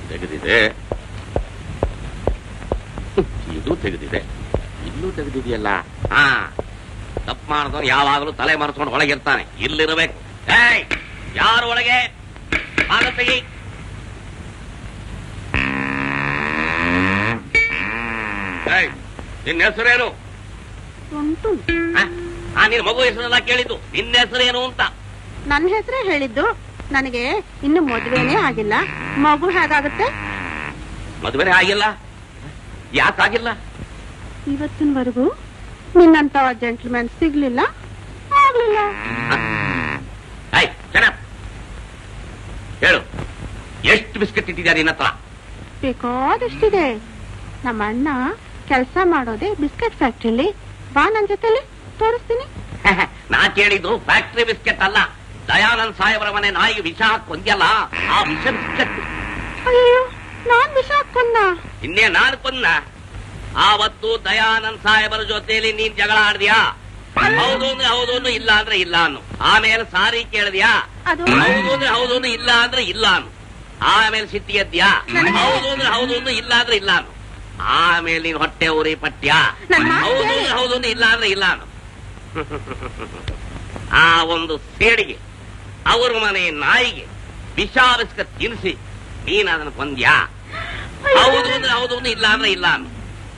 [SPEAKER 12] ತೆಗೆದಿದೆ ಇದು ತೆಗೆದಿದೆ ಇಲ್ಲೂ ತೆಗೆದಿದೆಯಲ್ಲ ಹಾ ತಪ್ಪು ಮಾಡಿದವನು ಯಾವಾಗಲೂ ತಲೆ ಮರೆಸ್ಕೊಂಡು ಒಳಗಿರ್ತಾನೆ ಇಲ್ಲಿರಬೇಕು ಏಯ್ ಯಾರು ಒಳಗೆ ಬಾಗ ತೆಗಿ ಏಯ್, ನಿನ್ನ ಹೆಸರೇನು
[SPEAKER 2] ಉಂಟು
[SPEAKER 12] ಆ, ಆ ನಿನ್ನ ಮಗು ಹೆಸರೆಲ್ಲ ಕೇಳಿದ್ದು ನಿನ್ನ ಹೆಸರೇನು ಅಂತ
[SPEAKER 2] ನನ್ನ ಹೆಸರೇ ಹೇಳಿದ್ದು ನನಗೆ ಇನ್ನು ಮದುವೆನೇ ಆಗಿಲ್ಲ ಮಗು ಹೇಗಾಗುತ್ತೆ
[SPEAKER 12] ಮದುವೆನೇ ಆಗಿಲ್ಲ ಯಾಕಾಗಿಲ್ಲ
[SPEAKER 2] ಇವತ್ತಿನವರೆಗೂ ನಿನ್ನಂತ ಜೆಂಟ್ಲ್ಮ್ಯಾನ್ ಸಿಗ್ಲಿಲ್ಲ ಆಗ್ಲಿಲ್ಲ
[SPEAKER 12] ಏಯ್ ಚೆನ್ನ ಹೇಳು ಎಷ್ಟು ಬಿಸ್ಕೆಟ್ ಇಟ್ಟಿದ್ಯಾ ನಿನ್ನ ಹತ್ರ
[SPEAKER 2] ಬೇಕಾದಷ್ಟಿದೆ ನಮ್ಮ ಅಣ್ಣ ಕೆಲಸ ಮಾಡೋದೇ ಬಿಸ್ಕೆಟ್ ಫ್ಯಾಕ್ಟ್ರಿಲಿ ಬಾ ನನ್ ಜೊತೆಲಿ ತೋರಿಸ್ತೀನಿ
[SPEAKER 12] ನಾ ಕೇಳಿದ್ದು ಫ್ಯಾಕ್ಟ್ರಿ ಬಿಸ್ಕೆಟ್ ಅಲ್ಲ ದಯಾನಂದ್ ಸಾಹೇಬರ ಮನೆ ನಾಯಿಗೆ ವಿಷ ಹಾಕೊಂದ್ಯಲ್ಲ ಆ ವಿಷ ಬಿಸ್ಕೆಟ್
[SPEAKER 2] ಅಯ್ಯೋ ನಾನ್ ವಿಷ ಹಾಕೊಂಡ
[SPEAKER 12] ಇನ್ನೇ ನಾನು ಕೊಂದ ಆವತ್ತು ದಯಾನಂದ್ ಸಾಹೇಬರ ಜೊತೆಲಿ ನೀನ್ ಜಗಳ ಆಡ್ದ್ಯಾ ಹೌದು ಅಂದ್ರೆ ಹೌದು ಅನ್ನು ಇಲ್ಲ ಅಂದ್ರೆ ಇಲ್ಲ ಅನ್ನು ಆಮೇಲೆ ಸಾರಿ ಕೇಳಿದ್ಯಾ
[SPEAKER 2] ಅದು
[SPEAKER 12] ಹೌದು ಅಂದ್ರೆ ಹೌದು ಅನ್ನು ಇಲ್ಲ ಅಂದ್ರೆ ಇಲ್ಲ ಅನ್ನು ಆಮೇಲೆ ಸಿಟ್ಟಿ ಎದ್ಯಾ ಹೌದು ಅಂದ್ರೆ ಹೌದು ಅನ್ನು ಇಲ್ಲ ಅಂದ್ರೆ ಇಲ್ಲ ಅನ್ನು ಆಮೇಲೆ ನೀನ್ ಹೊಟ್ಟೆ ಉರಿ ಪಟ್ಯ
[SPEAKER 2] ನನ್ ಮಾತ್
[SPEAKER 12] ಹೌದು
[SPEAKER 2] ಕೇಳಿ.
[SPEAKER 12] ಅಂದ್ರೆ ಹೌದು ಅಂದ್ರೆ ಇಲ್ಲ ಅಂದ್ರೆ ಇಲ್ಲ ಅನ್ನು ಆ ಒಂದು ಸೇಡಿಗೆ ಅವ್ರ ಮನೆ ನಾಯಿಗೆ ವಿಷ ಬಿಸ್ಕತ್ ತಿನ್ನಿಸಿ ನೀನ್ ಅದನ್ನ ಕೊಂದ್ಯಾ ಹೌದು ಅಂದ್ರೆ ಹೌದು ಅಂದ್ರೆ ಇಲ್ಲ ಅಂದ್ರೆ ಇಲ್ಲ ಅನ್ನು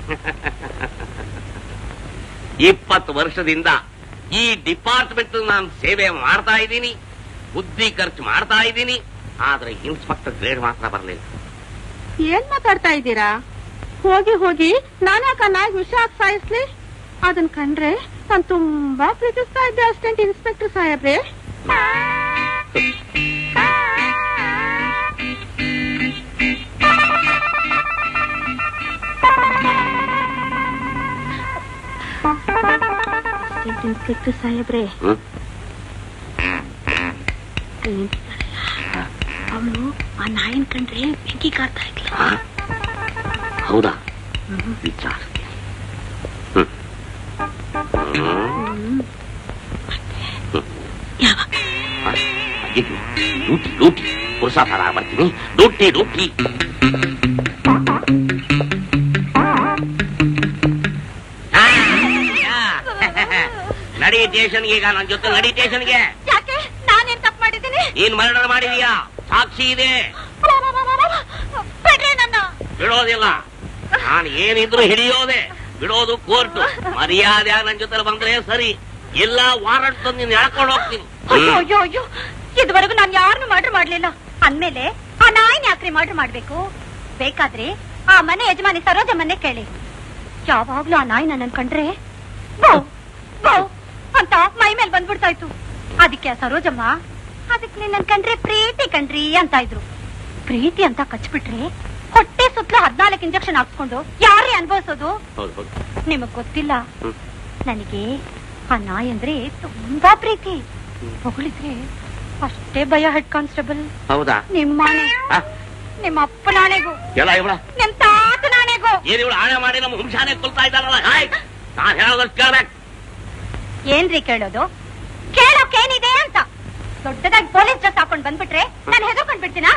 [SPEAKER 12] ಇಪ್ಪತ್ತು ವರ್ಷದಿಂದ ಈ ಡಿಪಾರ್ಟ್ಮೆಂಟ್ ನಾನು ಸೇವೆ ಮಾಡ್ತಾ ಇದ್ದೀನಿ ಬುದ್ಧಿ ಖರ್ಚು ಮಾಡ್ತಾ ಇದ್ದೀನಿ ಆದ್ರೆ ಇನ್ಸ್ಪೆಕ್ಟರ್ ಗ್ರೇಡ್ ಮಾತ್ರ ಬರಲಿಲ್ಲ
[SPEAKER 2] ಏನ್ ಮಾತಾಡ್ತಾ ಇದ್ದೀರಾ ಹೋಗಿ ಹೋಗಿ ನಾನ್ಯಾಕ ನಾಯಿ ವಿಷ ಹಾಕಿ ಸಾಯಿಸ್ಲಿ ಅದನ್ ಕಂಡ್ರೆ ನಾನ್ ತುಂಬಾ ಪ್ರೀತಿಸ್ತಾ ಇದ್ದೆ ಅಸಿಸ್ಟೆಂಟ್ ಇನ್ಸ್ಪೆಕ್ಟರ್ ಸಾಹೇಬ್ರೆ ಅಸಿಸ್ಟೆಂಟ್ ಇನ್ಸ್ಪೆಕ್ಟರ್ ಸಾಹೇಬ್ರೆ ಅವಳು ಆ ನಾಯಿನ್ ಕಂಡ್ರೆ ಬೆಂಕಿ ಕಾಡ್ತಾ ಇದ್ಲ
[SPEAKER 12] ಹೌದಾ ವಿಚಾರ ಲೂಟಿ ಲೂಟಿ ಪುರುಷಾಕಾರ ಬರ್ತೀನಿ ಲೂಟಿ ಲೂಟಿ ಆ, ನಡಿ ಸ್ಟೇಷನ್ಗೆ ಈಗ ನನ್ನ ಜೊತೆ ನಡಿ ಸ್ಟೇಷನ್ಗೆ
[SPEAKER 2] ಯಾಕೆ ನಾನೇನ್ ತಪ್ಪು ಮಾಡಿದ್ದೀನಿ
[SPEAKER 12] ನೀನ್ ಮರಣ ಮಾಡಿದೀಯಾ ಸಾಕ್ಷಿ ಇದೆ
[SPEAKER 2] ಬಿಡ್ರಿ ನನ್ನ
[SPEAKER 12] ಬಿಡೋದಿಲ್ಲ ನಾನು ಏನಿದ್ರು ಹಿಡಿಯೋದೆ ಬಿಡೋದು ಕೋರ್ಟ್ ಮರ್ಯಾದೆ ನನ್ನ ಜೊತೆ ಬಂದ್ರೆ ಸರಿ ಇಲ್ಲ ವಾರಂಟ್ ತಂದು ನೀನ್ ಎಳ್ಕೊಂಡು ಹೋಗ್ತೀನಿ
[SPEAKER 4] ಅಯ್ಯೋ ಅಯ್ಯೋ ಅಯ್ಯೋ ಇದುವರೆಗೂ ನಾನು ಯಾರನ್ನು ಮರ್ಡರ್ ಮಾಡ್ಲಿಲ್ಲ ಅಂದ್ಮೇಲೆ ಆ ನಾಯಿನ ಯಾಕ್ರಿ ಮರ್ಡರ್ ಮಾಡ್ಬೇಕು ಬೇಕಾದ್ರೆ ಆ ಮನೆ ಯಜಮಾನಿ ಸರೋಜಮ್ಮನ್ನೇ ಕೇಳಿ ಯಾವಾಗ್ಲೂ ಆ ನಾಯಿ ನನ್ನ ಕಂಡ್ರೆ ಬೌ, ಬೌ ಅಂತ ಮೈ ಮೇಲೆ ಬಂದ್ಬಿಡ್ತಾ ಇತ್ತು ಅದಕ್ಕೆ ಆ ಸರೋಜಮ್ಮ ಅದಕ್ಕೆ ನಿನ್ನ ಕಂಡ್ರೆ ಪ್ರೀತಿ ಕಣ್ರಿ ಅಂತ ಇದ್ರು ಪ್ರೀತಿ ಅಂತ ಕಚ್ಬಿಟ್ರೆ ಹೊಟ್ಟೆ ಸುತ್ತಲೂ ಹದ್ನಾಲ್ಕು ಇಂಜೆಕ್ಷನ್ ಹಾಕ್ಸ್ಕೊಂಡು ಯಾರೇ ಅನ್ಭವಿಸೋದು
[SPEAKER 12] ಹೌದು ಹೌದು
[SPEAKER 4] ನಿಮಗ್ ಗೊತ್ತಿಲ್ಲ
[SPEAKER 12] ಹ್ಮ್.
[SPEAKER 4] ನನಗೆ ಆ ನಾಯಿ ಅಂದ್ರೆ ತುಂಬಾ ಪ್ರೀತಿ ಹೊಗಳಿದ್ರೆ ಅಷ್ಟೇ ಭಯ ಹೆಡ್ ಕಾನ್ಸ್ಟೇಬಲ್
[SPEAKER 12] ಹೌದಾ
[SPEAKER 4] ನಿಮ್ಮನೆ
[SPEAKER 12] ಆ,
[SPEAKER 4] ನಿಮ್ಮ ಅಪ್ಪನಾಣೆಗೂ
[SPEAKER 12] ಎಲ್ಲ ಇವಳ
[SPEAKER 4] ನಿಮ್ ತಾತನಾಣೆಗೂ
[SPEAKER 12] ಏನ್ ಇವಳು ಆಣೆ ಮಾಡಿ ನಮ್ಮ ವಂಶಾನೆ ಕೊಲ್ತಾ ಇದ್ದಾರಲ್ಲ ಹಾಯ್ ನಾನ್ ಹೇಳೋದಷ್ಟು ಕೇಳ್ಬೇಕು
[SPEAKER 4] ಏನ್ರಿ ಕೇಳೋದು ಕೇಳೋಕೇನಿದೆ ಅಂತ ದೊಡ್ಡದಾಗಿ ಪೊಲೀಸ್ ಡ್ರೆಸ್ ಹಾಕೊಂಡ್ ಬಂದ್ಬಿಟ್ರೆ ನಾನು ಹೆದರ್ಕೊಂಡ್ ಬಿಡ್ತೀನಾ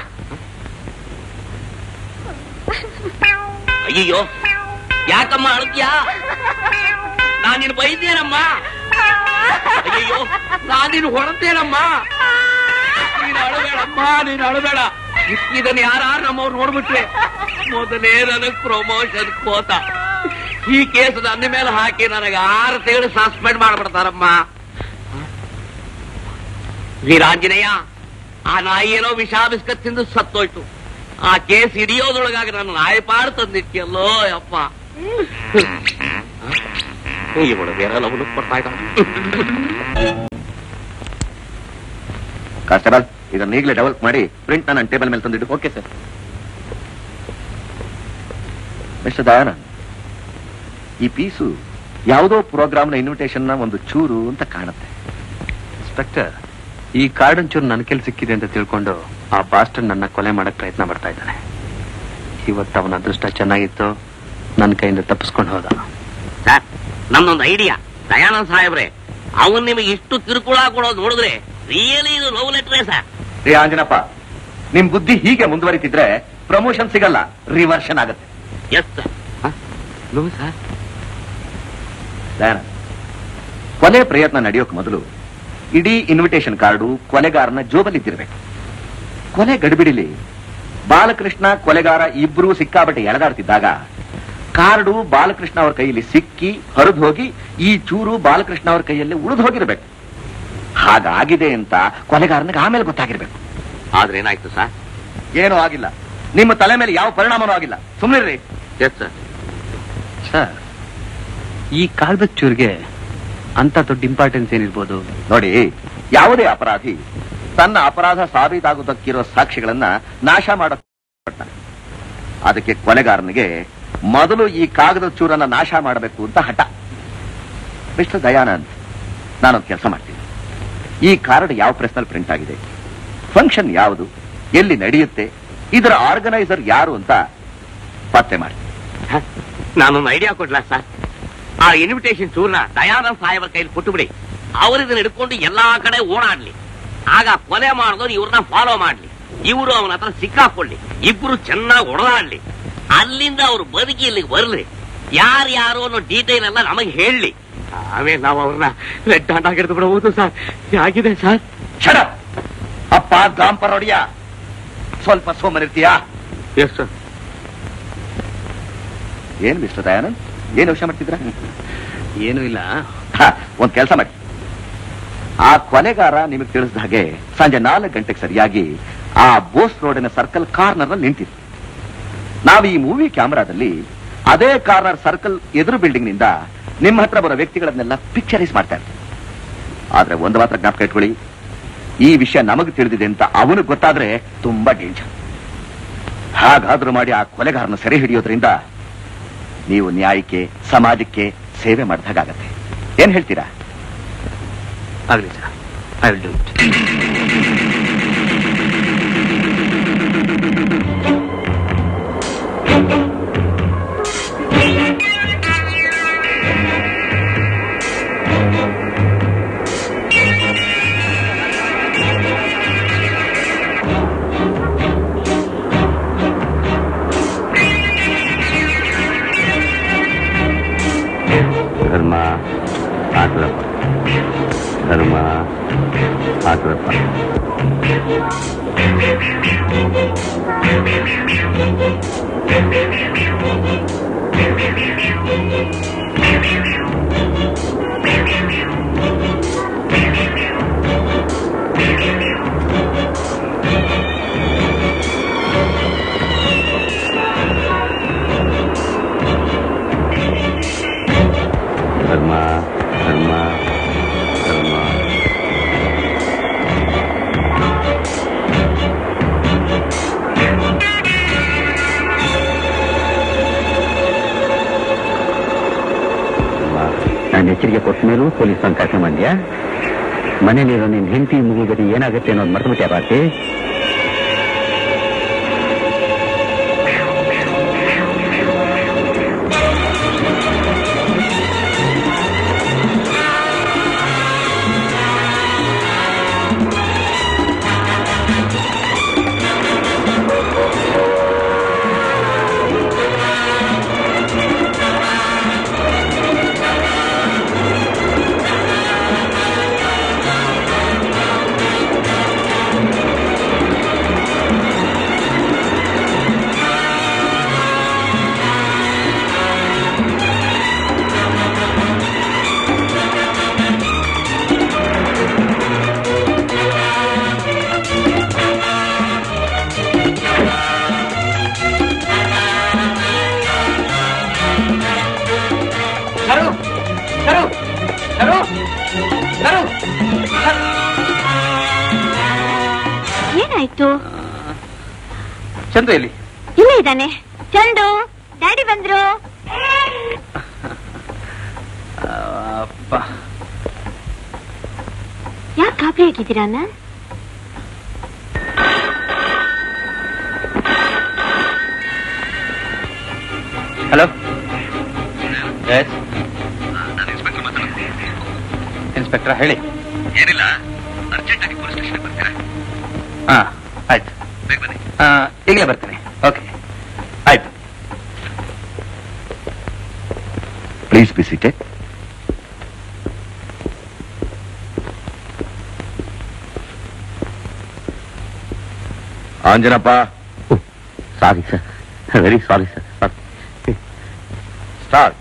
[SPEAKER 12] ಅಯ್ಯೋ ಯಾಕಮ್ಮ ಅಳ್ತೀಯಾ ನಾನ್ ನಿನ್ ಬೈದೇನಮ್ಮ ಅಯ್ಯೋ ನಾನ್ ನಿನ್ ಹೊರತೇನಮ್ಮ ನೀನ್ ಅಳಬೇಡಮ್ಮ ನೀನ್ ಅಳಬೇಡ ಇದನ್ನ ಯಾರು ನಮ್ಮವ್ರು ನೋಡ್ಬಿಟ್ರೆ ಮೊದಲೇ ನನಗ್ ಪ್ರಮೋಷನ್ ಕೋತ ಈ ಕೇಸ್ ನನ್ನ ಮೇಲೆ ಹಾಕಿ ನನಗೆ ಆರು ತಿಂಗಳು ಸಸ್ಪೆಂಡ್ ಮಾಡ್ಬಿಡ್ತಾರಮ್ಮ ವೀರಾಂಜನೇಯ ಆ ನಾಯಿ ಏನೋ ವಿಷ ಬಿಸ್ಕತ್ ತಿಂದು ಸತ್ತೋಯ್ತು ಆ ಕೇಸ್ ಹಿಡಿಯೋದ್ರೊಳಗಾಗಿ ನಾನು ನಾಯಿ ಪಾಡು ತಂದಿಟ್ಟಿಯಲ್ಲೋ ಯಪ್ಪ ಇವಳು ಬೇರೆ ಲವಲು ಬರ್ತಾ ಇದ್ದಾಳೆ
[SPEAKER 10] ಕಾನ್ಸ್ಟೇಬಲ್ ಇದನ್ನ ಈಗಲೇ ಡೆವಲಪ್ ಮಾಡಿ ಪ್ರಿಂಟ್ ನನ್ನ ಟೇಬಲ್ ಮೇಲೆ ತಂದಿಡು ಓಕೆ ಸರ್ ಮಿಸ್ಟರ್ ದಯಾನಂದ್ ಈ ಪೀಸು ಯಾವುದೋ ಪ್ರೋಗ್ರಾಮ್ನ ಇನ್ವಿಟೇಷನ್ನ ಒಂದು ಚೂರು ಅಂತ ಕಾಣುತ್ತೆ
[SPEAKER 1] ಇನ್ಸ್ಪೆಕ್ಟರ್ ಈ ಕಾರ್ಡ್ ಒಂಚೂರು ನನ್ನ ಕೆಲ್ ಸಿಕ್ಕಿದೆ ಅಂತ ತಿಳ್ಕೊಂಡು ಆ ಬಾಸ್ಟರ್ ನನ್ನ ಕೊಲೆ ಮಾಡಕ್ ಪ್ರಯತ್ನ ಪಡ್ತಾ ಇದ್ದಾನೆ ಇವತ್ತು ಅವನ ಅದೃಷ್ಟ ಚೆನ್ನಾಗಿತ್ತು ನನ್ನ ಕೈಯಿಂದ ತಪ್ಪಿಸ್ಕೊಂಡು ಹೋದ
[SPEAKER 12] ಸರ್ ನಮ್ದೊಂದು ಐಡಿಯಾ ದಯಾನಂದ್ ಸಾಹೇಬ್ರೆ ಅವನ್ ನಿಮಗೆ ಇಷ್ಟು ಕಿರುಕುಳ ಕೊಡೋದು ನೋಡಿದ್ರೆ ರಿಯಲಿ ಇದು ಲವ್ ಲೆಟ್ರೇ ಸರ್
[SPEAKER 10] ರೀ ಆಂಜನಪ್ಪ ನಿಮ್ ಬುದ್ಧಿ ಹೀಗೆ ಮುಂದುವರಿತಿದ್ರೆ ಪ್ರಮೋಷನ್ ಸಿಗಲ್ಲ ರಿವರ್ಷನ್ ಆಗುತ್ತೆ
[SPEAKER 12] ಎಸ್ ಸರ್ ಸರ್
[SPEAKER 10] ದಯಾನಂದ್ ಕೊಲೆ ಪ್ರಯತ್ನ ನಡೆಯೋಕ್ ಮೊದಲು ಇಡೀ ಇನ್ವಿಟೇಷನ್ ಕಾರ್ಡು ಕೊಲೆಗಾರನ ಜೋಬಲ್ಲಿದ್ದಿರ್ಬೇಕು ಕೊಲೆ ಗಡಿಬಿಡಿಲಿ ಬಾಲಕೃಷ್ಣ ಕೊಲೆಗಾರ ಇಬ್ರು ಸಿಕ್ಕಾಬಟ್ಟೆ ಎಳೆದಾಡ್ತಿದ್ದಾಗ ಕಾರ್ಡು ಬಾಲಕೃಷ್ಣ ಅವ್ರ ಕೈಯಲ್ಲಿ ಸಿಕ್ಕಿ ಹರಿದು ಹೋಗಿ ಈ ಚೂರು ಬಾಲಕೃಷ್ಣ ಅವ್ರ ಕೈಯಲ್ಲಿ ಉಳಿದು ಹೋಗಿರ್ಬೇಕು ಹಾಗಾಗಿದೆ ಅಂತ ಕೊಲೆಗಾರನಿಗೆ ಆಮೇಲೆ ಗೊತ್ತಾಗಿರ್ಬೇಕು
[SPEAKER 12] ಆದ್ರೆ ಏನಾಯ್ತು ಸರ್
[SPEAKER 10] ಏನೂ ಆಗಿಲ್ಲ ನಿಮ್ಮ ತಲೆ ಮೇಲೆ ಯಾವ ಪರಿಣಾಮನೂ ಆಗಿಲ್ಲ ಸುಮ್ಮನಿರ್ರಿ
[SPEAKER 12] ಎಸ್ ಸರ್
[SPEAKER 1] ಸರ್ ಈ ಕಾಗದ ಚೂರಿಗೆ ಅಂತ ದೊಡ್ಡ ಇಂಪಾರ್ಟೆನ್ಸ್ ಏನಿರ್ಬೋದು
[SPEAKER 10] ನೋಡಿ ಯಾವುದೇ ಅಪರಾಧಿ ತನ್ನ ಅಪರಾಧ ಸಾಬೀತಾಗುವುದಕ್ಕಿರೋ ಸಾಕ್ಷಿಗಳನ್ನ ನಾಶ ಮಾಡಕ್ ಅದಕ್ಕೆ ಕೊಲೆಗಾರನಿಗೆ ಮೊದಲು ಈ ಕಾಗದ ಚೂರನ್ನ ನಾಶ ಮಾಡಬೇಕು ಅಂತ ಹಠ ಮಿಸ್ಟರ್ ದಯಾನಂದ್ ನಾನೊಂದು ಕೆಲಸ ಮಾಡ್ತೀನಿ ಈ ಕಾರ್ಡ್ ಯಾವ ಪ್ರೆಸ್ನಲ್ಲಿ ಪ್ರಿಂಟ್ ಆಗಿದೆ ಫಂಕ್ಷನ್ ಯಾವುದು ಎಲ್ಲಿ ನಡೆಯುತ್ತೆ ಇದರ ಆರ್ಗನೈಸರ್ ಯಾರು ಅಂತ ಪತ್ತೆ ಮಾಡಿ
[SPEAKER 12] ನಾನೊಂದು ಐಡಿಯಾ ಕೊಡ್ಲಾ ಸರ್ ಆ ಇನ್ವಿಟೇಷನ್ ಚೂರ್ನ ದಯಾನಂದ್ ಸಾಹೇಬರ ಕೈಲಿ ಕೊಟ್ಟು ಬಿಡಿ ಅವರಿದನ್ನ ಹಿಡ್ಕೊಂಡು ಎಲ್ಲಾ ಕಡೆ ಓಡಾಡ್ಲಿ ಆಗ ಕೊಲೆ ಮಾಡಿದವ್ರು ಇವ್ರನ್ನ ಫಾಲೋ ಮಾಡ್ಲಿ ಇವರು ಅವನ ಹತ್ರ ಸಿಕ್ಕಾಕೊಳ್ಳಿ ಇಬ್ರು ಚೆನ್ನಾಗಿ ಹೊಡೆದಾಡ್ಲಿ ಅಲ್ಲಿಂದ ಅವ್ರು ಬದುಕಿ ಇಲ್ಲಿಗೆ ಬರ್ಲಿ ಯಾರ್ಯಾರು ಅನ್ನೋ ಡೀಟೇಲ್ ಎಲ್ಲ ನಮಗೆ ಹೇಳಿ ಆಮೇಲೆ ನಾವು ಅವ್ರನ್ನ ರೆಡ್ ಹ್ಯಾಂಡ್ ಆಗಿಡ್ದು ಬಿಡಬಹುದು ಸರ್ ಆಗಿದೆ ಸರ್
[SPEAKER 10] ಕ್ಷಣ ಅಪ್ಪ ಗಾಂಪರ್ ಹೊಡಿಯ ಸ್ವಲ್ಪ ಸೋಮನಿರ್ತೀಯಾ
[SPEAKER 12] ಎಸ್ ಸರ್
[SPEAKER 10] ಏನ್ ಮಿಸ್ಟರ್ ದಯಾನಂದ್ ಏನ್ ಯೋಚನೆ ಮಾಡ್ತಿದ್ರ
[SPEAKER 1] ಏನೂ ಇಲ್ಲ
[SPEAKER 10] ಒಂದ್ ಕೆಲಸ ಮಾಡಿ ಆ ಕೊಲೆಗಾರ ನಿಮಗೆ ತಿಳಿಸಿದ ಹಾಗೆ ಸಂಜೆ ನಾಲ್ಕು ಗಂಟೆಗೆ ಸರಿಯಾಗಿ ಆ ಬೋಸ್ ರೋಡಿನ ಸರ್ಕಲ್ ಕಾರ್ನರ್ ನಲ್ಲಿ ನಿಂತಿದ್ರು ನಾವು ಈ ಮೂವಿ ಕ್ಯಾಮೆರಾದಲ್ಲಿ ಅದೇ ಕಾರ್ನರ್ ಸರ್ಕಲ್ ಎದುರು ಬಿಲ್ಡಿಂಗ್ ನಿಂದ ನಿಮ್ಮ ಹತ್ರ ಬರೋ ವ್ಯಕ್ತಿಗಳನ್ನೆಲ್ಲ ಪಿಕ್ಚರೈಸ್ ಮಾಡ್ತಾ ಇರ್ತೀವಿ ಆದ್ರೆ ಒಂದು ಮಾತ್ರ ಜ್ಞಾಪಕ ಇಟ್ಕೊಳ್ಳಿ ಈ ವಿಷಯ ನಮಗೆ ತಿಳಿದಿದೆ ಅಂತ ಅವನಿಗೆ ಗೊತ್ತಾದ್ರೆ ತುಂಬಾ ಡೇಂಜರ್ ಹಾಗಾದ್ರೂ ಮಾಡಿ ಆ ಕೊಲೆಗಾರನ ಸೆರೆ ಹಿಡಿಯೋದ್ರಿಂದ ನೀವು ನ್ಯಾಯಕ್ಕೆ ಸಮಾಜಕ್ಕೆ ಸೇವೆ ಮಾಡಿದಾಗತ್ತೆ ಏನ್ ಹೇಳ್ತೀರಾ
[SPEAKER 1] ಆಗಲಿ sir I will do it
[SPEAKER 12] ಧರ್ಮ ಆಟದಪ್ಪ ಧರ್ಮ ಆಟದಪ್ಪ ಧರ್ಮ ಧರ್ಮ ಧರ್ಮ
[SPEAKER 13] ನಾನು ಎಚ್ಚರಿಕೆ ಕೊಟ್ಟ ಮೇಲೂ ಪೊಲೀಸ್ ಬಂದು ಕರ್ಕೊಂಡ್ ಬಂದ್ಯಾ ಮನೇಲಿರೋ ನಿನ್ ಹೆಂಡತಿ ಮಗು ಗತಿ ಏನಾಗುತ್ತೆ ಅನ್ನೋದು ಮರ್ತ್ಬಿಟ್ಟೆ ಬಾತಿ
[SPEAKER 6] ಸರು ಸರು ಸರು ಸರು
[SPEAKER 2] ಏನಾಯ್ತು
[SPEAKER 10] ಚಂದ್ರ ಎಲ್ಲಿ
[SPEAKER 2] ಇಲ್ಲೇ ಇದ್ದಾನೆ ಚಂಡು ಡ್ಯಾಡಿ ಬಂದ್ರು
[SPEAKER 1] ಅಪ್ಪ
[SPEAKER 2] ಯಾಕೆ ಗಾಬರಿ ಆಗಿದ್ದೀರಾ ಅಣ್ಣ
[SPEAKER 1] ಹಲೋ ಎಸ್ ಇನ್ಸ್ಪೆಕ್ಟರ್ ಹೇಳಿ
[SPEAKER 10] ಏನಿಲ್ಲ ಅರ್ಜೆಂಟ್ ಆಗಿ ಪೊಲೀಸ್ ಸ್ಟೇಷನ್ ಬರ್ತೀರಾ
[SPEAKER 1] ಹಾ ಆಯ್ತು ಆ, ಈಗಲೇ ಬರ್ತೀನಿ okay
[SPEAKER 10] please be seated Anjanappa
[SPEAKER 13] sorry sir very sorry sir
[SPEAKER 10] start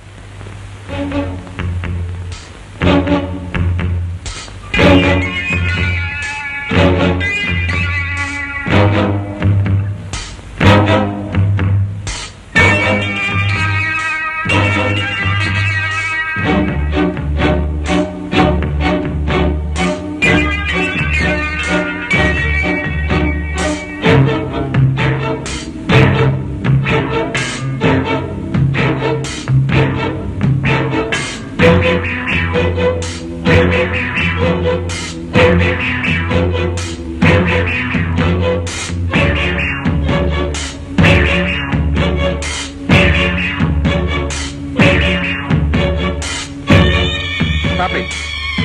[SPEAKER 10] Stop it.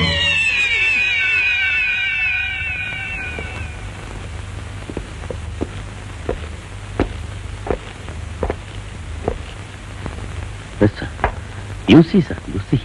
[SPEAKER 13] Yes sir you see sir you see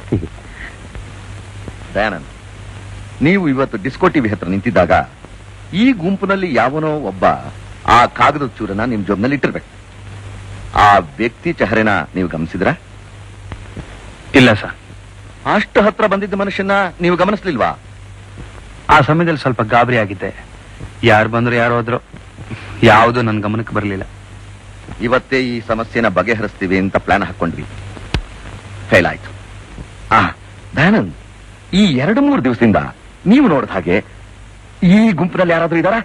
[SPEAKER 10] Dayanand ನೀವು ಇವತ್ತು ಡಿಸ್ಕೋ ಟಿವಿ ಹತ್ರ ನಿಂತಿದ್ದಾಗ ಈ ಗುಂಪಿನಲ್ಲಿ ಯಾವನೋ ಒಬ್ಬ ಆ ಕಾಗದದ ಚೂರನ್ನ ನಿಮ್ ಜೋಬ್ನಲ್ಲಿ ಇಟ್ಟಿರ್ಬೇಕು ಆ ವ್ಯಕ್ತಿ ಚಹರೆನ ನೀವು ಗಮನಿಸಿದ್ರ
[SPEAKER 1] ಇಲ್ಲ ಸರ್
[SPEAKER 10] ಅಷ್ಟು ಹತ್ರ ಬಂದಿದ್ದ ಮನುಷ್ಯನ ನೀವು ಗಮನಿಸ್ಲಿಲ್ವಾ
[SPEAKER 1] ಆ ಸಮಯದಲ್ಲಿ ಸ್ವಲ್ಪ ಗಾಬರಿ ಆಗಿದ್ದೆ ಯಾರು ಬಂದ್ರು ಯಾರು ಹೋದ್ರು ಯಾವುದು ನನ್ನ ಗಮನಕ್ಕೆ ಬರಲಿಲ್ಲ
[SPEAKER 10] ಇವತ್ತೇ ಈ ಸಮಸ್ಯೆನ ಬಗೆಹರಿಸ್ತೀವಿ ಅಂತ ಪ್ಲಾನ್ ಹಾಕೊಂಡ್ವಿ ಫೇಲ್ ಆಯ್ತು ಆ ದಯಾನಂದ್ ಈ ಎರಡು ಮೂರು ದಿವಸದಿಂದ ನೀವು ನೋಡಿದ ಹಾಗೆ ಈ ಗುಂಪಿನಲ್ಲಿ ಯಾರಾದ್ರೂ ಇದಾರಾ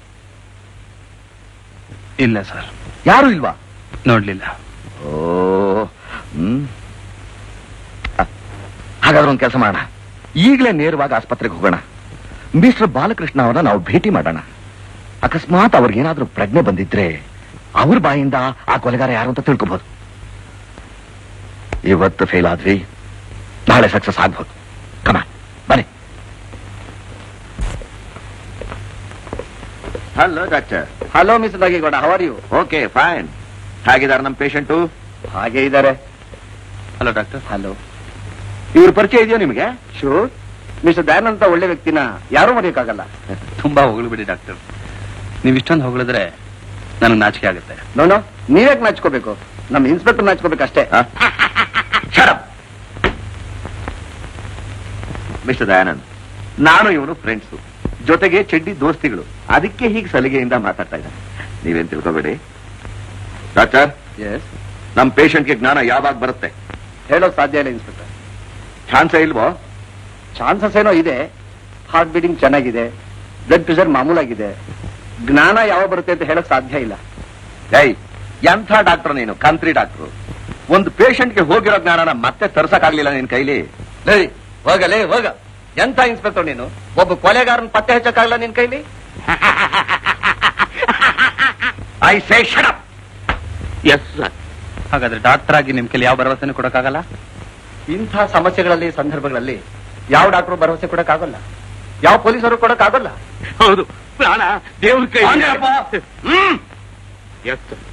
[SPEAKER 1] ಇಲ್ಲ ಸರ್
[SPEAKER 10] ಯಾರು ಇಲ್ವಾ
[SPEAKER 1] ನೋಡ್ಲಿಲ್ಲ
[SPEAKER 10] ಓ ಹ್ಮ್ ಆ, ಹಾಗಾದ್ರೆ ಒಂದು ಕೆಲಸ ಮಾಡೋಣ ಈಗಲೇ ನೇರವಾಗಿ ಆಸ್ಪತ್ರೆಗೆ ಹೋಗೋಣ ಮಿಸ್ಟರ್ ಬಾಲಕೃಷ್ಣ ಅವರನ್ನ ನಾವು ಭೇಟಿ ಮಾಡೋಣ ಅಕಸ್ಮಾತ್ ಅವ್ರಿಗೇನಾದ್ರೂ ಪ್ರಜ್ಞೆ ಬಂದಿದ್ರೆ ಅವ್ರ ಬಾಯಿಂದ ಆ ಕೊಲೆಗಾರ ಯಾರು ಅಂತ ತಿಳ್ಕೊಬಹುದು ಇವತ್ತು ಫೇಲ್ ಆದ್ವಿ ನಾಳೆ ಸಕ್ಸಸ್ ಆಗ್ಬೋದು ಕಮ ಬನ್ನಿ hello doctor hello miss Nagegowda how are you okay fine ಹೇಗಿದ್ದಾರೆ ನಮ್ಮ ಪೇಷಂಟು ಹಾಗೆ ಇದ್ದಾರೆ
[SPEAKER 1] ಹಲೋ ಡಾಕ್ಟರ್
[SPEAKER 10] ಹಲೋ ಇವ್ರ ಪರಿಚಯ ಇದೆಯೋ ನಿಮಗೆ ಶೂರ್ ಮಿಸ್ಟರ್ ದಯಾನಂದ್ ಅಂತ ಒಳ್ಳೆ ವ್ಯಕ್ತಿನ ಯಾರೂ ಮರೆಯಕ್ಕಾಗಲ್ಲ
[SPEAKER 1] ತುಂಬಾ ಹೊಗಳ್ಬಿಡಿ ಡಾಕ್ಟರ್ ನೀವು ಇಷ್ಟೊಂದು ಹೊಗಳಿದ್ರೆ ನನಗೆ ನಾಚಿಕೆ ಆಗುತ್ತೆ
[SPEAKER 10] ನೋನೋ ನೀವ್ಯಾಕೆ ನಾಚ್ಕೋಬೇಕು ನಮ್ಮ ಇನ್ಸ್ಪೆಕ್ಟರ್ ನಾಚ್ಕೋಬೇಕು ಅಷ್ಟೇ ಮಿಸ್ಟರ್ ದಯಾನಂದ್ ನಾನು ಇವನು ಫ್ರೆಂಡ್ಸು ಜೊತೆಗೆ ಚೆಡ್ಡಿ ದೋಸ್ತಿಗಳು ಅದಕ್ಕೆ ಹೀಗೆ ಸಲಿಗೆಯಿಂದ ಮಾತಾಡ್ತಾ ಇದ್ದಾರೆ ನೀವೇನ್ ತಿಳ್ಕೊಬೇಡಿ ಡಾಕ್ಟರ್ ಎಸ್ ನಮ್ಮ ಪೇಷಂಟ್ಗೆ ಜ್ಞಾನ ಯಾವಾಗ ಬರುತ್ತೆ ಹೇಳೋಕ್ ಸಾಧ್ಯ ಇಲ್ಲ ಇನ್ಸ್ಪೆಕ್ಟರ್ ಚಾನ್ಸೇ ಇಲ್ವೋ ಚಾನ್ಸಸ್ ಏನೋ ಇದೆ ಹಾರ್ಟ್ ಬೀಟಿಂಗ್ ಚೆನ್ನಾಗಿದೆ ಬ್ಲಡ್ ಪ್ರೆಷರ್ ಮಾಮೂಲಾಗಿದೆ ಜ್ಞಾನ ಯಾವಾಗ ಬರುತ್ತೆ ಅಂತ ಹೇಳಕ್ ಸಾಧ್ಯ ಇಲ್ಲ ಏಯ್ ಎಂಥ ಡಾಕ್ಟರ್ ನೀನು ಕಂತ್ರಿ ಡಾಕ್ಟರ್ ಒಂದು ಪೇಷಂಟ್ಗೆ ಹೋಗಿರೋ ಜ್ಞಾನನ ಮತ್ತೆ ತರ್ಸಕ್ಕಾಗ್ಲಿಲ್ಲ ನಿನ್ ಕೈಲಿ ಲೇ ಹೋಗಲೇ ಹೋಗ ಎಂಥ ಇನ್ಸ್ಪೆಕ್ಟರ್ ನೀನು ಒಬ್ಬ ಕೊಲೆಗಾರನ್ ಪತ್ತೆ ಹಚ್ಚಕ್ಕಾಗಲ್ಲ ನಿನ್ ಕೈಲಿ I say shut
[SPEAKER 1] yes sir ಹಾಗಾದ್ರೆ ಡಾಕ್ಟರ್ ಆಗಿ ನಿಮ್ ಕೈಲಿ ಯಾವ ಭರವಸೆನೂ ಕೊಡಕ್ಕಾಗಲ್ಲ
[SPEAKER 10] ಇಂಥ ಸಮಸ್ಯೆಗಳಲ್ಲಿ ಸಂದರ್ಭಗಳಲ್ಲಿ ಯಾವ ಡಾಕ್ಟರ್ ಭರವಸೆ ಕೊಡಕ್ಕಾಗಲ್ಲ ಯಾವ ಪೊಲೀಸರು ಕೊಡಕ್ಕಾಗಲ್ಲ
[SPEAKER 12] ಹೌದು ಪ್ರಾಣ ದೇವ್ರ ಕೈ
[SPEAKER 10] ಆಂಜನೇಯಪ್ಪ.
[SPEAKER 12] ಹ್ಮ್ ಎಸ್ ಸರ್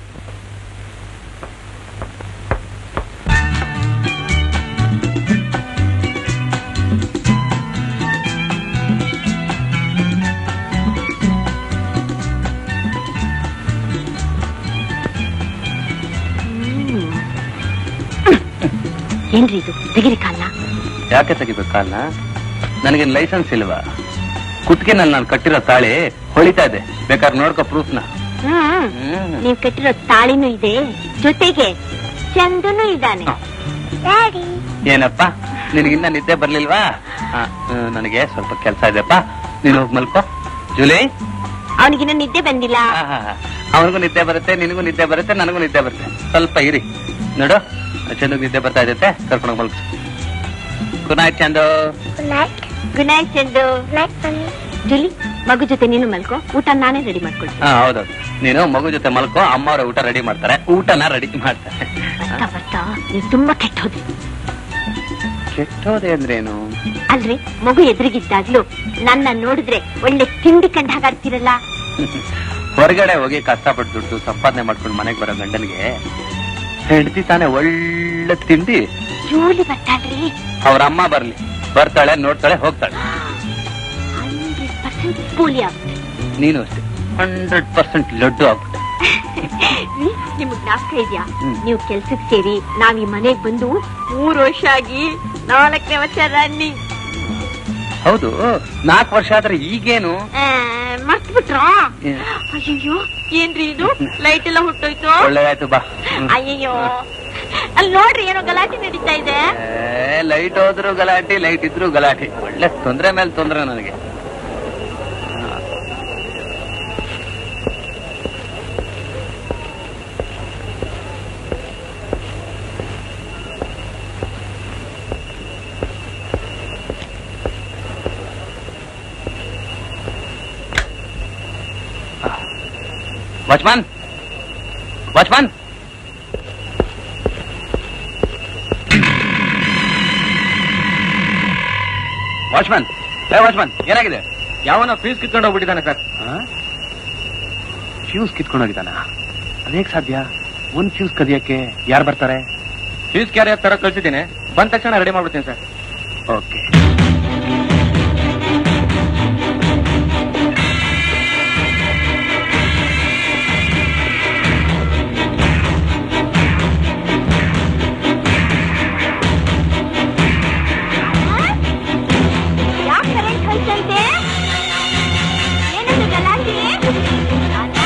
[SPEAKER 2] ಏನ್ರಿ ಇದು ತೆಗಿರಿ ಕಾಲ್ನ
[SPEAKER 1] ಯಾಕೆ ತೆಗಿಬೇಕಲ್ಲ ನನಗೇನು ಲೈಸೆನ್ಸ್ ಇಲ್ವಾ ಕುತ್ತಿಗೆನಲ್ಲಿ ನಾನು ಕಟ್ಟಿರೋ ತಾಳಿ ಹೊಳಿತಾ ಇದೆ ಬೇಕಾದ್ರೆ ನೋಡ್ಕೋ ಪ್ರೂಫ್ನ
[SPEAKER 2] ಹ್ಮ್ ನೀವ್ ಕಟ್ಟಿರೋ ತಾಳಿನೂ ಇದೆ ಜೊತೆಗೆ ಚಂದನು ಇದ್ದಾನೆ
[SPEAKER 3] ಡ್ಯಾಡಿ
[SPEAKER 1] ಏನಪ್ಪ ನಿನಗಿನ್ನ ನಿದ್ದೆ ಬರ್ಲಿಲ್ವಾ ಆ, ಹ್ಮ್, ನನಗೆ ಸ್ವಲ್ಪ ಕೆಲಸ ಇದೆಪ್ಪ ನೀನು ಹೋಗಿ ಮಲ್ಕೋ ಜೂಲಿ
[SPEAKER 2] ಅವನಿಗಿನ್ನ ನಿದ್ದೆ ಬಂದಿಲ್ಲ
[SPEAKER 1] ಅವನಿಗೂ ನಿದ್ದೆ ಬರುತ್ತೆ ನಿನಗೂ ನಿದ್ದೆ ಬರುತ್ತೆ ನನಗೂ ನಿದ್ದೆ ಬರುತ್ತೆ ಸ್ವಲ್ಪ ಇರಿ ನೋಡು ಚಂದಗ್ ನಿದ್ದೆ ಬರ್ತಾ ಇದೈತೆ ಕರ್ಕೊಂಡು ಮಲ್ಕೋ good night Chandu
[SPEAKER 3] good night
[SPEAKER 2] good night Chandu
[SPEAKER 3] night ಬನ್ನಿ
[SPEAKER 2] ಜುಲಿ ಮಗು ಜೊತೆ ನೀನು ಮಲ್ಕೋ ಊಟ ನಾನೇ ರೆಡಿ ಮಾಡ್ಕೊಳ್ತೀನಿ
[SPEAKER 1] ಹಾ ಹೌದೌದು ನೀನು ಮಗು ಜೊತೆ ಮಲ್ಕೋ ಅಮ್ಮ ಅವರ ಊಟ ರೆಡಿ ಮಾಡ್ತಾರೆ ಊಟನ ರೆಡಿ ಮಾಡ್ತಾರೆ
[SPEAKER 2] ಬರ್ತಾ ಬರ್ತಾ ನೀವು ತುಂಬಾ ಕೆಟ್ಟ ಹೋದ್ರಿ
[SPEAKER 1] ಕೆಟ್ಟೋದೆ ಅಂದ್ರೇನು
[SPEAKER 2] ಅಲ್ರಿ ಮಗು ಎದುರಿಗಿದ್ದಾಗ್ಲೂ ನನ್ನ ನೋಡಿದ್ರೆ ಒಳ್ಳೆ ತಿಂಡಿ ಕಂಡ ಹಾಗಾಡ್ತಿರಲ್ಲ
[SPEAKER 1] ಹೊರಗಡೆ ಹೋಗಿ ಕಷ್ಟಪಟ್ಟು ದುಡ್ಡು ಸಂಪಾದನೆ ಮಾಡ್ಕೊಂಡು ಮನೆಗೆ ಬರೋ ಗಂಡನಿಗೆ ಹೆಂಡತಿ ತಾನೇ ಒಳ್ಳೆ ತಿಂಡಿ
[SPEAKER 2] ಜೂಲಿ ಬರ್ತಾಳ್ರಿ
[SPEAKER 1] ಅವ್ರ ಅಮ್ಮ ಬರ್ಲಿ ಬರ್ತಾಳೆ ನೋಡ್ತಾಳೆ ಹೋಗ್ತಾಳೆ
[SPEAKER 2] ಹಂಡ್ರೆಡ್ ಪರ್ಸೆಂಟ್ ಪೋಲಿ ಆಗುತ್ತೆ
[SPEAKER 1] ನೀನು ಅಷ್ಟೇ ಹಂಡ್ರೆಡ್ ಪರ್ಸೆಂಟ್ ಲಡ್ಡು ಆಗ್ಬಿಟ್ಟೆ
[SPEAKER 2] ನಿಮ್ಗ್ ಜ್ಞಾಪಕ ಇದೆಯಾ
[SPEAKER 1] ಹ್ಮ್.
[SPEAKER 2] ನೀವು ಕೆಲ್ಸಕ್ ಸೇರಿ ನಾವ್ ಈ ಮನೆಗ್ ಬಂದು ಮೂರ್ ವರ್ಷ ಆಗಿ ನಾಲ್ಕನೇ ವರ್ಷ ರನ್ನಿಂಗ್
[SPEAKER 1] ಹೌದು ನಾಲ್ಕು ವರ್ಷ ಆದ್ರೆ ಈಗೇನು
[SPEAKER 2] ಮರ್ತ್ ಬಿಟ್ರಾ
[SPEAKER 1] ಹ್ಮ್.
[SPEAKER 2] ಅಯ್ಯಯ್ಯೋ ಏನ್ರಿ ಇದು ಲೈಟ್ ಎಲ್ಲ ಹುಟ್ಟೋಯ್ತು
[SPEAKER 1] ಒಳ್ಳೇದಾಯ್ತು ಬಾ ಹ್ಮ್.
[SPEAKER 2] ಅಯ್ಯಯ್ಯೋ ಅಲ್ಲಿ ನೋಡ್ರಿ ಏನೋ ಗಲಾಟೆ ನಡೀತಾ ಇದೆ
[SPEAKER 1] ಏ, ಲೈಟ್ ಹೋದ್ರು ಗಲಾಟೆ ಲೈಟ್ ಇದ್ರು ಗಲಾಟೆ ಒಳ್ಳೆ ತೊಂದ್ರೆ ಮೇಲೆ ತೊಂದ್ರೆ ನನಗೆ ವಾಚ್ಮನ್ ವಾಚ್ಮನ್ ವಾಚ್ಮನ್ ಏ ವಾಚ್ಮನ್ ಏನಾಗಿದೆ ಯಾವನ ಫ್ಯೂಸ್ ಕಿತ್ಕೊಂಡು ಹೋಗ್ಬಿಟ್ಟಿದ್ದಾನೆ ಸರ್ ಫ್ಯೂಸ್ ಕಿತ್ಕೊಂಡು ಹೋಗಿದ್ದಾನ ಅದೇಕ್ ಸಾಧ್ಯ ಒಂದ್ ಫ್ಯೂಸ್ ಕದಿಯಕ್ಕೆ ಯಾರು ಬರ್ತಾರೆ ಫ್ಯೂಸ್ ಕ್ಯಾರಿಯರ್ ತರ ಕಳ್ಸಿದ್ದೀನಿ ಬಂದ ತಕ್ಷಣ ರೆಡಿ ಮಾಡ್ಬಿಡ್ತೀನಿ ಸರ್ ಓಕೆ
[SPEAKER 2] ಯಾಕೆ ಕರೆಂಟ್ ಹೋಯ್ತಂತೆ ಏನದು ಗಲಾಟೆ ರಾಧಾ?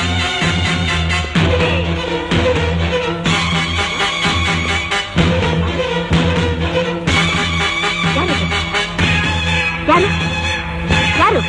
[SPEAKER 2] ಯಾರು ಯಾರು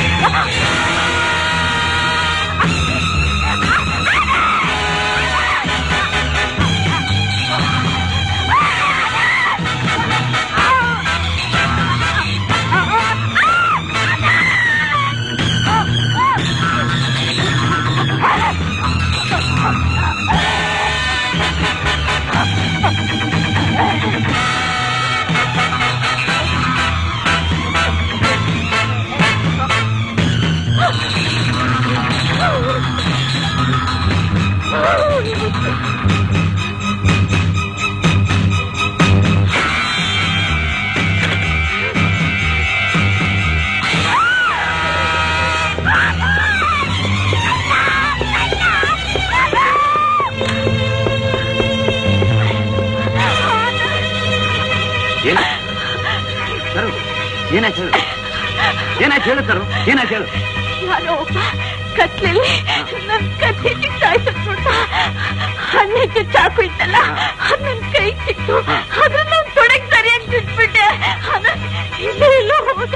[SPEAKER 1] ಏನು ಸರು ಏನಾಯ್ತು ಹೇಳು ಏನಾಯ್ತು ಹೇಳು ಸರು ಏನಾಯ್ತು ಹೇಳು
[SPEAKER 2] ಯಾರೋ ಒಬ್ಬ ಕತ್ಲಲ್ಲಿ ನನ್ ಕತ್ತಿ ಸಿಕ್ತಾಯ್ತು ನೋಡ್ತ ಹಣ್ಣಿಟ್ಟು ಚಾಕು ಇತ್ತಲ್ಲ ಅದ್ ನನ್ ಕೈ ಸಿಕ್ತು ಅದನ್ನ ನಾನ್ ತೊಡೆಗ್ ಸರಿಯಾಗಿ ಬಿಟ್ಬಿಟ್ಟೆ ಅದ ಇಲ್ಲೇ ಎಲ್ಲೋ ಹೋದ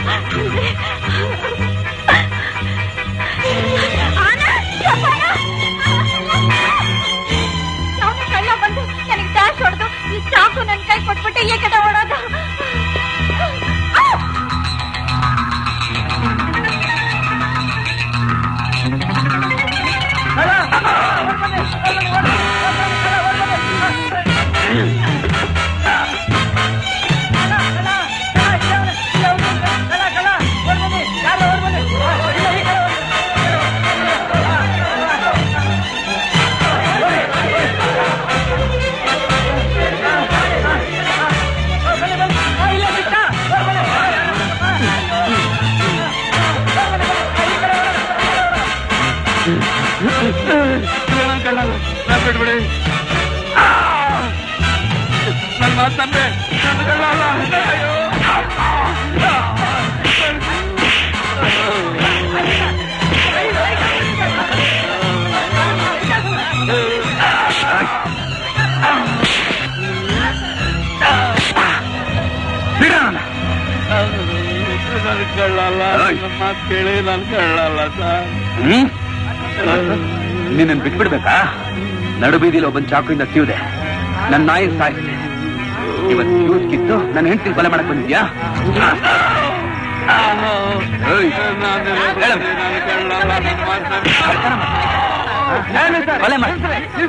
[SPEAKER 2] ಅವನ ಕಳ್ಳ ಬಂದು ನನಗೆ ಡ್ಯಾಶ್ ಹೊಡೆದು ಈ ಚಾಕು ನನ್ ಕೈ ಕೊಟ್ಬಿಟ್ಟೆ ಏಕದ ಓಡೋದ
[SPEAKER 12] ಬಿಟ್ಬಿಡಿ ನನ್ನ ಮಾತು ನಂಬೆ ನನ್ನ ಕಳ್ಳಲ್ಲ ಅಯ್ಯೋ ನನ್ನ ಕಳ್ಳಲ್ಲ ನನ್ನ ಮಾತು ಕೇಳಿ ನನ್ನ ಕಳ್ಳಲ್ಲ ಸರ್
[SPEAKER 1] ಹ್ಮ್ ನಿನ್ನ ಬಿಟ್ಬಿಡ್ಬೇಕಾ ನಡು ಬೀದಿಲಿ ಒಬ್ಬನ್ ಚಾಕುಯಿಂದ ತಿವಿದೆ ನನ್ನ ನಾಯಿ ಸಾಯಿಸಿದೆ ಇವತ್ತು ಫ್ಯೂಸ್ ಕಿತ್ತು ನನ್ನ ಹೆಂಡತಿ ಕೊಲೆ ಮಾಡಕ್ ಬಂದಿದ್ಯಾ ಏಯ್, ಹೇಳು. ಕೊಲೆ ಮಾಡು.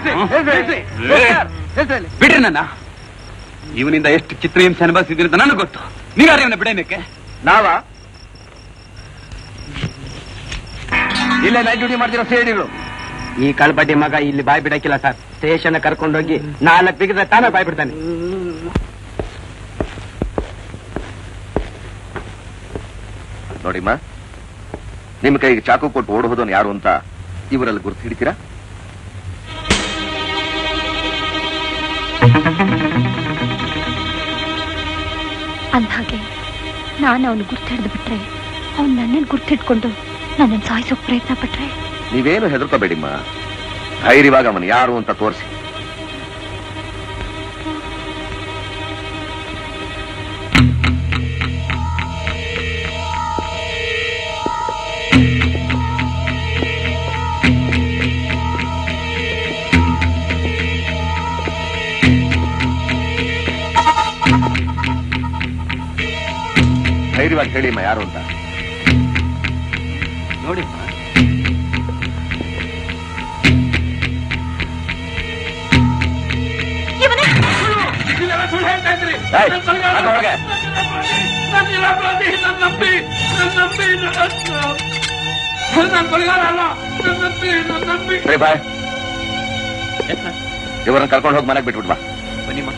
[SPEAKER 1] ಬಿಡ್ರಿ ನನ್ನ ಇವನಿಂದ ಎಷ್ಟು ಚಿತ್ರಹಿಂಸೆ ಅನುಭವಿಸಿದ್ರಿ ಅಂತ ನನಗೆ ಗೊತ್ತು ನೀವ್ಯಾರು ಇವನ್ನ ಬಿಡೇನಕ್ಕೆ
[SPEAKER 10] ನಾವ ಇಲ್ಲೇ ನೈಟ್ ಡ್ಯೂಟಿ ಮಾಡ್ತಿರೋ ಸೇಡಿಗಳು
[SPEAKER 6] ಈ ಕಳ್ಬಡ್ಡಿ ಮಗ ಇಲ್ಲಿ ಬಾಯ್ ಬಿಡಕ್ಕಿಲ್ಲ ಸರ್ ಸ್ಟೇಷನ್ ಕರ್ಕೊಂಡೋಗಿ ನಾಲ್ಕು ಬಿಗಿದ್ರೆ ತಾನೇ ಬಾಯ್ ಬಿಡ್ತಾನೆ
[SPEAKER 10] ನೋಡಿಮ್ಮ ನಿಮ್ಮ ಕೈಗೆ ಚಾಕು ಕೊಟ್ಟು ಓಡ್ ಹೋದವನು ಯಾರು ಅಂತ ಇವರಲ್ಲಿ ಗುರ್ತು ಹಿಡಿತೀರಾ
[SPEAKER 4] ಅಂದ್ಹಾಗೆ ನಾನು ಅವನು ಗುರ್ತಿಡ್ದು ಬಿಟ್ರೆ ಅವ್ನು ನನ್ನನ್ನು ಗುರ್ತಿಟ್ಕೊಂಡು ನನ್ನನ್ನು ಸಾಯಿಸೋಕ್ ಪ್ರಯತ್ನ ಪಟ್ರೆ
[SPEAKER 10] ನೀವೇನು ಹೆದರ್ಕೋಬೇಡಿಮ್ಮ ಧೈರ್ಯವಾಗಿ ಅವನು ಯಾರು ಅಂತ ತೋರಿಸಿ ಧೈರ್ಯವಾಗಿ ಹೇಳಿಮ್ಮ ಯಾರು ಅಂತ
[SPEAKER 1] ನೋಡಿ
[SPEAKER 10] ಏಯ್, ಹಾಕು ಹೊರಗೆ. ಸರಿ ಬಾಯ್ ಇವರನ್ನ ಕರ್ಕೊಂಡು ಹೋಗಿ ಮನೆಗೆ ಬಿಟ್ಬಿಟ್ ಬಾ
[SPEAKER 1] ಬನ್ನಿಮ್ಮ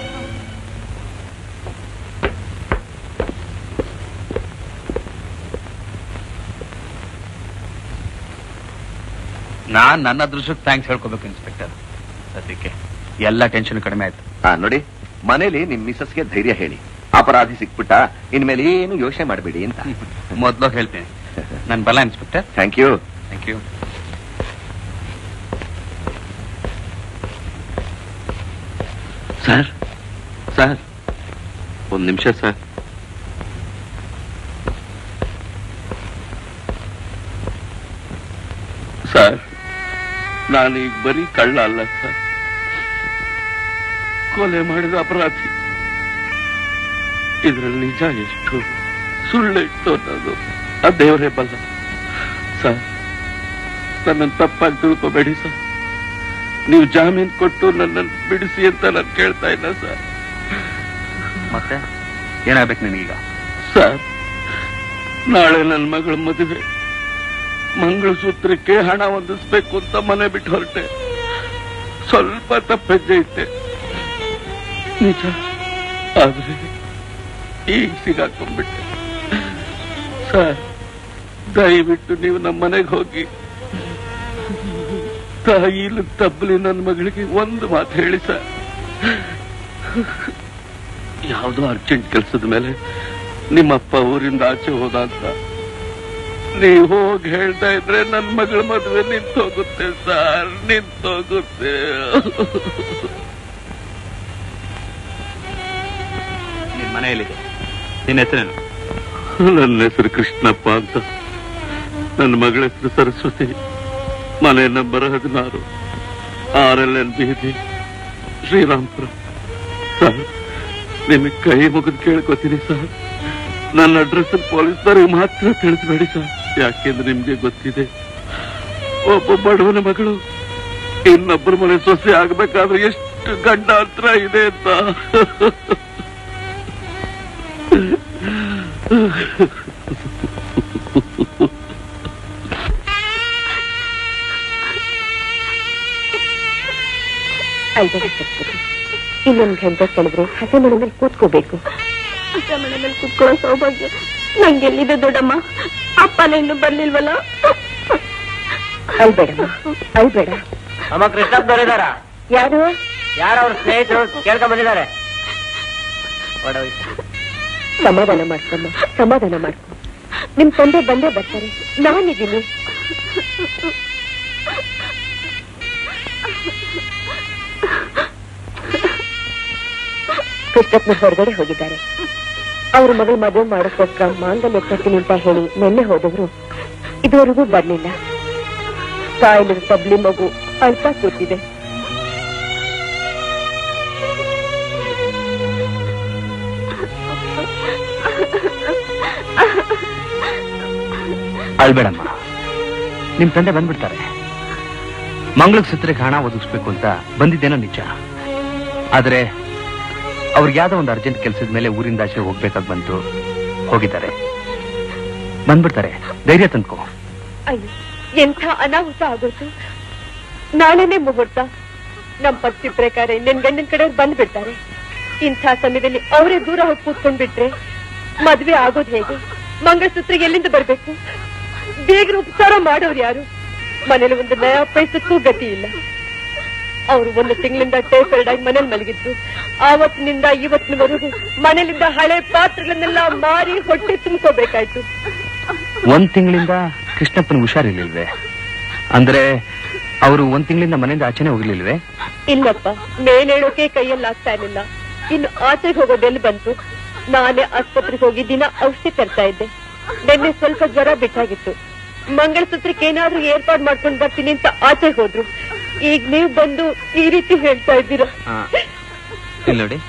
[SPEAKER 1] ನಾನ್ ನನ್ನ ಅದೃಷ್ಟಕ್ಕೆ ಥ್ಯಾಂಕ್ಸ್ ಹೇಳ್ಕೋಬೇಕು ಇನ್ಸ್ಪೆಕ್ಟರ್ ಸದ್ಯಕ್ಕೆ ಎಲ್ಲ ಟೆನ್ಷನ್ ಕಡಿಮೆ ಆಯ್ತು
[SPEAKER 10] ಹಾ ನೋಡಿ ಮನೇಲಿ ನಿಮ್ ಮಿಸಸ್ಗೆ ಧೈರ್ಯ ಹೇಳಿ ಅಪರಾಧಿ ಸಿಕ್ಬಿಟ್ಟ ಇನ್ಮೇಲೆ ಏನು ಯೋಚನೆ ಮಾಡಬೇಡಿ ಅಂತ
[SPEAKER 1] ಮೊದ್ಲು ಹೇಳ್ತೇನೆ ನನ್ ಬಲ inspector
[SPEAKER 10] thank you
[SPEAKER 1] thank you sir sir ಒಂದ್ ನಿಮಿಷ ಸರ್ ಸರ್ ನಾನೀಗ ಬರೀ ಕಳ್ಳ ಅಲ್ಲ ಸರ್ ಕೊಲೆ ಮಾಡಿದ ಅಪರಾಧಿ ಇದ್ರಲ್ಲಿ ನಿಜ ಎಷ್ಟು ಸುಳ್ಳು ಎಷ್ಟು ಅನ್ನೋದು ಆ ದೇವರೇ ಬಲ್ಲ ಸರ್ ನನ್ನನ್ನು ತಪ್ಪಾಗಿ ತಿಳ್ಕೊಬೇಡಿ ಸರ್ ನೀವು ಜಾಮೀನ್ ಕೊಟ್ಟು ನನ್ನನ್ನು ಬಿಡಿಸಿ ಅಂತ ನಾನು ಕೇಳ್ತಾ ಇಲ್ಲ ಸರ್ ಮತ್ತೆ ಏನಾಗ್ಬೇಕು ನಿನಗೀಗ ಸರ್ ನಾಳೆ ನನ್ನ ಮಗಳ ಮದುವೆ ಮಂಗಳಸೂತ್ರಕ್ಕೆ ಹಣ ಹೊಂದಿಸ್ಬೇಕು ಅಂತ ಮನೆ ಬಿಟ್ಟು ಹೊರಟೆ ಸ್ವಲ್ಪ ತಪ್ಪೆಜ್ಜೆ ಇತ್ತೆ ನಿಜ ಆದ್ರೆ ಈಗ ಸಿಗಾಕೊಂಡ್ಬಿಟ್ಟೆ ಸರ್ ದಯವಿಟ್ಟು ನೀವು ನಮ್ಮ ಮನೆಗೆ ಹೋಗಿ ತಾಯಿಲು ತಬ್ಬಲಿ ನನ್ನ ಮಗಳಿಗೆ ಒಂದು ಮಾತು ಹೇಳಿ ಸರ್ ಯಾವುದೋ ಅರ್ಜೆಂಟ್ ಕೆಲಸದ ಮೇಲೆ ನಿಮ್ಮಪ್ಪ ಊರಿಂದ ಆಚೆ ಹೋದ ಅಂತ ನೀವು ಹೋಗಿ ಹೇಳ್ತಾ ಇದ್ರೆ ನನ್ನ ಮಗಳ ಮದುವೆ ನಿಂತೋಗುತ್ತೆ ಸರ್ ನಿಂತೋಗುತ್ತೆ ನಿನ್ ಮನೆಯಲ್ಲಿದೆ ನಿನ್ನ ಹೆಸರೇನು ನನ್ನ ಹೆಸರು ಕೃಷ್ಣಪ್ಪ ಅಂತ ನನ್ನ ಮಗಳ ಹೆಸರು ಸರಸ್ವತಿ ಮನೆ ನಂಬರ್ ಹದಿನಾರು ಆರ್ ಎಲ್ ಎನ್ ಬೀದಿ ಶ್ರೀರಾಮ್ಪುರ ಸರ್ ನಿಮಗೆ ಕೈ ಮುಗಿದು ಕೇಳ್ಕೊತೀನಿ ಸರ್ ನನ್ನ ಅಡ್ರೆಸ್ ಪೊಲೀಸ್ನವ್ರಿಗೆ ಮಾತ್ರ ತಿಳಿಸ್ಬೇಡಿ ಸರ್ ಯಾಕೆಂದ್ರೆ ನಿಮ್ಗೆ ಗೊತ್ತಿದೆ ಒಬ್ಬ ಬಡವನ ಮಗಳು ಇನ್ನೊಬ್ಬರ ಮನೆ ಸೊಸೆ ಆಗ್ಬೇಕಾದ್ರೆ ಎಷ್ಟು ಗಂಡಾಂತರ ಇದೆ ಅಂತ
[SPEAKER 14] ಅಲ್ಬೇಡ ಸರಸ್ವತಿ ಇನ್ನೊಂದು ಗಂಟೆ ಕಳೆದ್ರೆ ಹಸೆ ಮನೆ ಮೇಲೆ ಕೂತ್ಕೋಬೇಕು
[SPEAKER 2] ಅಜ್ಜ ಮನೆ ಮೇಲೆ ಕುತ್ಕೊಳ್ಳೋ ಸೌಭಾಗ್ಯ ನಂಗೆಲ್ಲಿದೆ ದೊಡ್ಡಮ್ಮ ಅಪ್ಪನ ಇನ್ನು ಬರ್ಲಿಲ್ವಲ್ಲ
[SPEAKER 14] ಅಲ್ಬೇಡಮ್ಮ ಅಲ್ಬೇಡ
[SPEAKER 9] ಅಮ್ಮ ಕೃಷ್ಣಪ್ಪನವ್ರು ಇದಾರ
[SPEAKER 14] ಯಾರು
[SPEAKER 9] ಯಾರು ಅವ್ರ ಸ್ನೇಹಿತರು ಕೇಳ್ಕೊಂಡ್ ಬಂದಿದ್ದಾರೆ
[SPEAKER 14] ಸಮಾಧಾನ ಮಾಡ್ಕೊಮ್ಮ ಸಮಾಧಾನ ಮಾಡ್ಕೊ ನಿಮ್ ತಂದೆ ಬಂದೇ ಬರ್ತಾರೆ ನಾನಿದ್ದೀನಿ ಕೃಷ್ಣಪ್ಪ ಹೊರಗಡೆ ಹೋಗಿದ್ದಾರೆ ಅವ್ರ ಮಗಳ ಮದುವೆ ಮಾಡೋಕ್ಕೋಸ್ಕರ ಮಾಂಗಲ್ಯ ಕಟ್ಟಿನಿ ಅಂತ ಹೇಳಿ ನಿನ್ನೆ ಹೋದವರು ಇದುವರೆಗೂ ಬರ್ಲಿಲ್ಲ ಕಾಯಿಲೆ ತಬ್ಲಿ ಮಗು ಅಳ್ತಾ ಕೂತಿದೆ
[SPEAKER 1] ಅಳ್ಬೇಡಮ್ಮ ನಿಮ್ ತಂದೆ ಬಂದ್ಬಿಡ್ತಾರೆ ಮಂಗಳಕ್ ಸುತ್ತರಿಗೆ ಹಣ ಒದಗಿಸ್ಬೇಕು ಅಂತ ಬಂದಿದ್ದೇನೋ ನಿಜ ಆದ್ರೆ ಅವ್ರಿಗೆ ಯಾವ್ದೋ ಒಂದು ಅರ್ಜೆಂಟ್ ಕೆಲಸದ ಮೇಲೆ ಊರಿಂದ ಆಚೆ ಹೋಗ್ಬೇಕಾಗ್ ಬಂತು ಹೋಗಿದ್ದಾರೆ ಬಂದ್ಬಿಡ್ತಾರೆ ಧೈರ್ಯ ತಂದ್ಕೋ
[SPEAKER 14] ಅಯ್ಯೋ ಎಂಥ ಅನಾಹುತ ಆಗೋಯ್ತು ನಾಳೆನೇ ಮುಹೂರ್ತ ನಮ್ ಪತ್ತಿ ಪ್ರಕಾರ ಇನ್ನೇನ್ ಗಂಡನ ಕಡೆ ಬಂದ್ಬಿಡ್ತಾರೆ ಇಂಥ ಸಮಯದಲ್ಲಿ ಅವರೇ ದೂರ ಹೋಗಿ ಕೂತ್ಕೊಂಡ್ಬಿಟ್ರೆ ಮದ್ವೆ ಆಗೋದ್ ಹೇಗೆ ಮಂಗಳಸೂತ್ರಿಗೆ ಎಲ್ಲಿಂದ ಬರ್ಬೇಕು ಬೇಗರ ಉಪಚಾರ ಮಾಡೋರು ಯಾರು ಮನೇಲಿ ಒಂದು ನಯಾ ಪೈಸಕ್ಕೂ ಗತಿ ಇಲ್ಲ ಅವರು ಒಂದು ತಿಂಗಳಿಂದ ಟೈಫಾಯ್ಡ್ ಆಗಿ ಮನೇಲಿ ಮಲಗಿದ್ರು ಆವತ್ತಿನಿಂದ ಇವತ್ತಿನವರೆಗೂ ಮನೇಲಿಂದ ಹಳೆ ಪಾತ್ರೆಗಳನ್ನೆಲ್ಲ ಮಾರಿ ಹೊಟ್ಟೆ ತುಂಬ್ಕೋಬೇಕಾಯ್ತು
[SPEAKER 10] ಒಂದ್ ತಿಂಗಳಿಂದ ಕೃಷ್ಣಪ್ಪನ ಹುಷಾರಿರ್ಲಿಲ್ವೇ ಅಂದ್ರೆ ಅವರು ಒಂದ್ ತಿಂಗಳಿಂದ ಮನೆಯಿಂದ ಆಚೆನೆ ಹೋಗ್ಲಿಲ್ವೇ
[SPEAKER 14] ಇಲ್ಲಪ್ಪ ಮೇಲೇಳೋಕೆ ಕೈಯಲ್ಲಿ ಆಗ್ತಾ ಇರ್ಲಿಲ್ಲ ಇನ್ನು ಆಚೆಗೆ ಹೋಗೋದೆಲ್ಲಿ ಬಂತು ನಾನೇ ಆಸ್ಪತ್ರೆಗೆ ಹೋಗಿ ದಿನ ಔಷಧಿ ತರ್ತಾ ಇದ್ದೆ ನಿನ್ನೆ ಸ್ವಲ್ಪ ಜ್ವರ ಬಿಟ್ಟಾಗಿತ್ತು ಮಂಗಳಸೂತ್ರಕ್ಕೆ ಏನಾದ್ರೂ ಏರ್ಪಾಡ್ ಮಾಡ್ಕೊಂಡು ಬರ್ತೀನಿ ಅಂತ ಆಚೆಗೆ ಹೋದ್ರು ಈಗ ನೀವು ಬಂದು ಈ ರೀತಿ ಹೇಳ್ತಾ ಇದ್ದೀರಾ
[SPEAKER 10] ಇಲ್ಲಿ ನೋಡಿ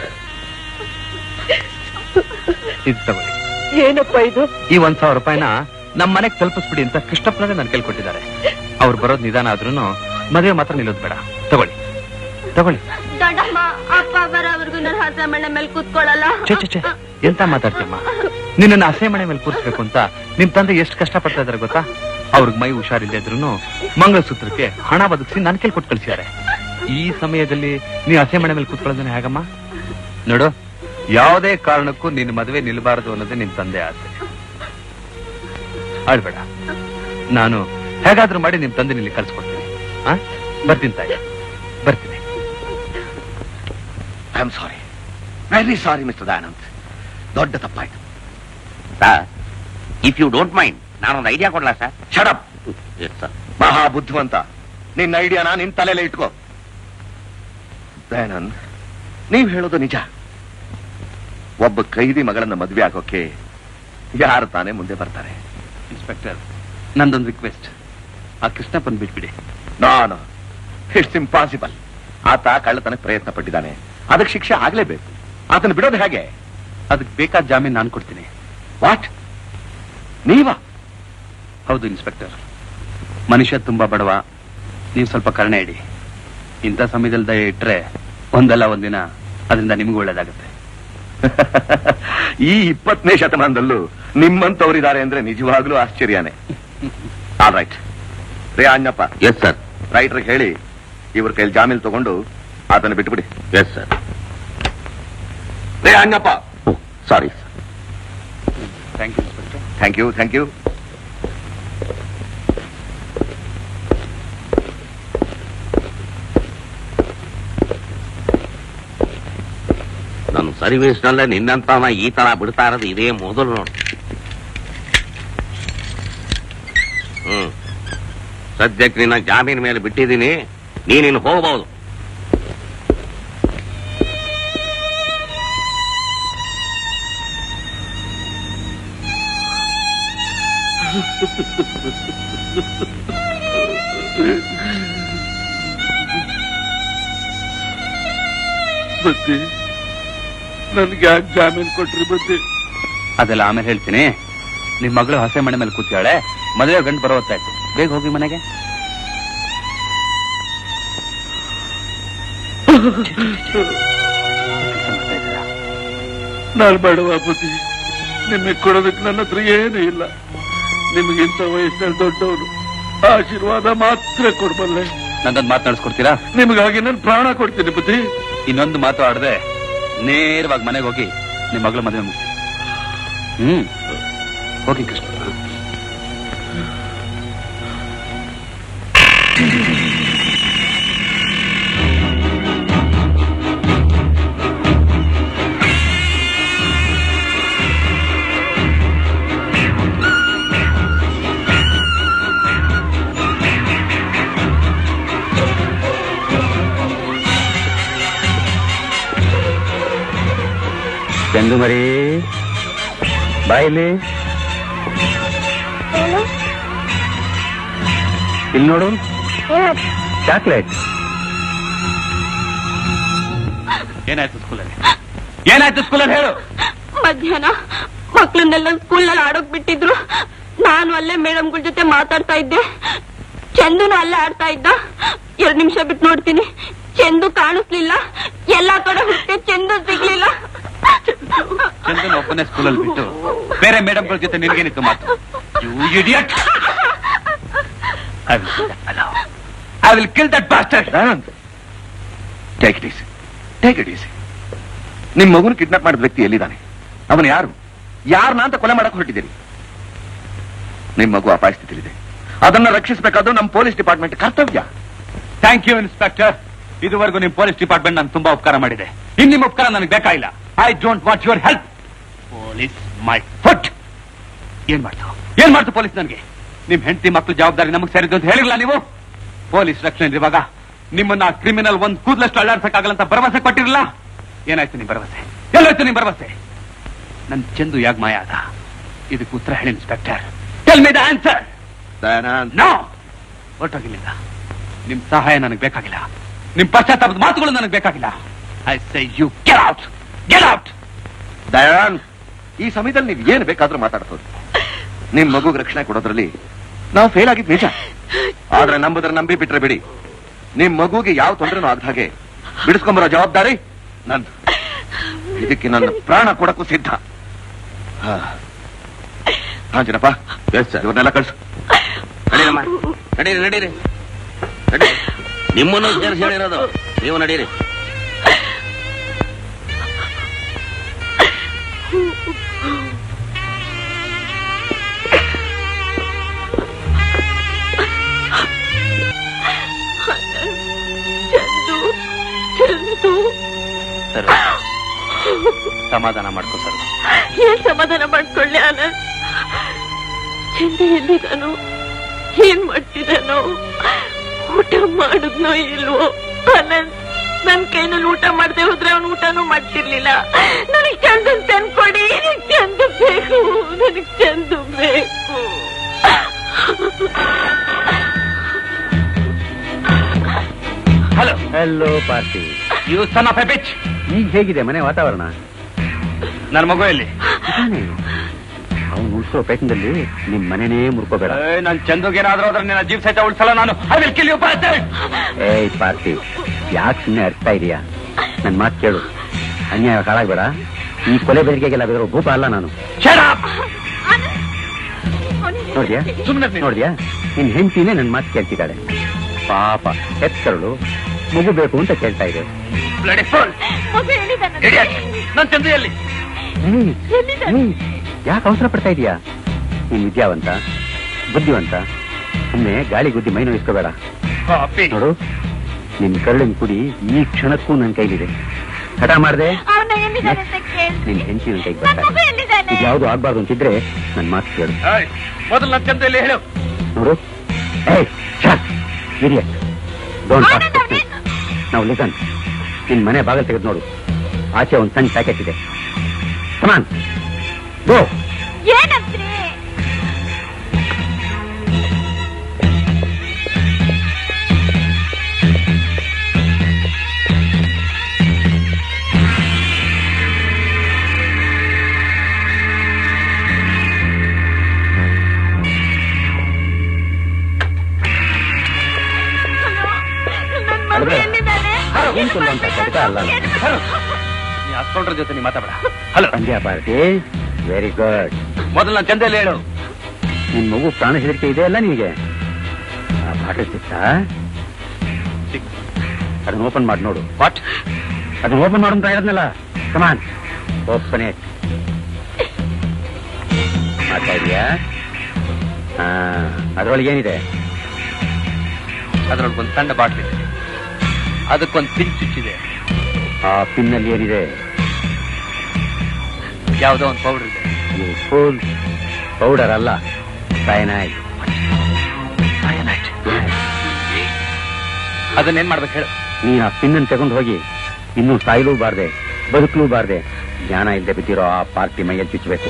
[SPEAKER 10] ಇದು ತಗೊಳ್ಳಿ
[SPEAKER 14] ಏನಪ್ಪ ಇದು
[SPEAKER 10] ಈ ಒಂದ್ ಸಾವಿರ ರೂಪಾಯಿನ ನಮ್ ಮನೆಗ್ ತಲುಪಿಸ್ಬಿಡಿ ಅಂತ ಕೃಷ್ಣಪ್ಪನವೇ ನನ್ ಕೈಲಿ ಕೊಟ್ಟಿದ್ದಾರೆ ಅವ್ರು ಬರೋದ್ ನಿಧಾನ ಆದ್ರೂ ಮದುವೆ ಮಾತ್ರ ನಿಲ್ಲೋದ್ ಬೇಡ ತಗೊಳ್ಳಿ ತಗೊಳ್ಳಿ
[SPEAKER 2] ದೊಡ್ಡಮ್ಮ ಅಪ್ಪ ಬರೋವರೆಗೂ ನನ್ನ ಹಸ ಮಣ್ಣೆ ಮೇಲೆ ಕೂತ್ಕೊಳ್ಳಲ್ಲ
[SPEAKER 10] ಚೆ ಚೆ ಚೆ ಎಂತ ಮಾತಾಡ್ತೀಮ್ಮ ನಿನ್ನ ಹಸೆ ಮನೆ ಮೇಲೆ ಕೂರಿಸ್ಬೇಕು ಅಂತ ನಿಮ್ ತಂದೆ ಎಷ್ಟು ಕಷ್ಟ ಪಡ್ತಾ ಇದಾರೆ ಗೊತ್ತಾ ಅವ್ರಿಗೆ ಮೈ ಹುಷಾರಿಲ್ಲದೆ ಇದ್ರು ಮಂಗಳಸೂತ್ರಕ್ಕೆ ಹಣ ಬದುಕಿಸಿ ನನ್ ಕೈಲಿ ಕೊಟ್ಟು ಕಳ್ಸಿದ್ದಾರೆ ಈ ಸಮಯದಲ್ಲಿ ನೀ ಹಸೆ ಮನೆ ಮೇಲೆ ಕೂತ್ಕೊಳ್ಳೋದನ್ನ ಹೇಗಮ್ಮ ನೋಡು ಯಾವುದೇ ಕಾರಣಕ್ಕೂ ನಿನ್ನ ಮದುವೆ ನಿಲ್ಬಾರದು ಅನ್ನೋದೇ ನಿಮ್ ತಂದೆ ಆಸೆ ಆಳ್ಬೇಡ ನಾನು ಹೇಗಾದ್ರೂ ಮಾಡಿ ನಿಮ್ ತಂದೆ ಇಲ್ಲಿ ಕಳ್ಸ್ಕೊಡ್ತೀನಿ ಆ ಬರ್ತೀನಿ ತಾಯಿ ಬರ್ತೀನಿ
[SPEAKER 15] I am sorry very sorry mister Dayanand ದೊಡ್ಡ ತಪ್ಪಾಯ್ತು
[SPEAKER 12] sir if you don't mind ನಾನೊಂದು ಐಡಿಯಾ ಕೊಡ್ಲಾ ಸರ್
[SPEAKER 15] ಶಡಪ್
[SPEAKER 12] ಎಸ್ ಸರ್
[SPEAKER 15] ಮಹಾ ಬುದ್ಧಿವಂತ ನಿನ್ನ ಐಡಿಯಾನ ನಿನ್ ತಲೆಯಲ್ಲೇ ಇಟ್ಕೋ ದಯಾನಂದ್ ನೀವ್ ಹೇಳೋದು ನಿಜ ಒಬ್ಬ ಕೈದಿ ಮಗಳನ್ನ ಮದ್ವೆ ಆಗೋಕೆ ಯಾರು ತಾನೇ ಮುಂದೆ ಬರ್ತಾರೆ
[SPEAKER 10] ಇನ್ಸ್ಪೆಕ್ಟರ್ ನಂದೊಂದು ರಿಕ್ವೆಸ್ಟ್ ಆ ಕೃಷ್ಣಪ್ಪನ್ ಬಿಟ್ಬಿಡಿ
[SPEAKER 15] ನಾನು ಇಟ್ಸ್ ಇಂಪಾಸಿಬಲ್ ಆತ ಕಳ್ಳತನಕ್ಕೆ ಪ್ರಯತ್ನ ಪಟ್ಟಿದ್ದಾನೆ ಅದಕ್ಕೆ ಶಿಕ್ಷೆ ಆಗ್ಲೇಬೇಕು ಆತನ ಬಿಡೋದು ಹೇಗೆ
[SPEAKER 10] ಅದಕ್ಕೆ ಬೇಕಾದ ಜಾಮೀನ್ ನಾನು ಕೊಡ್ತೀನಿ
[SPEAKER 15] ವಾಟ್ ನೀವಾ
[SPEAKER 10] ಹೌದು ಇನ್ಸ್ಪೆಕ್ಟರ್ ಮನುಷ್ಯ ತುಂಬಾ ಬಡವ ನೀವು ಸ್ವಲ್ಪ ಕರುಣೆ ಇಡಿ ಇಂಥ ಸಮಯದಲ್ಲಿ ದಯ ಇಟ್ರೆ ಒಂದಲ್ಲ ಒಂದಿನ ಅದರಿಂದ ನಿಮಗೂ ಒಳ್ಳೇದಾಗುತ್ತೆ
[SPEAKER 15] ಈ ಇಪ್ಪತ್ತನೇ ಶತಮಾನದಲ್ಲೂ ನಿಮ್ಮಂತವರಿದ್ದಾರೆ ಅಂದ್ರೆ ನಿಜವಾಗ್ಲೂ ಆಶ್ಚರ್ಯನೇ ಆಲ್ ರೈಟ್ ರೇ ಅಣ್ಣಪ್ಪ
[SPEAKER 12] ಎಸ್ ಸರ್
[SPEAKER 15] ರೈಟರ್ ಹೇಳಿ ಇವ್ರ ಕೈಲಿ ಜಾಮೀನು ತಗೊಂಡು ಆತನ ಬಿಟ್ಬಿಡಿ
[SPEAKER 12] ಎಸ್ ಸರ್
[SPEAKER 15] ರೇ Annappa
[SPEAKER 12] sorry
[SPEAKER 10] thank you inspector
[SPEAKER 15] thank you thank you
[SPEAKER 12] ನನ್ನ ಸರ್ವಿಸ್ನಲ್ಲೇ ನಿನ್ನಂತವನ ಈ ತರ ಬಿಡ್ತಾ ಇರೋದು ಇದೇ ಮೊದಲು ನೋಡಿ ಹ್ಮ್ ಸದ್ಯಕ್ಕೆ ನಿನ್ನ ಜಾಮೀನ್ ಮೇಲೆ ಬಿಟ್ಟಿದ್ದೀನಿ ನೀನಿನ್ನು ಹೋಗಬಹುದು
[SPEAKER 1] ಬುದ್ಧಿ ನನ್ಗೆ ಯಾಕೆ ಜಾಮೀನ್ ಕೊಟ್ರಿ ಬುದ್ಧಿ
[SPEAKER 10] ಅದೆಲ್ಲ ಆಮೇಲೆ ಹೇಳ್ತೀನಿ ನಿಮ್ ಮಗಳು ಹಸೆ ಮನೆ ಮೇಲೆ ಕೂತಿಯಾಳೆ ಮದುವೆ ಗಂಟು ಬರೋ ಹೊತ್ತಾಯ್ತು ಬೇಗ ಹೋಗಿ ಮನೆಗೆ
[SPEAKER 1] ನಾನು ಬೇಡವಾ ಬುದ್ಧಿ ನಿಮಗೆ ಕೊಡೋದಕ್ಕೆ ನನ್ನ ಹತ್ರ ಏನೂ ಇಲ್ಲ ನಿಮಗಿಂತ ವಯಸ್ಸಿನಲ್ಲಿ ದೊಡ್ಡವನು ಆಶೀರ್ವಾದ ಮಾತ್ರ ಕೊಡ್ಬಲ್ಲೆ
[SPEAKER 10] ನಂದೊಂದು ಮಾತು ನಡೆಸ್ಕೊಡ್ತೀರಾ
[SPEAKER 1] ನಿಮಗಾಗಿ ನಾನು ಪ್ರಾಣ ಕೊಡ್ತೀನಿ ಬುದ್ಧಿ
[SPEAKER 10] ಇನ್ನೊಂದು ಮಾತು ಆಡದೆ ನೇರವಾಗಿ ಮನೆಗೆ ಹೋಗಿ ನಿಮ್ ಮಗಳ ಮದುವೆ ಮುಗಿಸಿ ಹ್ಮ್ ಹೋಗಿ ಕೃಷ್ಣ ಚಂದು ಮರಿ ಬಾಯಿಲಿ
[SPEAKER 3] ಏನು
[SPEAKER 10] ಇಲ್ಲಿ ನೋಡು
[SPEAKER 3] ಏನಾಯ್ತು
[SPEAKER 10] ಚಾಕ್ಲೇಟ್ ಏನಾಯ್ತು ಸ್ಕೂಲಲ್ಲಿ ಏನಾಯ್ತು ಸ್ಕೂಲಲ್ಲಿ ಹೇಳು
[SPEAKER 2] ಮಧ್ಯಾಹ್ನ ಮಕ್ಳನ್ನೆಲ್ಲ ಸ್ಕೂಲ್ನಲ್ಲಿ ಆಡೋಕ್ ಬಿಟ್ಟಿದ್ರು ನಾನು ಅಲ್ಲೇ ಮೇಡಮ್ಗಳ ಜೊತೆ ಮಾತಾಡ್ತಾ ಇದ್ದೆ ಚಂದುನು ಅಲ್ಲೇ ಆಡ್ತಾ ಇದ್ದ ಎರಡ್ ನಿಮಿಷ ಬಿಟ್ಟು ನೋಡ್ತೀನಿ ಚಂದು ಕಾಣಿಸ್ಲಿಲ್ಲ ಎಲ್ಲಾ ಕಡೆ ಹುಡುಕೆ ಚಂದು ಸಿಗ್ಲಿಲ್ಲ
[SPEAKER 10] ಚಂದನ್ ಒಬ್ಬನೇ ಸ್ಕೂಲಲ್ಲಿ ಬಿಟ್ಟು ಬೇರೆ ಮೇಡಮ್ಗಳ ಜೊತೆ ನಿನ್ಗೇನಿತ್ತು ಮಾತು you idiot I
[SPEAKER 1] I will kill that bastard
[SPEAKER 15] take it easy take it easy ನಿಮ್ ಮಗುನ ಕಿಡ್ನಾಪ್ ಮಾಡಿದ ವ್ಯಕ್ತಿ ಎಲ್ಲಿದ್ದಾನೆ ಅವನು ಯಾರು ಯಾರನ್ನ ಅಂತ ಕೊಲೆ ಮಾಡಕ್ ಹೊರಟಿದ್ದೀರಿ ನಿಮ್ ಮಗು ಅಪಾಯ ಸ್ಥಿತಿಲಿದೆ ಅದನ್ನ ರಕ್ಷಿಸಬೇಕಾದ್ರು ನಮ್ಮ ಪೊಲೀಸ್ ಡಿಪಾರ್ಟ್ಮೆಂಟ್ ಕರ್ತವ್ಯ
[SPEAKER 1] ಥ್ಯಾಂಕ್ ಯು ಇನ್ಸ್ಪೆಕ್ಟರ್ ಇದುವರೆಗೂ ನಿಮ್ ಪೊಲೀಸ್ ಡಿಪಾರ್ಟ್ಮೆಂಟ್ ನಾನು ತುಂಬಾ ಉಪಕಾರ ಮಾಡಿದೆ ಇನ್ ನಿಮ್ ಉಪಕಾರ ನನಗೆ ಬೇಕಾಗಿಲ್ಲ I don't want your help police my foot ಏನ್ ಮಾಡ್ತು ಏನ್ ಮಾಡ್ತು ಪೊಲೀಸ್ ನನಗೆ ನಿಮ್ ಹೆಂಡತಿ ಮಕ್ಕಳು ಜವಾಬ್ದಾರಿ ನಮಗೆ ಸೇರಿದ್ದು ಅಂತ ಹೇಳಿಲ್ಲ ನೀವು ಪೊಲೀಸ್ ರಕ್ಷಣೆ ಇರುವಾಗ ನಿಮ್ಮನ್ನ ಕ್ರಿಮಿನಲ್ ಒಂದ್ ಕೂದಲಷ್ಟು ಅಳ್ಳಾಡ್ಸಕ್ಕಾಗಲ್ಲ ಅಂತ ಭರವಸೆ ಕೊಟ್ಟಿರಲ್ಲ ಏನಾಯ್ತು ನಿಮ್ ಭರವಸೆ ಎಲ್ಲಾಯ್ತು ನಿಮ್ ಭರವಸೆ ನನ್ ಚಂದು ಯಾಕೆ ಮಾಯ ಆದ ಇದಕ್ಕೆ ಉತ್ತರ ಹೇಳಿ inspector tell me the answer no ಹೊರಟೋಗಿಲ್ಲ ನಿಮ್ ಸಹಾಯ ನನಗೆ ಬೇಕಾಗಿಲ್ಲ ನಿಮ್ ಪಶ್ಚಾತ್ತಾಪದ ಮಾತುಗಳು ನನಗೆ ಬೇಕಾಗಿಲ್ಲ I say you get out get out
[SPEAKER 15] ದಯಾನ್ ಈ ಸಮಯದಲ್ಲಿ ನೀವು ಏನು ಬೇಕಾದ್ರೂ ಮಾತಾಡ್ಬೋದು ನಿಮ್ ಮಗುಗ್ ರಕ್ಷಣೆ ಕೊಡೋದ್ರಲ್ಲಿ ನಾವು ಫೇಲ್ ಆಗಿದ್ ನಿಜ ಆದ್ರೆ ನಂಬುದ್ರ ನಂಬಿ ಬಿಟ್ರೆ ಬಿಡಿ ನಿಮ್ ಮಗುಗೆ ಯಾವ ತೊಂದರೆನೂ ಆಗದ ಹಾಗೆ ಬಿಡಿಸ್ಕೊಂಬರೋ ಜವಾಬ್ದಾರಿ ನಂದು ಇದಕ್ಕೆ ನನ್ನ ಪ್ರಾಣ ಕೊಡಕ್ಕೂ ಸಿದ್ಧ ಹಾ. ಹಾ ಜನಪ್ಪ ಇವ್ರನ್ನೆಲ್ಲ ಕಳ್ಸು
[SPEAKER 12] ನಡೀರಮ್ಮ ನಡೀರಿ ನಡೀರಿ ನಡೀರಿ ನಿಮ್ಮನ್ನು ಸೇರಿಸಿ ಹೇಳಿರೋದು ನೀವು ನಡೀರಿ
[SPEAKER 14] ಚಂದು ಚಂದು
[SPEAKER 1] ಸರ್ ಸಮಾಧಾನ ಮಾಡ್ಕೋ ಸರ್
[SPEAKER 14] ಏನ್ ಸಮಾಧಾನ ಮಾಡ್ಕೊಳ್ಳಿ ಆನಂದ್ ಚಂದ ಎಲ್ಲಿದಾನು ಏನ್ ಮಾಡ್ತಿದ್ದಾನೋ ಊಟ ಮಾಡಿದ್ನೋ ಇಲ್ವೋ ಆನಂದ್ ನನ್ ಕೈನಲ್ಲಿ ಊಟ ಮಾಡದೆ ಹೋದ್ರೆ ಅವನು ಊಟನೂ ಮಾಡ್ತಿರ್ಲಿಲ್ಲ ನನಗ್ ಚಂದನ್ ತಂದ್ಕೊಡಿ ನನಗ್ ಚಂದ ಬೇಕು ನನಗ್ ಚಂದ ಬೇಕು
[SPEAKER 1] hello
[SPEAKER 13] hello party
[SPEAKER 1] you son of a bitch
[SPEAKER 13] ಈಗ ಹೇಗಿದೆ ಮನೆ ವಾತಾವರಣ
[SPEAKER 1] ನನ್ನ ಮಗು ಎಲ್ಲಿ
[SPEAKER 13] ಅವನು ಉಳಿಸೋ ಪ್ರಯತ್ನದಲ್ಲಿ ನಿಮ್ ಮನೆನೇ ಮುರ್ಕೋಬೇಡ
[SPEAKER 1] ಏ, ನನ್ ಚಂದುಗೇನಾದ್ರೂ ಅದ್ರ ನಿನ್ನ ಜೀವ ಸಹಿತ ಉಳಿಸಲ್ಲ ನಾನು ಐ ವಿಲ್ ಕಿಲ್ ಯು
[SPEAKER 13] ಏಯ್ ಪಾರ್ಟಿ ಯಾಕೆ ಸುಮ್ಮನೆ ಅರ್ಥ ಇದೆಯಾ ನನ್ ಮಾತು ಕೇಳು ಅನ್ಯಾಯ ಹಾಳಾಗ್ಬೇಡ ಈ ಕೊಲೆ ಬೆದರಿಕೆಗೆಲ್ಲ ಬೇರೆ ಭೂಪ ಅಲ್ಲ ನಾನು ನೋಡ್ದ್ಯಾ ನೋಡ್ದ್ಯಾ ನಿನ್ ಹೆಂಡತಿನೇ ನನ್ ಮಾತು ಕೇಳ್ತಿದ್ದಾಳೆ ಪಾಪ ಹೆತ್ತರಳು ಮಗು ಬೇಕು ಅಂತ ಕೇಳ್ತಾ ಇದೆ
[SPEAKER 1] ಬ್ಲಡಿ ಫುಲ್ ನನ್ ಚಂದು ಎಲ್ಲಿ
[SPEAKER 13] ಯಾಕೆ ಅವಸರ ಪಡ್ತಾ ಇದೀಯಾ ನೀನ್ ವಿದ್ಯಾವಂತ ಬುದ್ಧಿವಂತ ಸುಮ್ಮನೆ ಗಾಳಿ ಗುದ್ದಿ ಮೈ ನೋಯಿಸ್ಕೋಬೇಡ
[SPEAKER 1] ಕಾಪಿ
[SPEAKER 13] ನೋಡು ನಿನ್ ಕರುಳಿನ ಕುಡಿ ಈ ಕ್ಷಣಕ್ಕೂ ನನ್ ಕೈಲಿದೆ ಹಠ ಮಾಡ್ದೆ
[SPEAKER 2] ಅವನ ಎಲ್ಲಿದ್ದಾನೆ ಅಂತ ಕೇಳಿ
[SPEAKER 13] ನಿನ್ ಹೆಂಡತಿ ನನ್ ಕೈಗೆ ಬರ್ತಾರೆ
[SPEAKER 2] ಎಲ್ಲಿದ್ದಾನೆ
[SPEAKER 13] ಇದು ಯಾವ್ದು ಆಗ್ಬಾರ್ದು ಅಂತಿದ್ರೆ ನನ್ ಮಾತು ಕೇಳು
[SPEAKER 1] ಏಯ್, ಮೊದಲು ನನ್ ಚಂದು ಎಲ್ಲಿ ಹೇಳು
[SPEAKER 13] ನೋಡು ಏಯ್ ಇಡಿಯಟ್ ಡೋಂಟ್ ನಾವು ಲಿಸನ್ ನಿನ್ ಮನೆ ಬಾಗಿಲು ತೆಗೆದು ನೋಡು ಆಚೆ ಒಂದು ಸಣ್ಣ ಪ್ಯಾಕೆಟ್ ಇದೆ ಕಮಾನ್ ಗೋ
[SPEAKER 2] ಏನಂತ್ರಿ
[SPEAKER 13] ಅಂತ ಕಡಿತ ಅಲ್ಲ
[SPEAKER 1] ನೀ ಹಸ್ಕೊಂಡ್ರ ಜೊತೆ ನೀ ಮಾತಾಡ ಹಲೋ
[SPEAKER 13] ಪಂದ್ಯ ಪಾರ್ಟಿ ವೆರಿ ಗುಡ್
[SPEAKER 1] ಮೊದಲು ನನ್ ಚಂದ ಎಲ್ಲಿ ಹೇಳು
[SPEAKER 13] ನಿನ್ ಮಗು ಪ್ರಾಣ ಹೆದರಿಕೆ ಇದೆ ಅಲ್ಲ ನಿನಗೆ ಆ ಬಾಟಲ್ ಸಿಕ್ತಾ ಅದನ್ನ ಓಪನ್ ಮಾಡಿ ನೋಡು
[SPEAKER 1] ವಾಟ್
[SPEAKER 13] ಅದನ್ನ ಓಪನ್ ಮಾಡು ಅಂತ ಹೇಳಿದ್ನಲ್ಲ ಕಮಾನ್ ಓಪನ್ ಇಟ್ ಮಾಡ್ತಾ ಇದೀಯಾ ಹಾ ಅದ್ರೊಳಗೆ ಏನಿದೆ
[SPEAKER 1] ಅದ್ರೊಳಗೆ ಒಂದು ಸಣ್ಣ ಬಾಟ್ಲಿ ಇದೆ ಅದಕ್ಕೊಂದು ಪಿನ್ ಚುಚ್ಚಿದೆ
[SPEAKER 13] ಆ ಪಿನ್ನಲ್ಲಿ ಏನಿದೆ
[SPEAKER 1] ಯಾವುದೋ ಒಂದು ಪೌಡರ್ ಇದೆ
[SPEAKER 13] ಇದು ಫುಲ್ ಪೌಡರ್ ಅಲ್ಲ ಸೈನೈಡ್
[SPEAKER 1] ಅದನ್ನೇನ್ ಮಾಡ್ಬೇಕು ಹೇಳು
[SPEAKER 13] ನೀನ್ ಆ ಪಿನ್ನನ್ನು ತಗೊಂಡು ಹೋಗಿ ಇನ್ನೂ ಸಾಯಲೂ ಬಾರ್ದೆ ಬದುಕಲೂ ಬಾರ್ದೆ ಜ್ಞಾನ ಇಲ್ಲದೆ ಬಿದ್ದಿರೋ ಆ ಪಾರ್ಟಿ ಮೈಯಲ್ಲಿ ಚುಚ್ಚಬೇಕು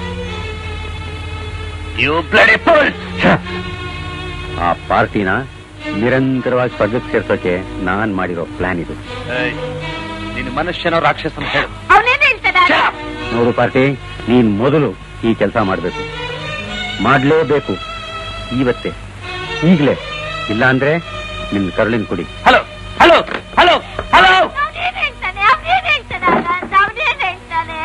[SPEAKER 1] ಯು ಬ್ಲಡಿ ಫುಲ್
[SPEAKER 13] ಆ ಪಾರ್ಟಿನ ನಿರಂತರವಾಗಿ ಸ್ವರ್ಗಕ್ಕೆ ಸೇರ್ಸೋಕೆ ನಾನ್ ಮಾಡಿರೋ ಪ್ಲಾನ್ ಇದು
[SPEAKER 1] ನಿನ್ನ ಮನುಷ್ಯನೋ ರಾಕ್ಷಸನ ಹೇಳು
[SPEAKER 2] ಅವನೇನು ಹೇಳ್ತಾನೆ
[SPEAKER 13] ನೋಡು ಪಾರ್ಟಿ ನೀನ್ ಮೊದಲು ಈ ಕೆಲಸ ಮಾಡ್ಬೇಕು ಮಾಡ್ಲೇಬೇಕು ಇವತ್ತೇ ಈಗ್ಲೇ ಇಲ್ಲ ಅಂದ್ರೆ ನಿನ್ ಕರುಳಿನ ಕುಡಿ
[SPEAKER 1] ಹಲೋ ಹಲೋ ಹಲೋ ಹಲೋ
[SPEAKER 2] ಅವನೇನು ಹೇಳ್ತಾನೆ ಅವನೇನು ಹೇಳ್ತಾನೆ ಆನಂದ್ ಅವನೇನು ಹೇಳ್ತಾನೆ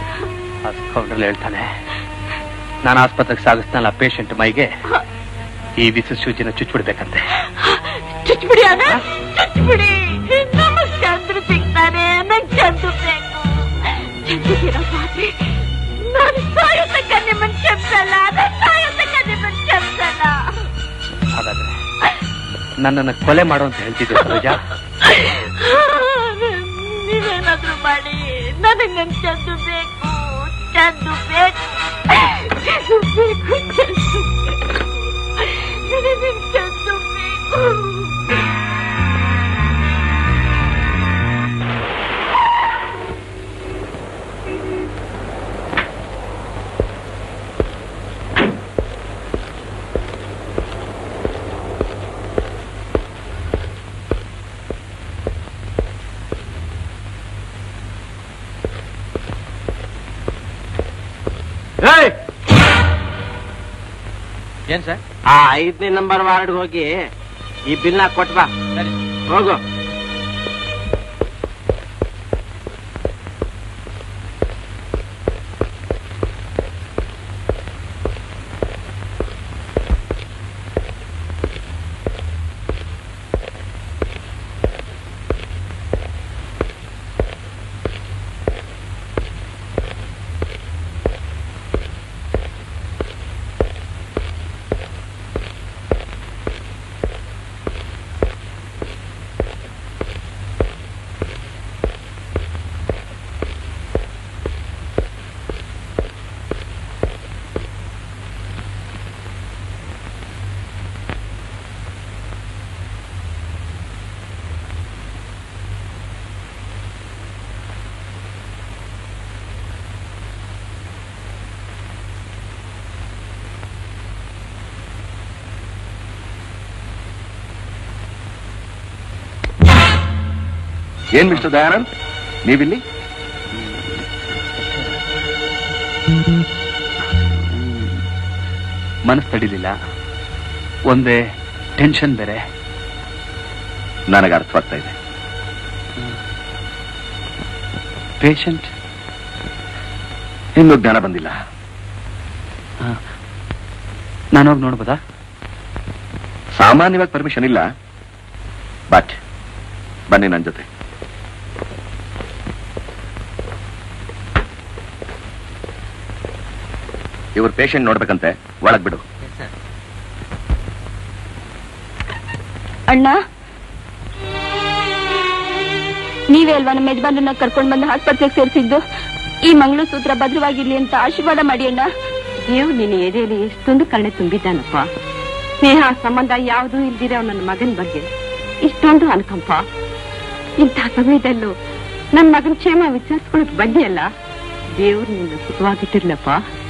[SPEAKER 1] ಹಸ್ಕೊಂಡ್ರಲ್ಲಿ ಹೇಳ್ತಾನೆ ನಾನು ಆಸ್ಪತ್ರೆಗೆ ಸಾಗಿಸ್ನಲ್ಲ ಪೇಷಂಟ್ ಮೈಗೆ ಈ ವಿಸ ಸೂಚಿನ ಚುಚ್ಬಿಡ್ಬೇಕಂತೆ
[SPEAKER 8] ಚುಚ್ಬಿಡಿ ಅದ ಚುಚ್ಬಿಡಿ ನಮಗ್ ಚಂದ್ರ ಸಿಗ್ತಾನೆ ನಂಗ್ ಚಂದ್ರ ಬೇಕು ಚಂದ್ರಗಿರಪ್ಪ ಆದ್ರೆ ನಾನು ಸಾಯೋ ತಕ್ಕ ನಿಮ್ಮನ್ ಚಂದ್ರಲ್ಲ ನಾನು ಸಾಯೋ ತಕ್ಕ ನಿಮ್ಮನ್ ಚಂದ್ರಲ್ಲ
[SPEAKER 1] ಹಾಗಾದ್ರೆ ನನ್ನನ್ನ ಕೊಲೆ ಮಾಡು ಅಂತ ಹೇಳ್ತಿದ್ದೆ ಸರೋಜ
[SPEAKER 8] ನೀವೇನಾದ್ರೂ ಮಾಡಿ ನನಗ್ ನನ್ ಚಂದು ಬೇಕು ಚಂದು ಬೇಕು ಬೇಕು ಚಂದು ಬೇಕು ನನಗ್ ಚಂದು ಬೇಕು
[SPEAKER 6] ಏನ್ ಸರ್
[SPEAKER 16] ಆ ಐದನೇ ನಂಬರ್ ವಾರ್ಡ್ ಹೋಗಿ ಈ ಬಿಲ್ನ ಕೊಟ್ ಬಾ ಹೋಗು
[SPEAKER 15] ಏನ್ ಮಿಸ್ಟರ್ ದಯಾನಂದ್ ನೀವಿಲ್ಲಿ
[SPEAKER 1] ಮನಸ್ಸು ತಡಿಲಿಲ್ಲ ಒಂದೇ ಟೆನ್ಷನ್ ಬೇರೆ
[SPEAKER 15] ನನಗೆ ಅರ್ಥವಾಗ್ತಾ ಇದೆ
[SPEAKER 1] ಪೇಷಂಟ್
[SPEAKER 15] ಇನ್ನೂ ಜ್ಞಾನ ಬಂದಿಲ್ಲ
[SPEAKER 1] ನಾನೋಗಿ ನೋಡ್ಬೋದಾ
[SPEAKER 15] ಸಾಮಾನ್ಯವಾಗಿ ಪರ್ಮಿಷನ್ ಇಲ್ಲ ಬಟ್ ಬನ್ನಿ ನನ್ನ ಜೊತೆ ಇವ್ರ ಪೇಷಂಟ್ ನೋಡ್ಬೇಕಂತೆ ಒಳಗ್ ಬಿಡು
[SPEAKER 14] ಅಣ್ಣ ನೀವೇ ಅಲ್ವಾ ನಮ್ಮ ಯಜಮಾನನ್ನ ಕರ್ಕೊಂಡ್ ಬಂದು ಆಸ್ಪತ್ರೆಗೆ ಸೇರಿಸಿದ್ದು ಈ ಮಂಗಳೂರು ಸೂತ್ರ ಭದ್ರವಾಗಿರ್ಲಿ ಅಂತ ಆಶೀರ್ವಾದ ಮಾಡಿ ಅಣ್ಣ
[SPEAKER 17] ದೇವ್ ನಿನ್ನ ಎದೆಯಲ್ಲಿ ಎಷ್ಟೊಂದು ಕರುಣೆ ತುಂಬಿದ್ದಾನಪ್ಪ ಸ್ನೇಹ ಸಂಬಂಧ ಯಾವುದೂ ಇಲ್ದಿರೋ ನನ್ನ ಮಗನ ಬಗ್ಗೆ ಇಷ್ಟೊಂದು ಅನ್ಕಂಪ ಇಂಥ ಸಮಯದಲ್ಲೂ ನನ್ನ ಮಗನ ಕ್ಷೇಮ ವಿಚಾರಿಸ್ಕೊಳಕ್ ಬಂದಿಯಲ್ಲ ದೇವ್ರು ನಿನ್ನ ಸುಖವಾಗಿಟ್ಟಿರ್ಲಪ್ಪ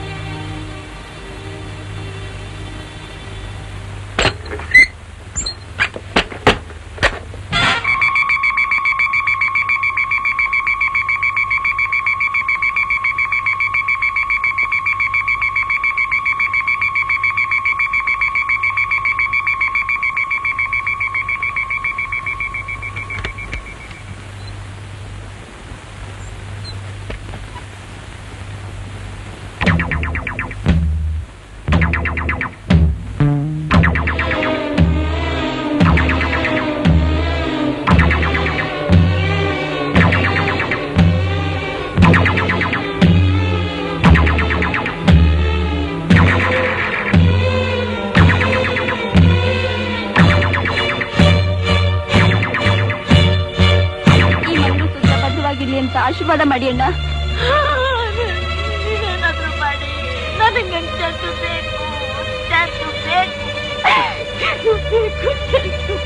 [SPEAKER 14] ಈ ಮಂಗಳೂರು ಸೂತ್ರ ಭದ್ರವಾಗಿರ್ಲಿ ಅಂತ ಆಶೀರ್ವಾದ ಮಾಡಿ ಅಣ್ಣ
[SPEAKER 8] ನೀವೇನಾದ್ರೂ ಮಾಡಿ ನನಗ್ ನನ್ ಚಂದು ಬೇಕು ಚಂದು ಬೇಕು ಬೇಕು ಚಂದು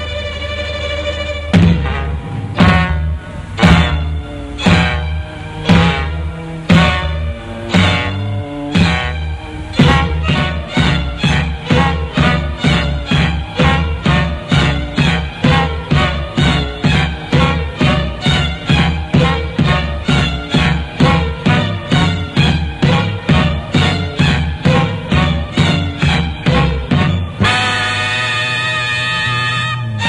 [SPEAKER 14] ಆ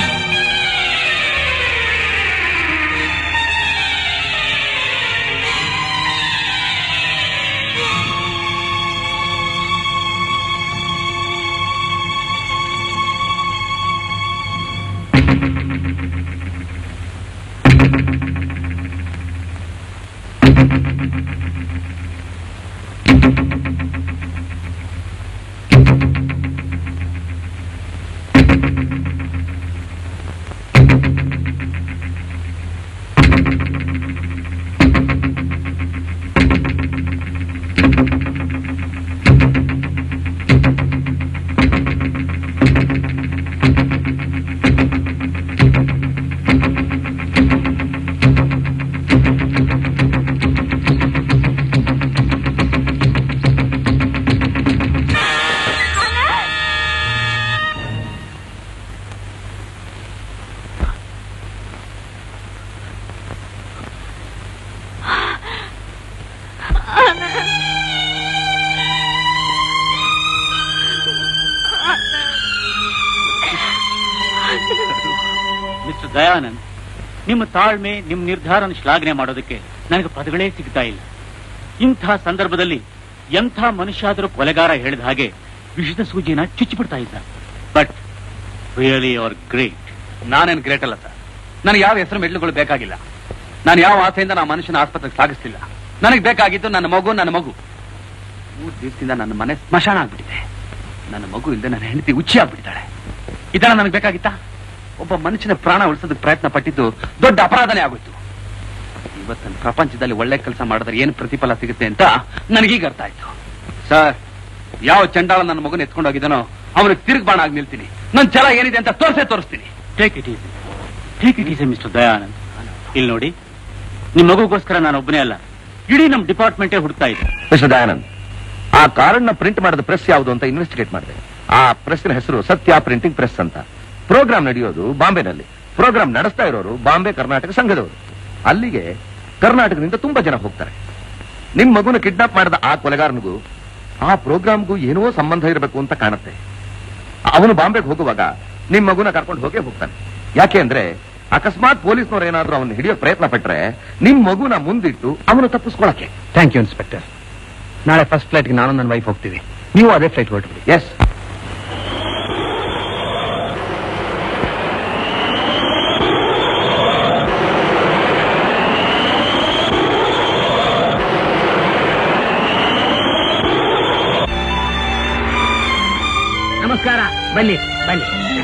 [SPEAKER 18] ಮಿಸ್ಟರ್ ದಯಾನಂದ್ ನಿಮ್ಮ ತಾಳ್ಮೆ ನಿಮ್ಮ ನಿರ್ಧಾರನ ಶ್ಲಾಘನೆ ಮಾಡೋದಕ್ಕೆ ನನಗೆ ಪದಗಳೇ ಸಿಗ್ತಾ ಇಲ್ಲ ಇಂಥ ಸಂದರ್ಭದಲ್ಲಿ ಎಂಥ ಮನುಷ್ಯ ಆದರೂ ಕೊಲೆಗಾರ ಹೇಳಿದ ಹಾಗೆ ವಿಷದ ಸೂಜಿನ ಚುಚ್ಚಿಬಿಡ್ತಾ ಇದ್ದ ಬಟ್ ರಿಯಲಿ ಅವರ್ ಗ್ರೇಟ್
[SPEAKER 1] ನಾನೇನು ಗ್ರೇಟ್ ಅಲ್ಲ ಸರ್ ನನಗೆ ಯಾವ ಹೆಸರು ಮೆಡ್ಲುಗಳು ಬೇಕಾಗಿಲ್ಲ ನಾನು ಯಾವ ಆಸೆಯಿಂದ ನಾ ಮನುಷ್ಯನ ಆಸ್ಪತ್ರೆಗೆ ಸಾಗಿಸ್ತಿಲ್ಲ ನನಗೆ ಬೇಕಾಗಿದ್ದು ನನ್ನ ಮಗು ನನ್ನ ಮಗು ಮೂರು ದಿವಸದಿಂದ ನನ್ನ ಮನೆ ಸ್ಮಶಾನ ಆಗ್ಬಿಟ್ಟಿದೆ ನನ್ನ ಮಗು ಇಲ್ಲದೆ ನನ್ನ ಹೆಂಡತಿ ಉಚ್ಚಿ ಆಗ್ಬಿಟ್ಟಿದ್ದಾಳೆ ಇದನ್ನ ನನಗೆ ಬೇಕಾಗಿತ್ತಾ ಒಬ್ಬ ಮನುಷ್ಯನ ಪ್ರಾಣ ಉಳಿಸೋದಕ್ಕೆ ಪ್ರಯತ್ನ ಪಟ್ಟಿದ್ದು ದೊಡ್ಡ ಅಪರಾಧನೇ ಆಗೋಯ್ತು ಇವತ್ತಿನ ಪ್ರಪಂಚದಲ್ಲಿ ಒಳ್ಳೆ ಕೆಲಸ ಮಾಡಿದ್ರೆ ಏನು ಪ್ರತಿಫಲ ಸಿಗುತ್ತೆ ಅಂತ ನನಗೀಗ ಅರ್ಥ ಆಯ್ತು ಸರ್ ಯಾವ ಚಂಡಾಳ ನನ್ನ ಮಗನ ಎತ್ಕೊಂಡು ಹೋಗಿದ್ದಾನೋ ಅವನಿಗೆ ತಿರುಗಿ ಬಾಣ ಆಗಿ ನಿಲ್ತೀನಿ ನನ್ನ ಛಲ ಏನಿದೆ ಅಂತ ತೋರಿಸೇ ತೋರಿಸ್ತೀನಿ
[SPEAKER 18] take it easy take it easy mister Dayanand ಇಲ್ಲಿ ನೋಡಿ ನಿಮ್ ಮಗುಗೋಸ್ಕರ ನಾನು ಒಬ್ಬನೇ ಅಲ್ಲ ಇಡೀ ನಮ್ ಡಿಪಾರ್ಟ್ಮೆಂಟೇ ಹುಡುಕ್ತಾ ಇದೆ
[SPEAKER 15] ಮಿಸ್ಟರ್ ದಯಾನಂದ್ ಆ ಕಾರ್ಡ್ನ ಪ್ರಿಂಟ್ ಮಾಡಿದ ಪ್ರೆಸ್ ಯಾವುದು ಅಂತ ಇನ್ವೆಸ್ಟಿಗೇಟ್ ಮಾಡಿದೆ ಆ ಪ್ರೆಸ್ಸಿನ ಹೆಸರು ಸತ್ಯ ಪ್ರಿಂಟಿಂಗ್ ಪ್ರೆಸ್ ಅಂತ ಪ್ರೋಗ್ರಾಮ್ ನಡೆಯೋದು ಬಾಂಬೆನಲ್ಲಿ ಪ್ರೋಗ್ರಾಮ್ ನಡೆಸ್ತಾ ಇರೋರು ಬಾಂಬೆ ಕರ್ನಾಟಕ ಸಂಘದವರು ಅಲ್ಲಿಗೆ ಕರ್ನಾಟಕದಿಂದ ತುಂಬಾ ಜನ ಹೋಗ್ತಾರೆ ನಿಮ್ ಮಗುನ ಕಿಡ್ನಾಪ್ ಮಾಡಿದ ಆ ಕೊಲೆಗಾರನಿಗೂ ಆ ಪ್ರೋಗ್ರಾಮ್ಗೂ ಏನೋ ಸಂಬಂಧ ಇರಬೇಕು ಅಂತ ಕಾಣುತ್ತೆ ಅವನು ಬಾಂಬೆಗೆ ಹೋಗುವಾಗ ನಿಮ್ ಮಗುನ ಕರ್ಕೊಂಡು ಹೋಗೇ ಹೋಗ್ತಾನೆ ಯಾಕೆ ಅಂದ್ರೆ ಅಕಸ್ಮಾತ್ ಪೊಲೀಸ್ನವ್ರು ಏನಾದ್ರೂ ಅವನ್ನ ಹಿಡಿಯೋ ಪ್ರಯತ್ನ ಪಟ್ರೆ ನಿಮ್ ಮಗುನ ಮುಂದಿಟ್ಟು ಅವನು ತಪ್ಪಿಸ್ಕೊಳಕ್ಕೆ
[SPEAKER 13] ಥ್ಯಾಂಕ್ ಯು ಇನ್ಸ್ಪೆಕ್ಟರ್ ನಾಳೆ ಫಸ್ಟ್ ಫ್ಲೈಟ್ಗೆ ನಾನು ನನ್ನ ವೈಫ್ ಹೋಗ್ತೀವಿ ನೀವು ಅದೇ ಫ್ಲೈಟ್ ಹೊರಟ್ಬಿಡಿ
[SPEAKER 15] ಎಸ್
[SPEAKER 11] ನಮಸ್ಕಾರ ಬನ್ನಿ ಬನ್ನಿ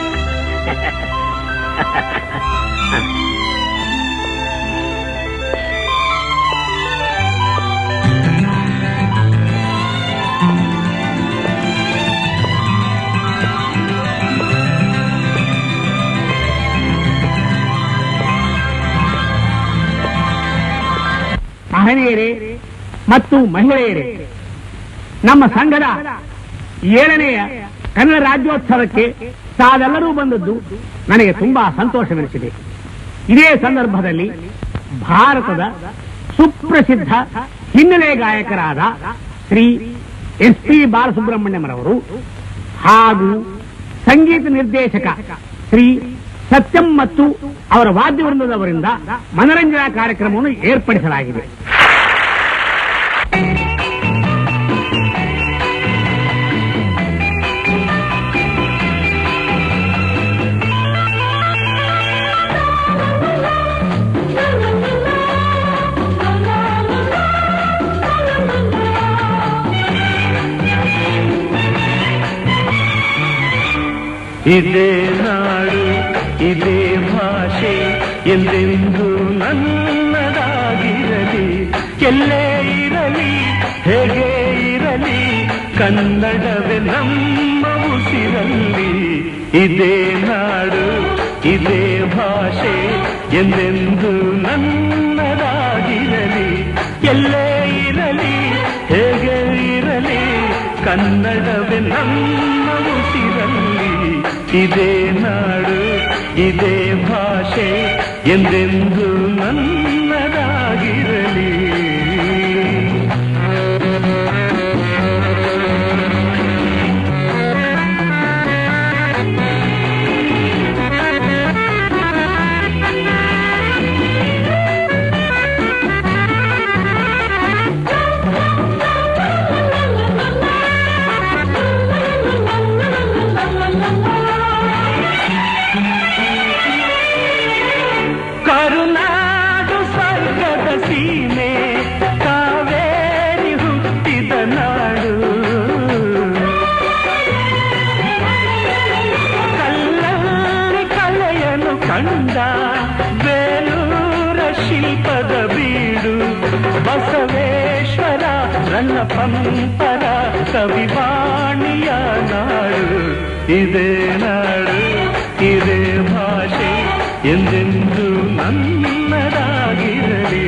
[SPEAKER 11] ಮಹನೀಯರೇ ಮತ್ತು ಮಹಿಳೆಯರೇ ನಮ್ಮ ಸಂಘದ ಏಳನೆಯ ಕನ್ನಡ ರಾಜ್ಯೋತ್ಸವಕ್ಕೆ ತಾವೆಲ್ಲರೂ ಬಂದದ್ದು ನನಗೆ ತುಂಬಾ ಸಂತೋಷವೆನಿಸಿದೆ ಇದೇ ಸಂದರ್ಭದಲ್ಲಿ ಭಾರತದ ಸುಪ್ರಸಿದ್ಧ ಹಿನ್ನೆಲೆ ಗಾಯಕರಾದ ಶ್ರೀ ಎಸ್ ಪಿ ಬಾಲಸುಬ್ರಹ್ಮಣ್ಯಂರವರು ಹಾಗೂ ಸಂಗೀತ ನಿರ್ದೇಶಕ ಶ್ರೀ ಸತ್ಯಂ ಮತ್ತು ಅವರ ವಾದ್ಯವೃಂದದವರಿಂದ ಮನರಂಜನಾ ಕಾರ್ಯಕ್ರಮವನ್ನು ಏರ್ಪಡಿಸಲಾಗಿದೆ
[SPEAKER 19] ಇದೇ ನಾಡು ಇದೇ ಭಾಷೆ ಎಂದೆಂದು ನನ್ನದಾಗಿರಲಿ ಎಲ್ಲೇ ಇರಲಿ ಹೇಗೆ ಇರಲಿ ಕನ್ನಡವೇ ನಮ್ಮ ಉಸಿರಲ್ಲಿ ಇದೇ ನಾಡು ಇದೇ ಭಾಷೆ ಎಂದೆಂದು ನನ್ನದಾಗಿರಲಿ ಎಲ್ಲೇ ಇರಲಿ ಹೇಗೆ ಇರಲಿ ಕನ್ನಡವೇ ನಮ್ಮ ಉಸಿರಲ್ಲಿ ಇದೇ ನಾಡು ಇದೇ ಭಾಷೆ ಎಂದೆಂದು ನನ್ನದಾಗಿರಲಿ ಕರುನಾಡು ಸ್ವರ್ಗದ ಸೀಮೆ ಕಾವೇರಿ ಹುಟ್ಟಿದ ನಾಡು ಕಲ್ಲಲ್ಲಿ ಕಲೆಯನ್ನು ಕಂಡ ಬೇಲೂರ ಶಿಲ್ಪದ ಬೀಡು ಬಸವೇಶ್ವರ ನನ್ನ ಪಂಪರ ಕವಿವಾಣಿಯ ನಾಡು ಇದೇ ನಾಡು ಇದೇ ಭಾಷೆ ಎಂದೆಂದು ನನ್ನದಾಗಿರಲಿ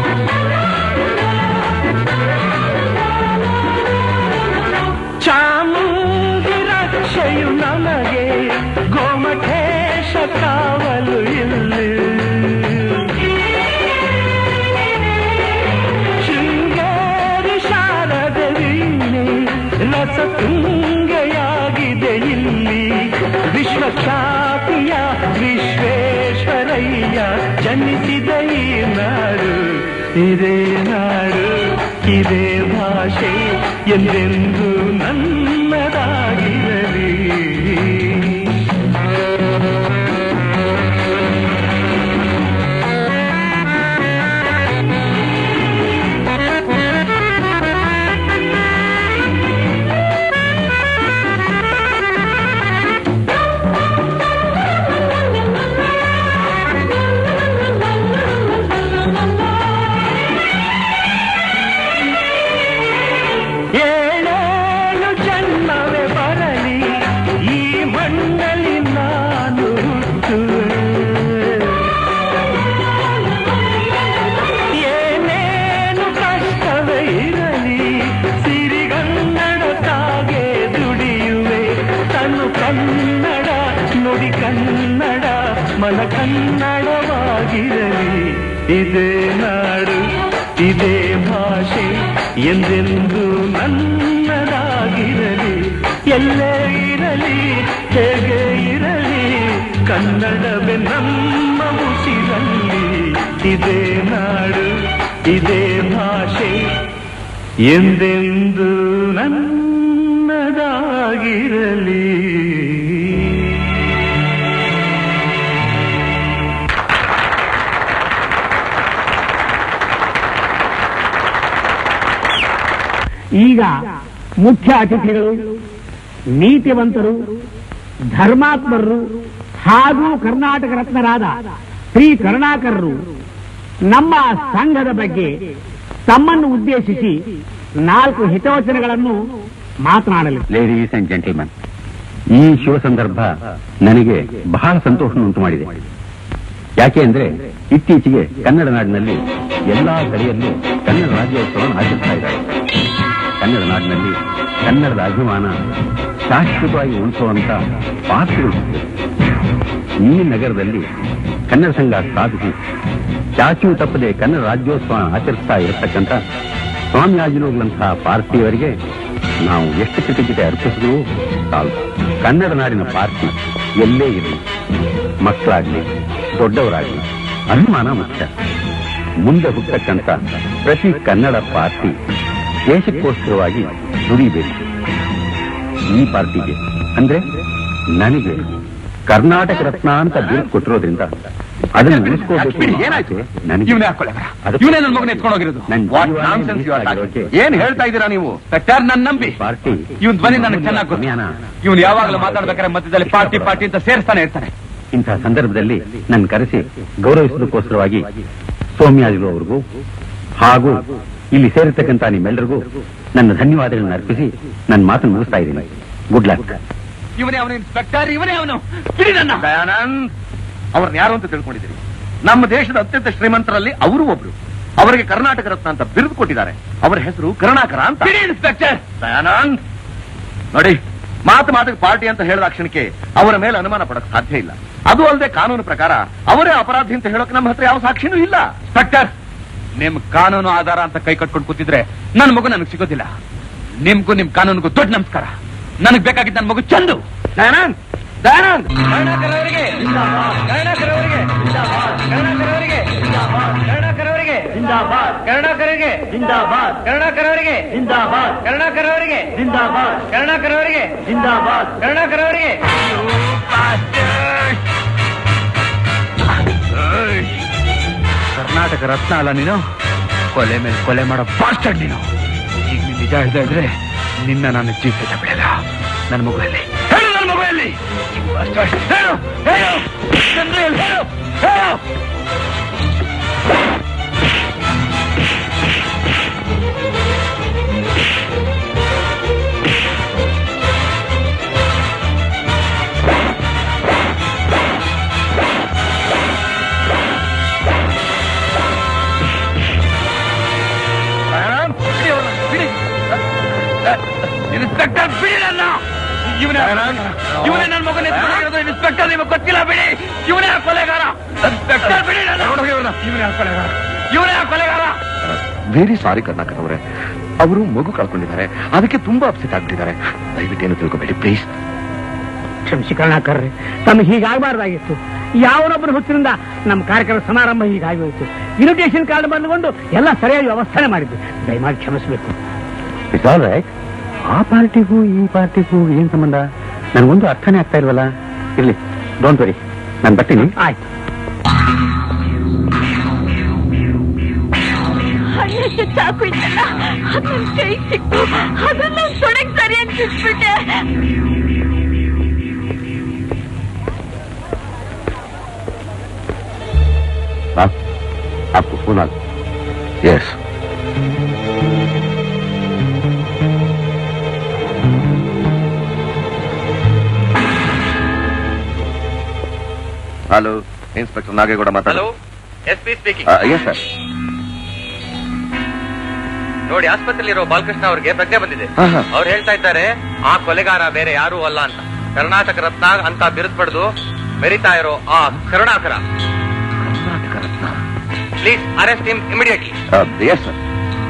[SPEAKER 19] ಚಾಮ ಖ್ಯಾತಿಯ ವಿಶ್ವೇಶ್ವರಯ್ಯ ಜನಿಸಿದ ಈ ನಾಡು ಇದೇ ನಾಡು ಇದೇ ಭಾಷೆ ಎಂದೆಂದು ನನ್ನದಾಗಿರಲಿ ಏಳೇಳು ಜನ್ಮವೇ ಬರಲಿ ಈ ಮಣ್ಣಲ್ಲಿ ನಾನು ಹುಟ್ಟುವೆ ಏನೇನು ಕಷ್ಟವೇ ಇರಲಿ ಸಿರಿಗನ್ನಡ ತಾಗೆ ದುಡಿಯುವೆ ತನು ಕನ್ನಡ ನುಡಿ ಕನ್ನಡ ಮನ ಕನ್ನಡವಾಗಿರಲಿ ಇದೇ ನಾಡು ಇದೇ ಭಾಷೆ ಎಂದೆಂದು ನನ್ನದಾಗಿರಲಿ ಎಲ್ಲೇ ಇರಲಿ ಹೇಗೆ ಇರಲಿ ಕನ್ನಡವೇ ನಮ್ಮ ಉಸಿರಲ್ಲಿ ಇದೇ ನಾಡು ಇದೇ ಭಾಷೆ ಎಂದೆಂದು ನನ್ನದಾಗಿರಲಿ
[SPEAKER 11] ಈಗ ಮುಖ್ಯ ಅತಿಥಿಗಳು ನೀತಿವಂತರು ಧರ್ಮಾತ್ಮರು ಹಾಗೂ ಕರ್ನಾಟಕ ರತ್ನರಾದ ಶ್ರೀ ಕರುಣಾಕರರು ನಮ್ಮ ಸಂಘದ ಬಗ್ಗೆ ತಮ್ಮನ್ನು ಉದ್ದೇಶಿಸಿ ನಾಲ್ಕು ಹಿತವಚನಗಳನ್ನು ಮಾತನಾಡಲಿ
[SPEAKER 13] ಲೇಡೀಸ್ ಅಂಡ್ ಜೆಂಟಲ್ಮನ್ ಈ ಶುಭ ಸಂದರ್ಭ ನನಗೆ ಬಹಳ ಸಂತೋಷ ಉಂಟು ಮಾಡಿದೆ ಯಾಕೆ ಅಂದ್ರೆ ಇತ್ತೀಚೆಗೆ ಕನ್ನಡ ನಾಡಿನಲ್ಲಿ ಎಲ್ಲಾ ಕಡೆಯಲ್ಲೂ ಕನ್ನಡ ರಾಜ್ಯೋತ್ಸವವನ್ನು ಆಚರಿಸ್ತಾ ಇದ್ದಾರೆ ಕನ್ನಡ ನಾಡಿನಲ್ಲಿ ಕನ್ನಡದ ಅಭಿಮಾನ ಶಾಶ್ವತವಾಗಿ ಉಳಿಸುವಂತ ಪಾರ್ಟಿಗಳು ಹುಟ್ಟಿವೆ. ಈ ನಗರದಲ್ಲಿ ಕನ್ನಡ ಸಂಘ ಸ್ಥಾಪಿಸಿ ಚಾಚು ತಪ್ಪದೆ ಕನ್ನಡ ರಾಜ್ಯೋತ್ಸವ ಆಚರಿಸ್ತಾ ಇರತಕ್ಕಂಥ ಸ್ವಾಮಿ ಆಜಿಲೋಗ್ಲಂತಹ ಪಾರ್ಟಿಯವರಿಗೆ ನಾವು ಎಷ್ಟು ಕೃತಜ್ಞತೆ ಅರ್ಪಿಸಿದ್ರು ಸಾಲದು ಕನ್ನಡ ನಾಡಿನ ಪಾರ್ಟಿ ಎಲ್ಲೇ ಇರಲಿ ಮಕ್ಕಳಾಗ್ಲಿ ದೊಡ್ಡವರಾಗ್ಲಿ ಅಭಿಮಾನ ಮುಖ್ಯ ಮುಂದೆ ಹುಟ್ಟಕ್ಕಂತ ಪ್ರತಿ ಕನ್ನಡ ಪಾರ್ಟಿ ದೇಶಕ್ಕೋಸ್ಕರವಾಗಿ ದುಡಿಬೇಕು ಈ ಪಾರ್ಟಿಗೆ ಅಂದ್ರೆ ನನಗೆ ಕರ್ನಾಟಕ ರತ್ನ ಅಂತ ಬಿರುದು ಕೊಟ್ಟಿರೋದ್ರಿಂದ ಅದನ್ನು ಉಳಿಸ್ಕೋಬೇಕು ಅನ್ನೋ
[SPEAKER 15] ಏನಾಯ್ತು
[SPEAKER 13] ಆಸೆ ನನಗೆ.
[SPEAKER 15] ಇವನೇ ಹಾಕೊಳ್ಳ
[SPEAKER 13] ಅದಕ್ಕೆ
[SPEAKER 15] ಇವನೇ ನನ್ನ ಮಗನ ಎತ್ಕೊಂಡು ಹೋಗಿರೋದು
[SPEAKER 13] ನನ್
[SPEAKER 15] What
[SPEAKER 13] ಜೀವನೇ
[SPEAKER 15] nonsense you are talking.
[SPEAKER 13] ಮೀಸಲಾಗಿರೋಕೆ
[SPEAKER 15] ಏನ್ ಹೇಳ್ತಾ ಇದ್ದೀರಾ ನೀವು
[SPEAKER 1] ಸರ್ ನನ್ನ ನಂಬಿ
[SPEAKER 13] ಪಾರ್ಟಿ
[SPEAKER 1] ಇವನ್ ಧ್ವನಿ ನನಗೆ ಚೆನ್ನಾಗಿ ಗೊತ್ತು ಇವನು ಯಾವಾಗಲೂ ಮಾತಾಡ್ಬೇಕಾದ್ರೆ ಮಧ್ಯದಲ್ಲಿ ಪಾರ್ಟಿ ಪಾರ್ಟಿ ಅಂತ ಸೇರಿಸ್ತಾನೆ ಇರ್ತಾನೆ
[SPEAKER 13] ಇಂತಹ ಸಂದರ್ಭದಲ್ಲಿ ನನ್ನ ಕರೆಸಿ ಗೌರವಿಸೋದಕ್ಕೋಸ್ಕರವಾಗಿ ಸೌಮ್ಯಾದಿಗಳು ಅವ್ರಿಗೂ ಹಾಗೂ ಇಲ್ಲಿ ಸೇರಿರ್ತಕ್ಕಂಥ ನಿಮ್ಮೆಲ್ಲರಿಗೂ ನನ್ನ ಧನ್ಯವಾದಗಳನ್ನು ಅರ್ಪಿಸಿ ನನ್ನ ಮಾತನ್ನು ಮುಗಿಸ್ತಾ ಇದ್ದೀನಿ ಗುಡ್ ಲಕ್
[SPEAKER 1] ಇವನೇ ಅವನು ಇನ್ಸ್ಪೆಕ್ಟರ್ ಇವನೇ ಅವನು ಬಿಡಿ ನನ್ನ
[SPEAKER 15] ದಯಾನಂದ್ ಅವ್ರನ್ನ ಯಾರು ಅಂತ ತಿಳ್ಕೊಂಡಿದ್ದೀರಿ ನಮ್ಮ ದೇಶದ ಅತ್ಯಂತ ಶ್ರೀಮಂತರಲ್ಲಿ ಅವರು ಒಬ್ರು ಅವರಿಗೆ ಕರ್ನಾಟಕ ರತ್ನ ಅಂತ ಬಿರುದು ಕೊಟ್ಟಿದ್ದಾರೆ ಅವರ ಹೆಸರು ಕರುಣಾಕರ ಅಂತ
[SPEAKER 1] ಬಿಡಿ ಇನ್ಸ್ಪೆಕ್ಟರ್
[SPEAKER 15] ದಯಾನಂದ್ ನೋಡಿ ಮಾತು ಮಾತಿಗೆ ಪಾರ್ಟಿ ಅಂತ ಹೇಳಿದ ಕ್ಷಣಕ್ಕೆ ಅವರ ಮೇಲೆ ಅನುಮಾನ ಪಡಕ್ ಸಾಧ್ಯ ಇಲ್ಲ ಅದು ಅಲ್ಲದೆ ಕಾನೂನು ಪ್ರಕಾರ ಅವರೇ ಅಪರಾಧಿ ಅಂತ ಹೇಳೋಕೆ ನಮ್ಮ ಹತ್ರ ಯಾವ ಸಾಕ್ಷಿನೂ ಇಲ್ಲ
[SPEAKER 1] ಇನ್ಸ್ಪೆಕ್ಟರ್ ನಿಮ್ ಕಾನೂನು ಆಧಾರ ಅಂತ ಕೈ ಕಟ್ಕೊಂಡು ಕೂತಿದ್ರೆ ನನ್ ಮಗು ನನಗೆ ಸಿಗೋದಿಲ್ಲ ನಿಮ್ಗೂ ನಿಮ್ ಕಾನೂನಿಗೂ ದೊಡ್ಡ ನಮಸ್ಕಾರ ನನಗ್ ಬೇಕಾಗಿದ್ದ ನನ್ ಮಗು ಚಂದು
[SPEAKER 15] ದಯಾನಂದ್ ದಯಾನಂದ್
[SPEAKER 1] ಕರುಣಾಕರವರಿಗೆ ಕರುಣಾಕರವರಿಗೆ ಕರುಣಾಕರವರಿಗೆ ಕರುಣಾಕರವರಿಗೆ
[SPEAKER 11] ಜಿಂದಾಬಾದ್
[SPEAKER 1] ಕರುಣಾಕರವರಿಗೆ
[SPEAKER 11] ಜಿಂದಾಬಾದ್
[SPEAKER 1] ಕರುಣಾಕರವರಿಗೆ
[SPEAKER 11] ಜಿಂದಾಬಾದ್
[SPEAKER 1] ಕರುಣಾಕರವರಿಗೆ
[SPEAKER 11] ಜಿಂದಾಬಾದ್
[SPEAKER 1] ಕರುಣಾಕರವರಿಗೆ
[SPEAKER 11] ಜಿಂದಾಬಾದ್
[SPEAKER 1] ಕರುಣಾಕರವರಿಗೆ ಕರ್ನಾಟಕ ರತ್ನ ಅಲ್ಲ ನೀನು ಕೊಲೆ ಮೇಲೆ ಕೊಲೆ ಮಾಡೋ ಬಾಸ್ಟರ್ಡ್ ನೀನು ಈಗ ನೀನ್ ನಿಜ ಹೇಳ್ದೆ ಇದ್ರೆ ನಿನ್ನ ನಾನು ಜೀವಿತ ಬಿಡಲ್ಲ ನನ್ನ ಮಗುವಲ್ಲಿ ಹೇಳು ನನ್ನ ಮಗುವಲ್ಲಿ ಹೇಳು ಹೇಳು ಚಂದ್ರಯ್ಯ, ಹೇಳು ಹೇಳು ದಯಾನಂದ್, ಬಿಡಿ ಅವ್ರನ್ನ, ಬಿಡಿ. ಇನ್ಸ್ಪೆಕ್ಟರ್ ಬಿಡಿ ನನ್ನ ಇವನೇ ಇವನೇ ನನ್ನ ಮಗನ ಎತ್ಕೊಂಡಿರೋದು ಇನ್ಸ್ಪೆಕ್ಟರ್ ನಿಮಗೆ ಗೊತ್ತಿಲ್ಲ ಬಿಡಿ ಇವನೇ ಆ ಕೊಲೆಗಾರ ಇನ್ಸ್ಪೆಕ್ಟರ್ ಬಿಡಿ ನನ್ನ ಇವನೇ ಆ ಕೊಲೆಗಾರ ಇವನೇ ಆ ಕೊಲೆಗಾರ
[SPEAKER 15] ವೆರಿ ಸಾರಿ ಕರ್ನಾಟಕ ಅವರೇ ಅವರು ಮಗು ಕಳ್ಕೊಂಡಿದ್ದಾರೆ ಅದಕ್ಕೆ ತುಂಬಾ ಅಪ್ಸೆಟ್ ಆಗ್ಬಿಟ್ಟಿದ್ದಾರೆ ದಯವಿಟ್ಟು ಏನು ತಿಳ್ಕೊಬೇಡಿ ಪ್ಲೀಸ್
[SPEAKER 20] ಕ್ಷಮಿಸಿ ಕರ್ಣಾಕರ್ರಿ ತಮಗೆ ಹೀಗಾಗಬಾರ್ದಾಗಿತ್ತು ಯಾವನೊಬ್ಬನ ಹುಚ್ಚಿನಿಂದ ನಮ್ಮ ಕಾರ್ಯಕ್ರಮ ಸಮಾರಂಭ ಹೀಗಾಗಿ ಹೋಯಿತು ಇನ್ವಿಟೇಷನ್ ಕಾರ್ಡ್ ಬಂದುಕೊಂಡು ಎಲ್ಲ ಸರಿಯಾಗಿ ವ್ಯವಸ್ಥೆ ಮಾಡಿದ್ದು ದಯಮಾಡಿ ಕ್ಷಮಿಸಬೇಕು
[SPEAKER 13] ಇಟ್ಸ್ ಆಲ್ ರೈಟ್ ಆ ಪಾರ್ಟಿಗೂ ಈ ಪಾರ್ಟಿಗೂ ಏನ್ ಸಂಬಂಧ ನನಗೊಂದು ಅರ್ಥನೇ ಆಗ್ತಾ ಇಲ್ವಲ್ಲ ಇರ್ಲಿ ಡೋಂಟ್ ವರಿ ನಾನು ಬರ್ತೀನಿ
[SPEAKER 20] ಆಯ್ತು
[SPEAKER 8] ಹಣ್ಣೆಷ್ಟು ಚಾಕು ಇತ್ತಲ್ಲ ಅದು ನನ್ ಕೈ ಸಿಕ್ತು ಅದನ್ನ ನಾನ್ ತೊಡೆಗ್ ಸರಿಯಾಗಿ ಬಿಟ್ಬಿಟ್ಟೆ
[SPEAKER 13] बाप आपको फोन आ
[SPEAKER 15] यस ಹಲೋ ಇನ್ಸ್ಪೆಕ್ಟರ್ ನಾಗೇಗೌಡ ಮಾತಾಡೋ
[SPEAKER 10] S P speaking
[SPEAKER 15] yes sir
[SPEAKER 10] ನೋಡಿ ಆಸ್ಪತ್ರೆಯಲ್ಲಿರೋ ಬಾಲಕೃಷ್ಣ ಅವ್ರಿಗೆ ಪ್ರಜ್ಞೆ ಬಂದಿದೆ
[SPEAKER 15] ಹಾ, ಹಾ.
[SPEAKER 10] ಅವ್ರು ಹೇಳ್ತಾ ಇದ್ದಾರೆ ಆ ಕೊಲೆಗಾರ ಬೇರೆ ಯಾರೂ ಅಲ್ಲ ಅಂತ ಕರ್ನಾಟಕ ರತ್ನ ಅಂತ ಬಿರುದು ಪಡೆದು ಮೆರಿತಾ ಇರೋ ಆ Karunakara please arrest him immediately
[SPEAKER 15] yes sir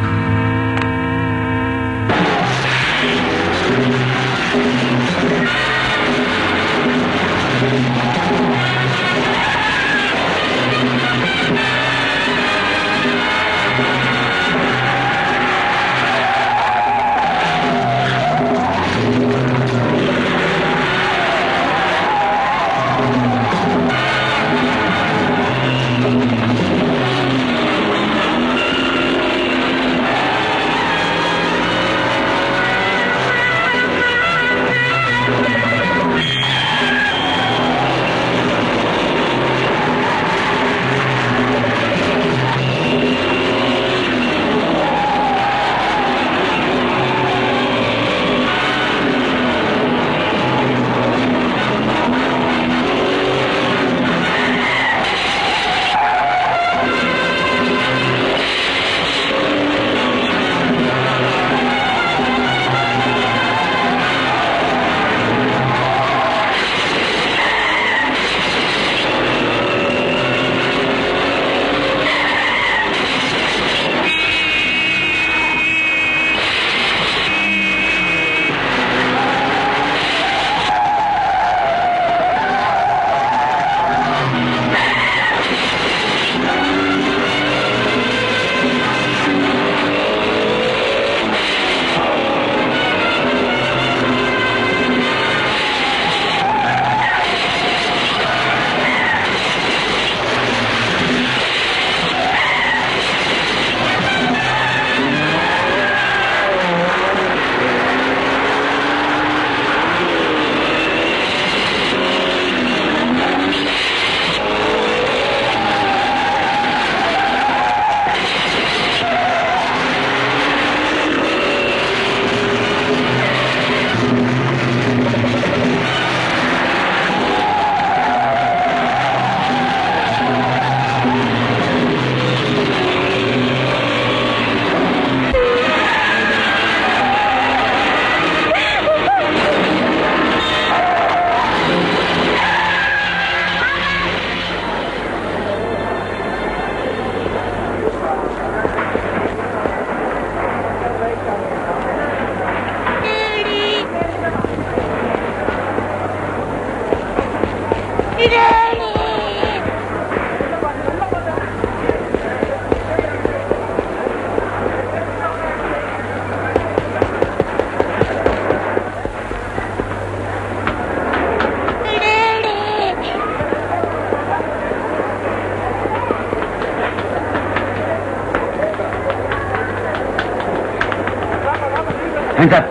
[SPEAKER 13] sir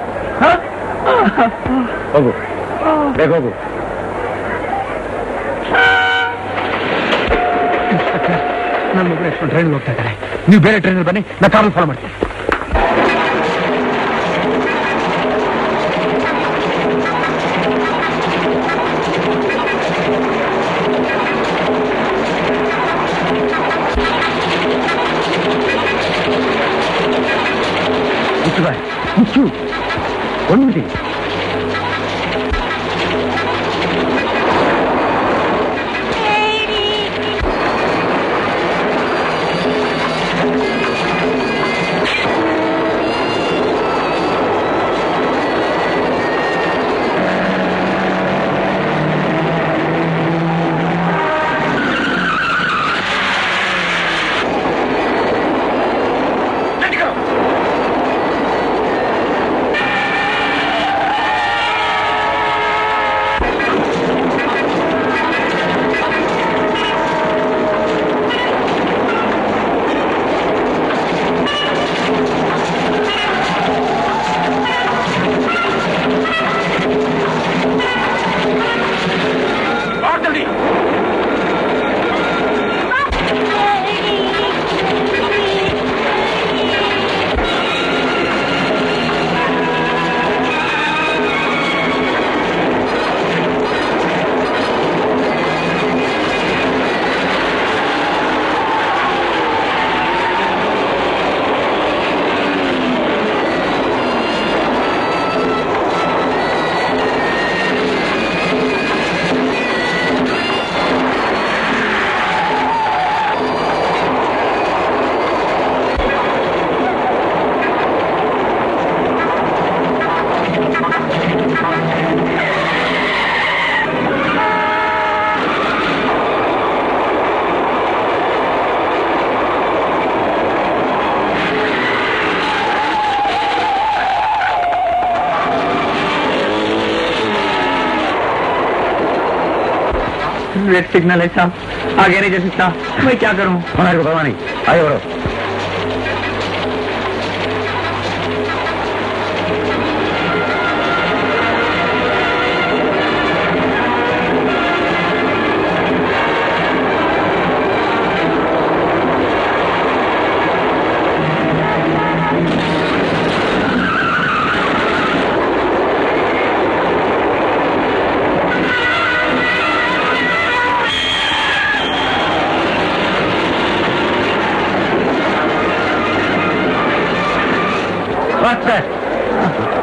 [SPEAKER 13] ಹೋಗು ಬೇಗ ಹೋಗು
[SPEAKER 20] ನನ್ನ ಮಗಳು ಎಷ್ಟು ಟ್ರೈನ್ ಹೋಗ್ತಾ ಇದ್ದಾರೆ ನೀವು ಬೇರೆ ಟ್ರೈನಲ್ಲಿ ಬನ್ನಿ ನಾ ಕಾರಲ್ಲಿ ಫಾಲೋ ಮಾಡ್ತೀನಿ ಮುಚ್ಚು ಬಾಯ್, ಮುಚ್ಚು ಒಂದು ನಿಮಿಷ
[SPEAKER 13] रेड सिग्नल है साहब आगे नहीं जा सकता मैं क्या करूं हमारे को परवाह नहीं आगे बढ़ो बस बस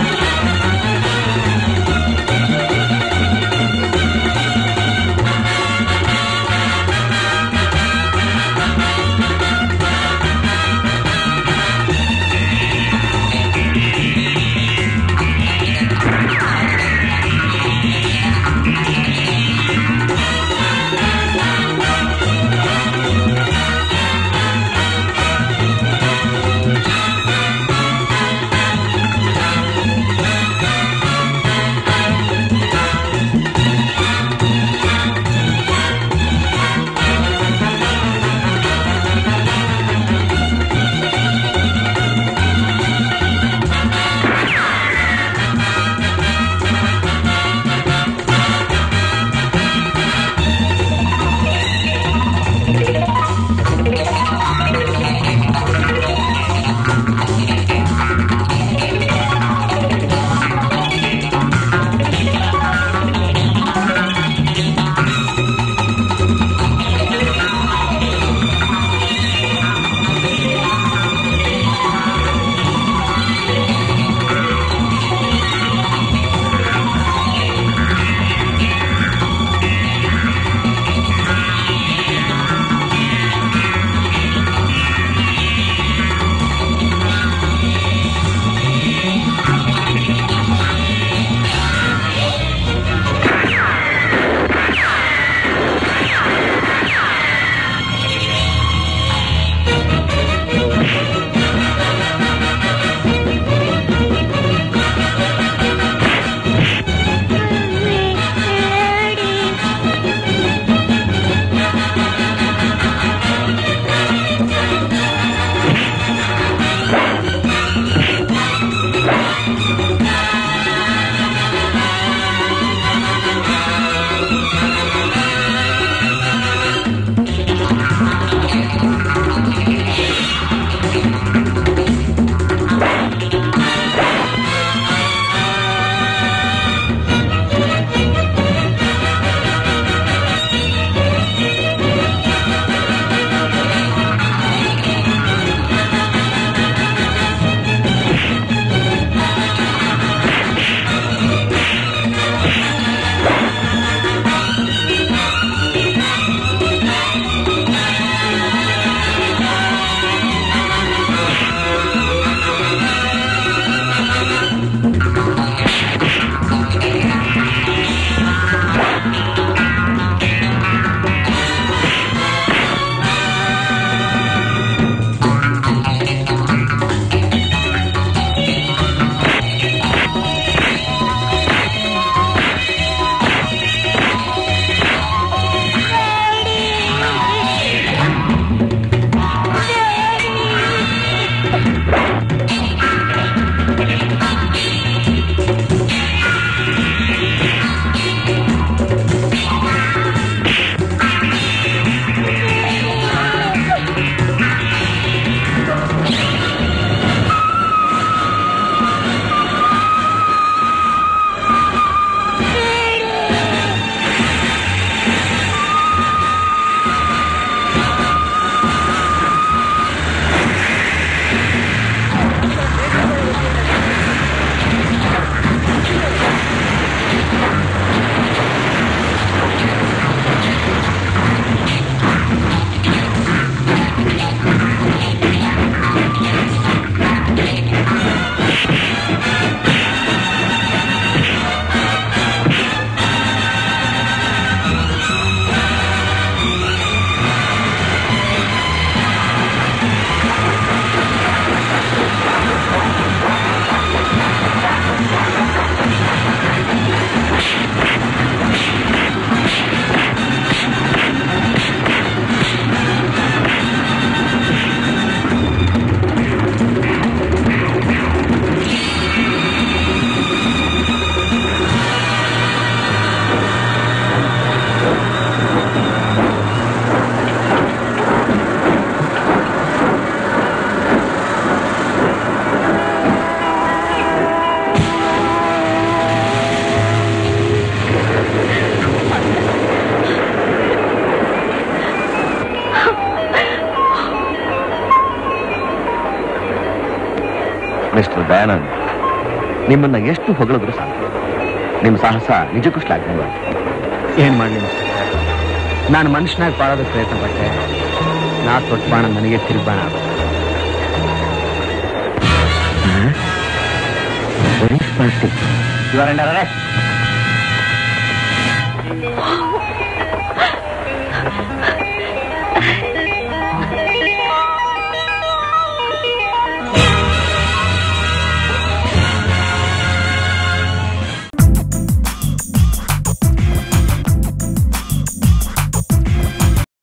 [SPEAKER 19] ಆ
[SPEAKER 15] ಮಿಸ್ಟರ್ ದಯಾನಂದ್ ನಿಮ್ಮನ್ನ ಎಷ್ಟು ಹೊಗಳಿದ್ರು ಸಾಕು ನಿಮ್ಮ ಸಾಹಸ ನಿಜಕ್ಕೂ ಶ್ಲಾಘನೀಯ
[SPEAKER 13] ಏನ್ ಮಾಡ್ಲಿ ಮಿಸ್ಟರ್ ನಾನು ಮನುಷ್ಯನಾಗಿ ಬಾಳೋದಕ್ಕೆ ಪ್ರಯತ್ನ ಪಟ್ಟೆ ನಾ ತೊಟ್ಟ ಬಾಣ ನನಗೆ ತಿರುಗ್ಬಾಣ
[SPEAKER 15] party
[SPEAKER 13] you are under arrest